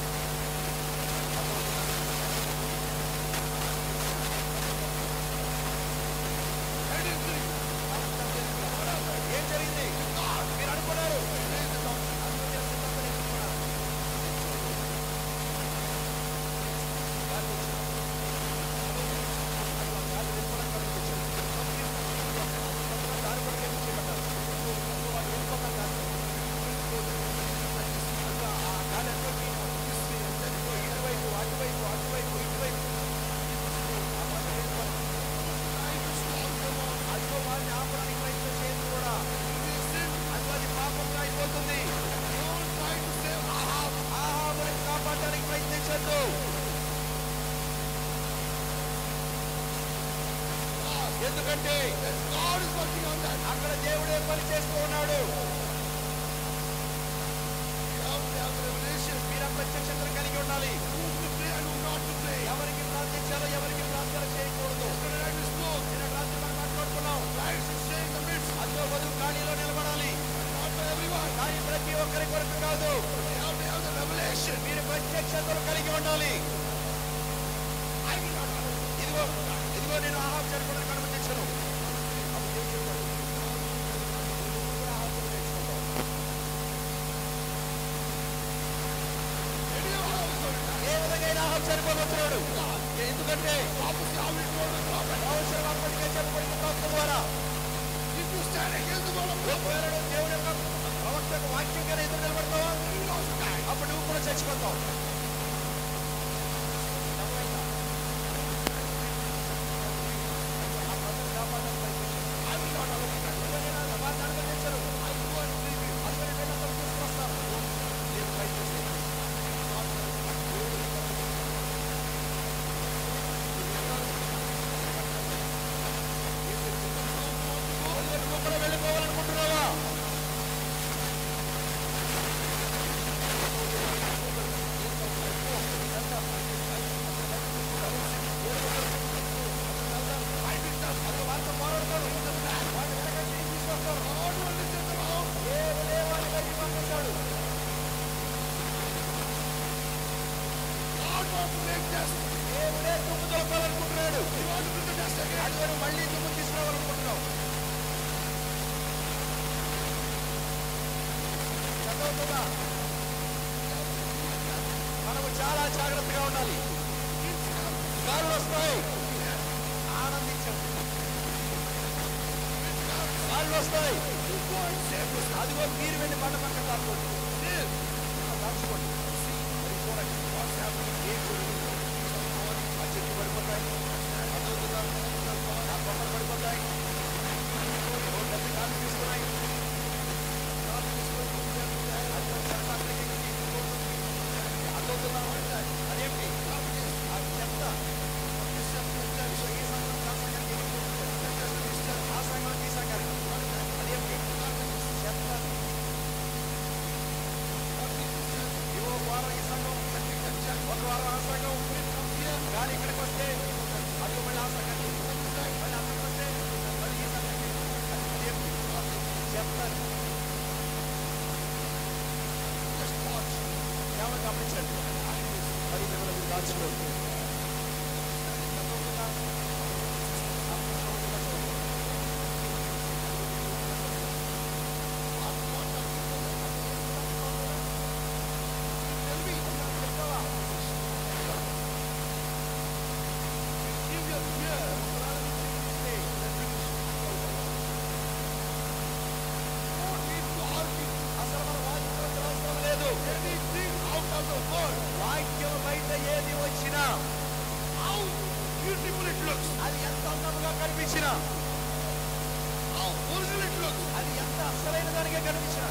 ఏం జరిగింది మీరు అనుకున్నారు అందులో మీరు సిద్ధంగా నిలుచుకున్నారు. గాలి వచ్చింది. అది ఆ గాలి వెళ్ళిపోవడానికి కనిపించింది. కొంతమంది దారి పక్కకే నిలిచేయబడ్డారు. అందులో వాళ్ళు వెళ్ళిపోతారు కాదు. అందులో ఆ గాలి అటువైపు, ఇదిగో ఇటువైపు, అటువైపు, అటువైపు, ఇటువైపు. ఆ పక్క వెళ్ళిపోవాలి. అదిగో వారిని ఆపడానికి ప్రయత్నం చేయదు కూడా అదిగో అది పాపంగా అయిపోతుంది ఆహాబుని కాపాడడానికి ప్రయత్నించద్దు ఎందుకంటే అక్కడ దేవుడే పని చేస్తూ ఉన్నాడు మీరు ఆ ప్రత్యక్షతను కలిగి ఉండాలి ఎవరికి ప్రార్థించాలో ఎవరికి ప్రార్థన చేయకూడదు నిన్న రాత్రి మనం మాట్లాడుకున్నాం అదిగో వధువు ఖాళీలో నిలబడాలి కానీ ప్రతి ఒక్కరి కొరకు కాదు మీరు ప్రత్యక్షతలు కలిగి ఉండాలి ఇదిగో ఇదిగో నేను ఆహాబ్ చనిపోవడానికి అనుమతించను అప్పుడు దేవుడు చెప్పాడు, "నువ్వు కూడా ఆహాబును తెచ్చుకుంటావు." ఏ విధంగా అయినా ఆహాబ్ చనిపోబోతున్నాడు ఎందుకంటే అవసరం అప్పటికే చెప్పబడిన ప్రవక్త ద్వారా ఒకవేళ నువ్వు దేవుడి యొక్క ప్రవక్త యొక్క వాక్యం కానీ ఎదురు నిలబడతావా అప్పుడు నువ్వు కూడా చచ్చిపోతావు అర్థమైందా? ఆ ప్రజలు కాపాడడానికి ప్రయత్నించు. ఇదిగో నేను ఆ వారిని అనుమతించను. అందుకని నేను అతను తీసుకొస్తాను. నేను ప్రయత్నిస్తాను. అందుకని నువ్వు కూడా వెళ్ళిపోవాలనుకుంటున్నావా వారితో పోరాడతాడు వాడిని వెనకట్టి తీసుకొస్తాడు దేవుడే వాడిని బయటికి పంపిస్తాడు దేవుడే దుమ్ము తొలపాలనుకుంటున్నాడు అది మనం మళ్ళీ దుమ్ము తీసుకురావాలనుకుంటున్నాం చదవుతుందా మనము చాలా జాగ్రత్తగా ఉండాలి గాలులు వస్తాయి ఆనందించండి గాలులు వస్తాయి అదిగో మీరు వెళ్ళి బండ పక్కన దాచుకోండి దాచుకోండి మరి చూడండి ఏం జరుగుతుందో. ఆ చెట్లు పడిపోతాయి అర్థమవుతుందా? ఆ కొమ్మలు పడిపోతాయి ఓ పెద్ద గాలి తీసుకున్నాయి గాలి తీసుకొని అదిగో చెత్త అక్కడికి తీసుకుపోతుంది. అర్థమవుతుందా? అదేంటి ఆ చెత్త ఇదిగో ఈ సంఘం ఆ సంఘానికి వెళ్ళిపోతుంది. ఆ సంఘం ఈ సంఘానికి అదేంటి చెత్త ఇవో వారం ఈ సంఘం ఒక వారం ఆ సంఘం కానీ ఇక్కడికి వస్తే అది మళ్ళీ ఆ సంగతి మళ్ళీ ఆ సంగతి మళ్ళీ ఈ సంగతి అది దేవుని చెప్తాను కేవలం గమనించండి మరి మిమ్మల్ని దాచుకోండి అసలు మనం వాదించవలసిన అవసరం లేదు వాక్యం బయట ఏది వచ్చినా How beautiful it looks. అది ఎంత అందంగా కనిపించినా How original it looks. అది ఎంత అసలైన దానిగా కనిపించినా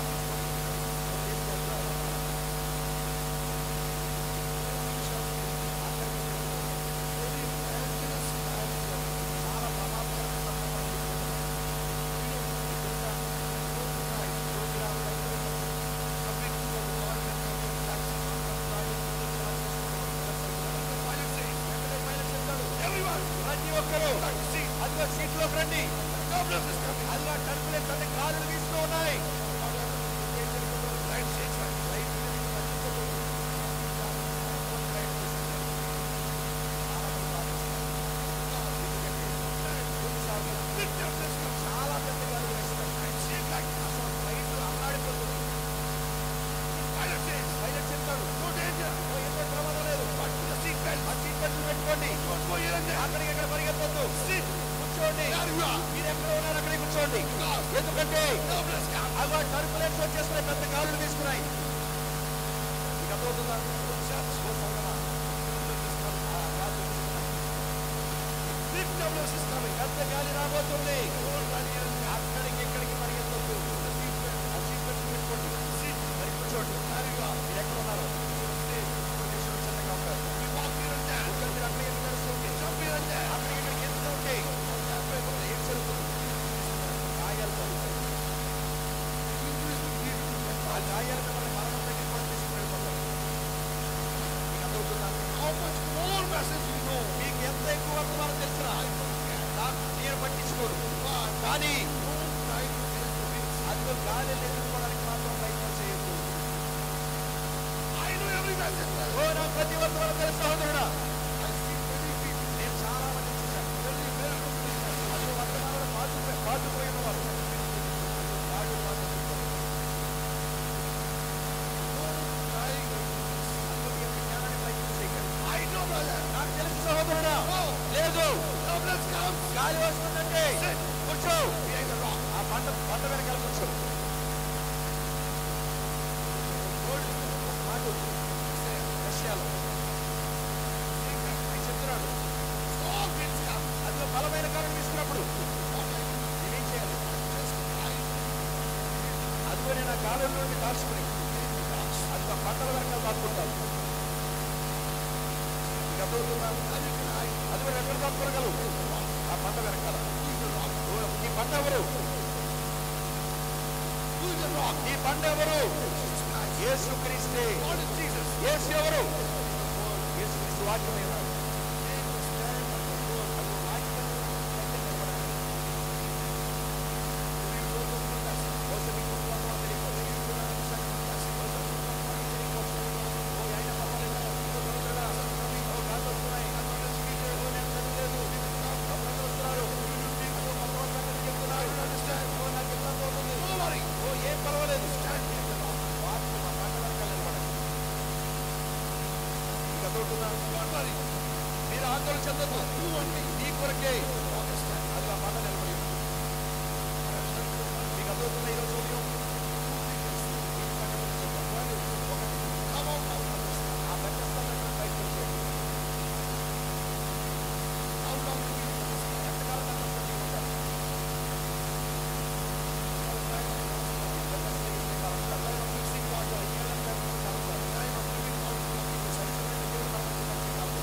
చాలా ప్రమాదకరమైన సందర్భాలు Everyone, ప్రతి ఒక్కరూ back to seat. అదిగో సీట్లోకి రండి Douglas is coming. అదిగో టర్పులే తన కాళ్ళు వీస్తూ ఉన్నాయి Right, six, right. Lift up this cup. చాలా పెద్దగా వేస్తారు And shake like this. అసలు ఫ్లైట్ అల్లాడిపోతుంది Pilot says, పైలట్ చెప్తాడు no danger. "ఓ, ఎటువంటి ప్రమాదం లేదు But to the seat belt. ఆ సీట్ బెల్ట్ పెట్టుకోండి Don't go here and there. అక్కడికి ఇక్కడ పరిగెత్తొద్దు Sit. కూర్చోండి There you are. మీరు ఎక్కడ ఉన్నారు అక్కడే కూర్చోండి ఎందుకంటే Douglas come. అవి టర్బులెన్స్ వచ్చేస్తున్నాయి పెద్ద కాళ్ళు తీసుకున్నాయి మీకు అర్థమవుతుందా ఓ సంగమా. ఆ గాలి తీసుకున్నాయి. Big Douglas is coming. పెద్ద గాలి రాబోతుంది అక్కడికి ఇక్కడికి పరిగెత్తొద్దు ఆ సీట్ బెల్ట్ పెట్టుకోండి Sit. మరి కూర్చోండి There you are. మీరు ఎక్కడ ఉన్నారు పొజిషన్ చిన్నగా ఉంటారు We walk here and there. ఒకరు మీరు అక్కడికి ఎందుకు నడుస్తుంది Jump here and there. అక్కడికి ఇక్కడికి ఎందుకు ఉంటే ఏం జరుగుతుంది గాయాలు తగ్గుతాయి ఆ గాయాలు మిమ్మల్ని మరణం దగ్గర కూడా తీసుకువెళ్ళిపోతాయి మీకు అర్థమవుతుందా How much more message you know. మీకు ఎంత ఎక్కువ వర్తమానం తెలిసినా నాకు నేను పట్టించుకోను కానీ Try to get the wings. అందులో గాలి ఎదుర్కోవడానికి మాత్రం ప్రయత్నం చేయొద్దు I know every message. brother. ఓ నా ప్రతి వర్తమానం తెలుసు సహోదరుడా I see many people. నేను చాలా మంది చూశాను Very, very good Christians. అందులో వర్తమానాలు పాతుపోయి పాతుపోయి ఉన్నవారు పాడు పాతుపోయి Try. అందులో మీ యొక్క జ్ఞానాన్ని ప్రయత్నం చేయకండి I know, brother. నాకు తెలుసు సహోదరుడా Oh, లేదు Douglas comes. గాలి వస్తుందంటే కూర్చో Behind the rock. ఆ పంట పంట వెనకాల కూర్చో మాట రష్యాలో ఆయన చెప్తున్నాడు Strong winds come. అందులో బలమైన కారణం తీసుకున్నప్పుడు నేనేం చేయాలి అదిగో నేను ఆ గాలి నుండి దాచుకుని అది ఆ పంటల వెనకాల దాచుకుంటాను మీకు అర్థమవుతుందా అది కూడా ఎక్కడ దాచుకోగలవు ఆ పంట వెనకాల ఓ, నీ పంట ఎవరు Who is the rock? నీ పంట ఎవరు యేసు క్రీస్తే God is Jesus. యేసు ఎవరు యేసు క్రీస్తు వాక్యమే ఉన్నాడు. అదిగో వాక్యం అంటే నిలబడాలి. బహుశా మీకు కొంత కొంతమంది తెలియకపోవచ్చు. ఓ, ఆయన పర్వాలేదు. ఓ, సహోదరుడా. ఓ, గాలి వస్తున్నాయి. ఓ, నేను చదవలేదు. ఓ, ప్రజలు వస్తున్నారు. ఓ, కొత్త కొత్త సంగతులు చెప్తున్నారు. ఓ, నాకు ఇబ్బంది అవుతుంది. No worry. ఓ, ఏం పర్వాలేదు వాక్యం ఆ మాట వెనకాల నిలబడండి. మీకు అర్థమవుతుందా? Don't worry. మీరు ఆందోళన చెందొద్దు నీ కొరకే అది ఆ మాట నిలబడి ఉంది. మీకు అర్థమవుతుందా ఈరోజు ఉదయం ఈ సంగతులు చెప్తాను. ఒకటి Come out now. ఆ బెత్తస్థానంలో బయటకు వచ్చేది. How long will you do this? ఎంతకాలం బెత్తస్థ నీవు ఉంటావు? బెత్తస్థ ఉండే కాలం కాదు. Time of fixing water. నీళ్ళని కట్టించే కాలం కాదు. Time of living out for people. సరిగ్గా దేవుడు మనకు కాలం.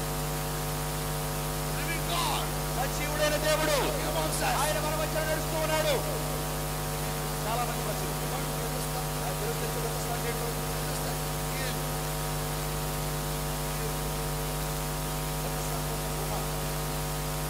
Living God. సజీవుడైన దేవుడు Come on, sir. ఆయన మన మధ్య నడుస్తూ ఉన్నాడు చాలా మంది ప్రజలు What do you understand? ఆ దేవుడు తెచ్చిన బెత్తస్థానం ఏంటో Understand? Heal. బెత్తస్థానం ఒక గుహ.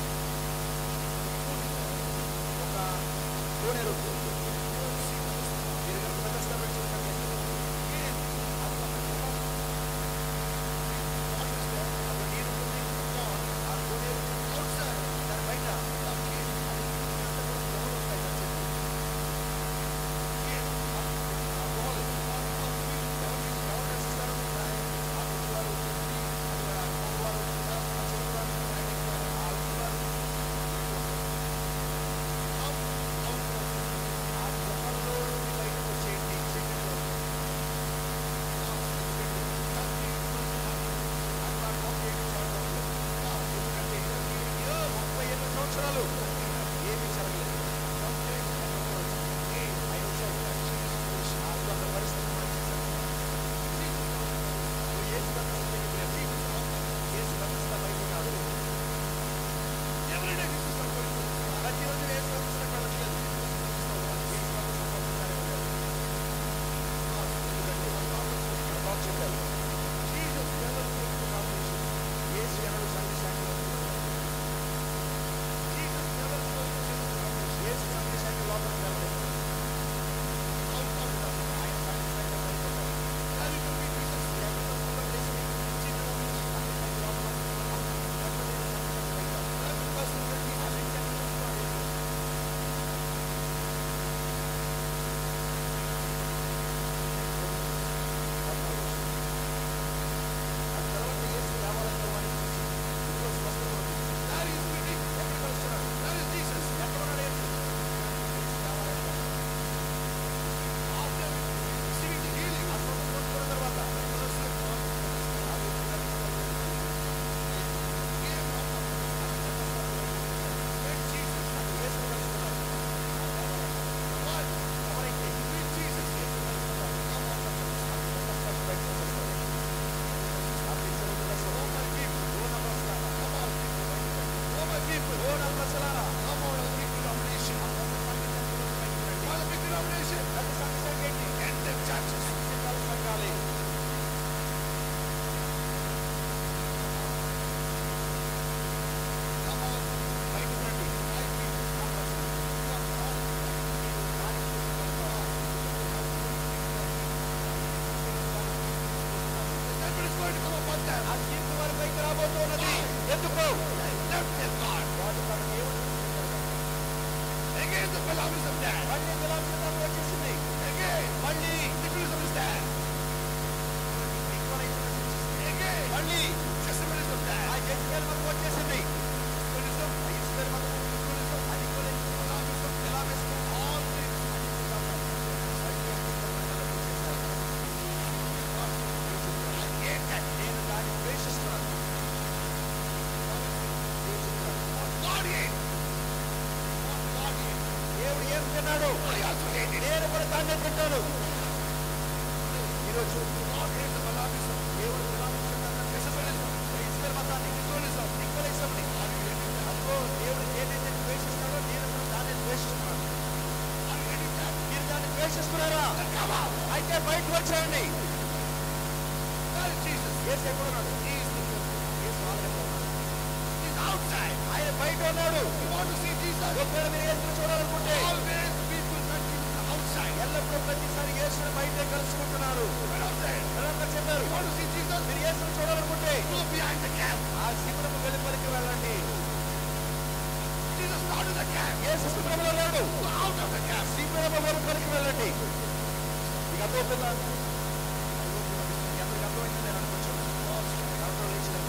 అన్నాడు I also hate it. నేను కూడా దాన్ని తింటాను ఈరోజు God hates the Balaamism. దేవుడు గులాబీస్తున్నాడు. Jezebalism. ఇస్రాయేల్ మతాన్ని Nicolism. నికోలిజంని అదిగో దేవుడు ఏదైతే ద్వేషిస్తాడో నేను కూడా దాన్ని ద్వేషిస్తున్నాను Are you hating that? మీరు దాన్ని ద్వేషిస్తున్నారా Then come out. అయితే బయటకు వచ్చేయండి Where is Jesus? ఏసు ఎక్కడ ఉన్నాడు He is the ఏసు ఆలయంలో ఉన్నాడు. He's outside. ఆయన బయట ఉన్నాడు You want to see Jesus? ఒకవేళ మీరు యేసుని చూడాలనుకుంటే Always people that you outside. ఎల్లప్పుడూ ప్రతిసారి యేసుని బయటే కలుసుకుంటున్నారు Right outside. ఎవరన్నా చెప్పారు You want to see Jesus? మీరు యేసుని చూడాలనుకుంటే Go behind the camp. ఆ శిబిరము వెలుపలికి వెళ్ళండి Jesus not in the camp. యేసు శిబిరంలో లేడు Go out of the camp. శిబిరము వెలుపలికి వెళ్ళండి మీకు అర్థమవుతుందా ఎంతకు అర్థమైంది నేను అనుకుంటున్నాను ఎవరో లేచినట్టు.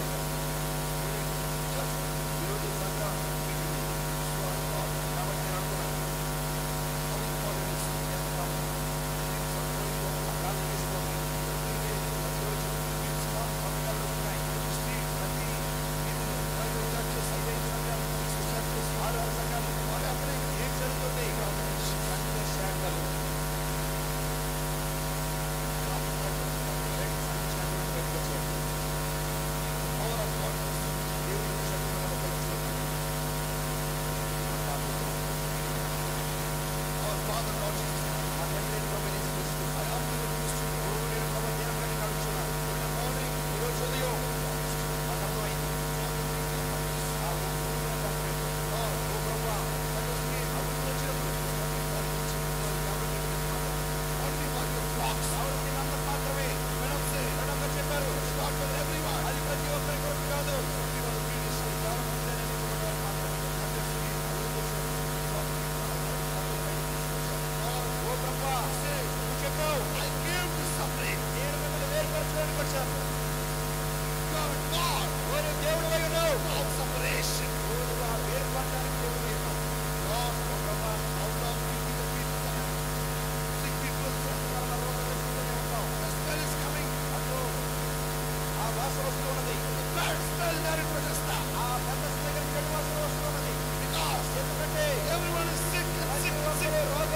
ఈరోజు సంఘం కాబట్టి నేను అనుకున్నాను ఎంత పాపం. కాళ్ళు తీసుకొని ప్రతిరోజు పథకాలు వస్తున్నాయి. ప్రతి వీధిలో ఐదు churches, ఐదైదు సంఘాలు, six churches, ఆరు ఆరు సంఘాలు. What happening? ఏం జరుగుతుంది సంఘ శాఖలు Our Father Lord Jesus. I humble you to this In the morning, only for your flocks. When I'm saying, it's not for everyone. Only for the British. I came to separate. You are a God. Of separation. Lord, how long will be the people that sick people? The smell is coming. The bad smell that it was just now. Because everyone is sick and sick and sick.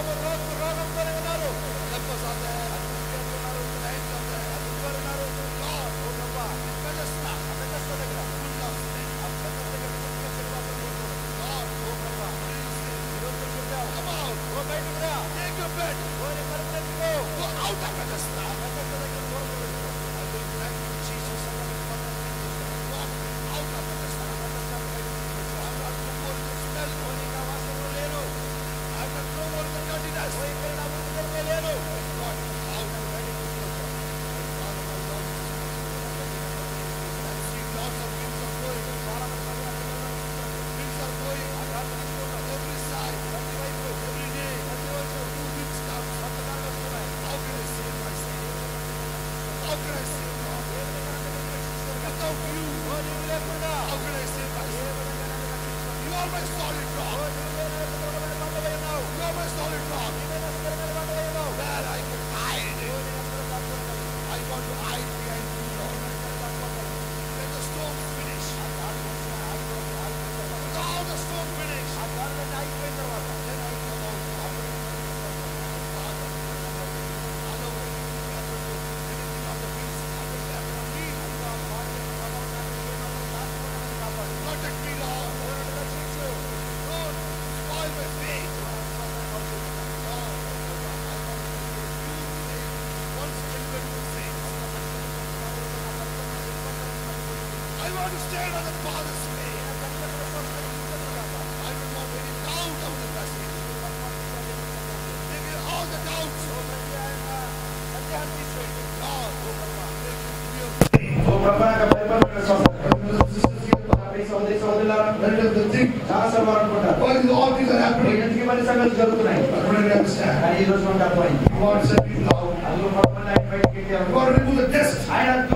Lepers are there. Lions are there. Lord, Bethesda, full of sin. Lord, come out. Take your bed. Go out of Bethesda. I will thank you, Jesus. Walk out of Bethesda. I'm not no more in the smell. I'm not no more in the dirtiness. God, out. Father, my Lord, I see lots of winds are blowing. Winds are blowing on every side, every day. New winds come. How can I save myself? How can I save God? Without you, how can I save myself? You are my solid rock. You are my solid rock. Where I can hide. I want to hide behind you, Lord. Let the storm finish. Let the storm finish. Then I come out. Father, allow anything of the winds that will happen on me. Protect me, Lord. Don't spoil my faith. Lord, I want to use it once delivered to faith. I want to stand on the Father's way. I don't want any doubt of the message. Take away all the doubts. Lord, ఓ ప్రభా నాకు భయపడకుండా సోదరి సోదరులారా let us think చాలా సార్లు అనుకుంటారు why is all things are happening. ఎందుకు ఇవన్నీ సంగతులు జరుగుతున్నాయి But when we understand, కానీ ఈ రోజు మనకు అర్థమైంది God said it loud. అందులో ప్రభువుని ఆయన బయటికి ఎక్కారు. God remove the test. ఆయన దు-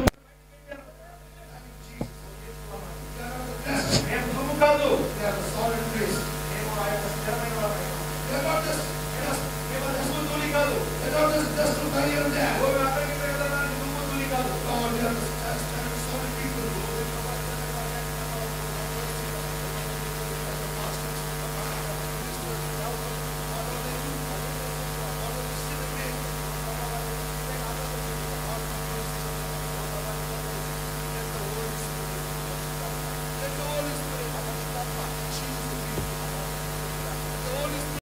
Test. మేము దుమ్ము కాదు They are the solid place. మేము ఆ యొక్క స్థిరమైన వారమే. They are not just, just, మేము దుమ్ము ధూళి కాదు they are not just, just to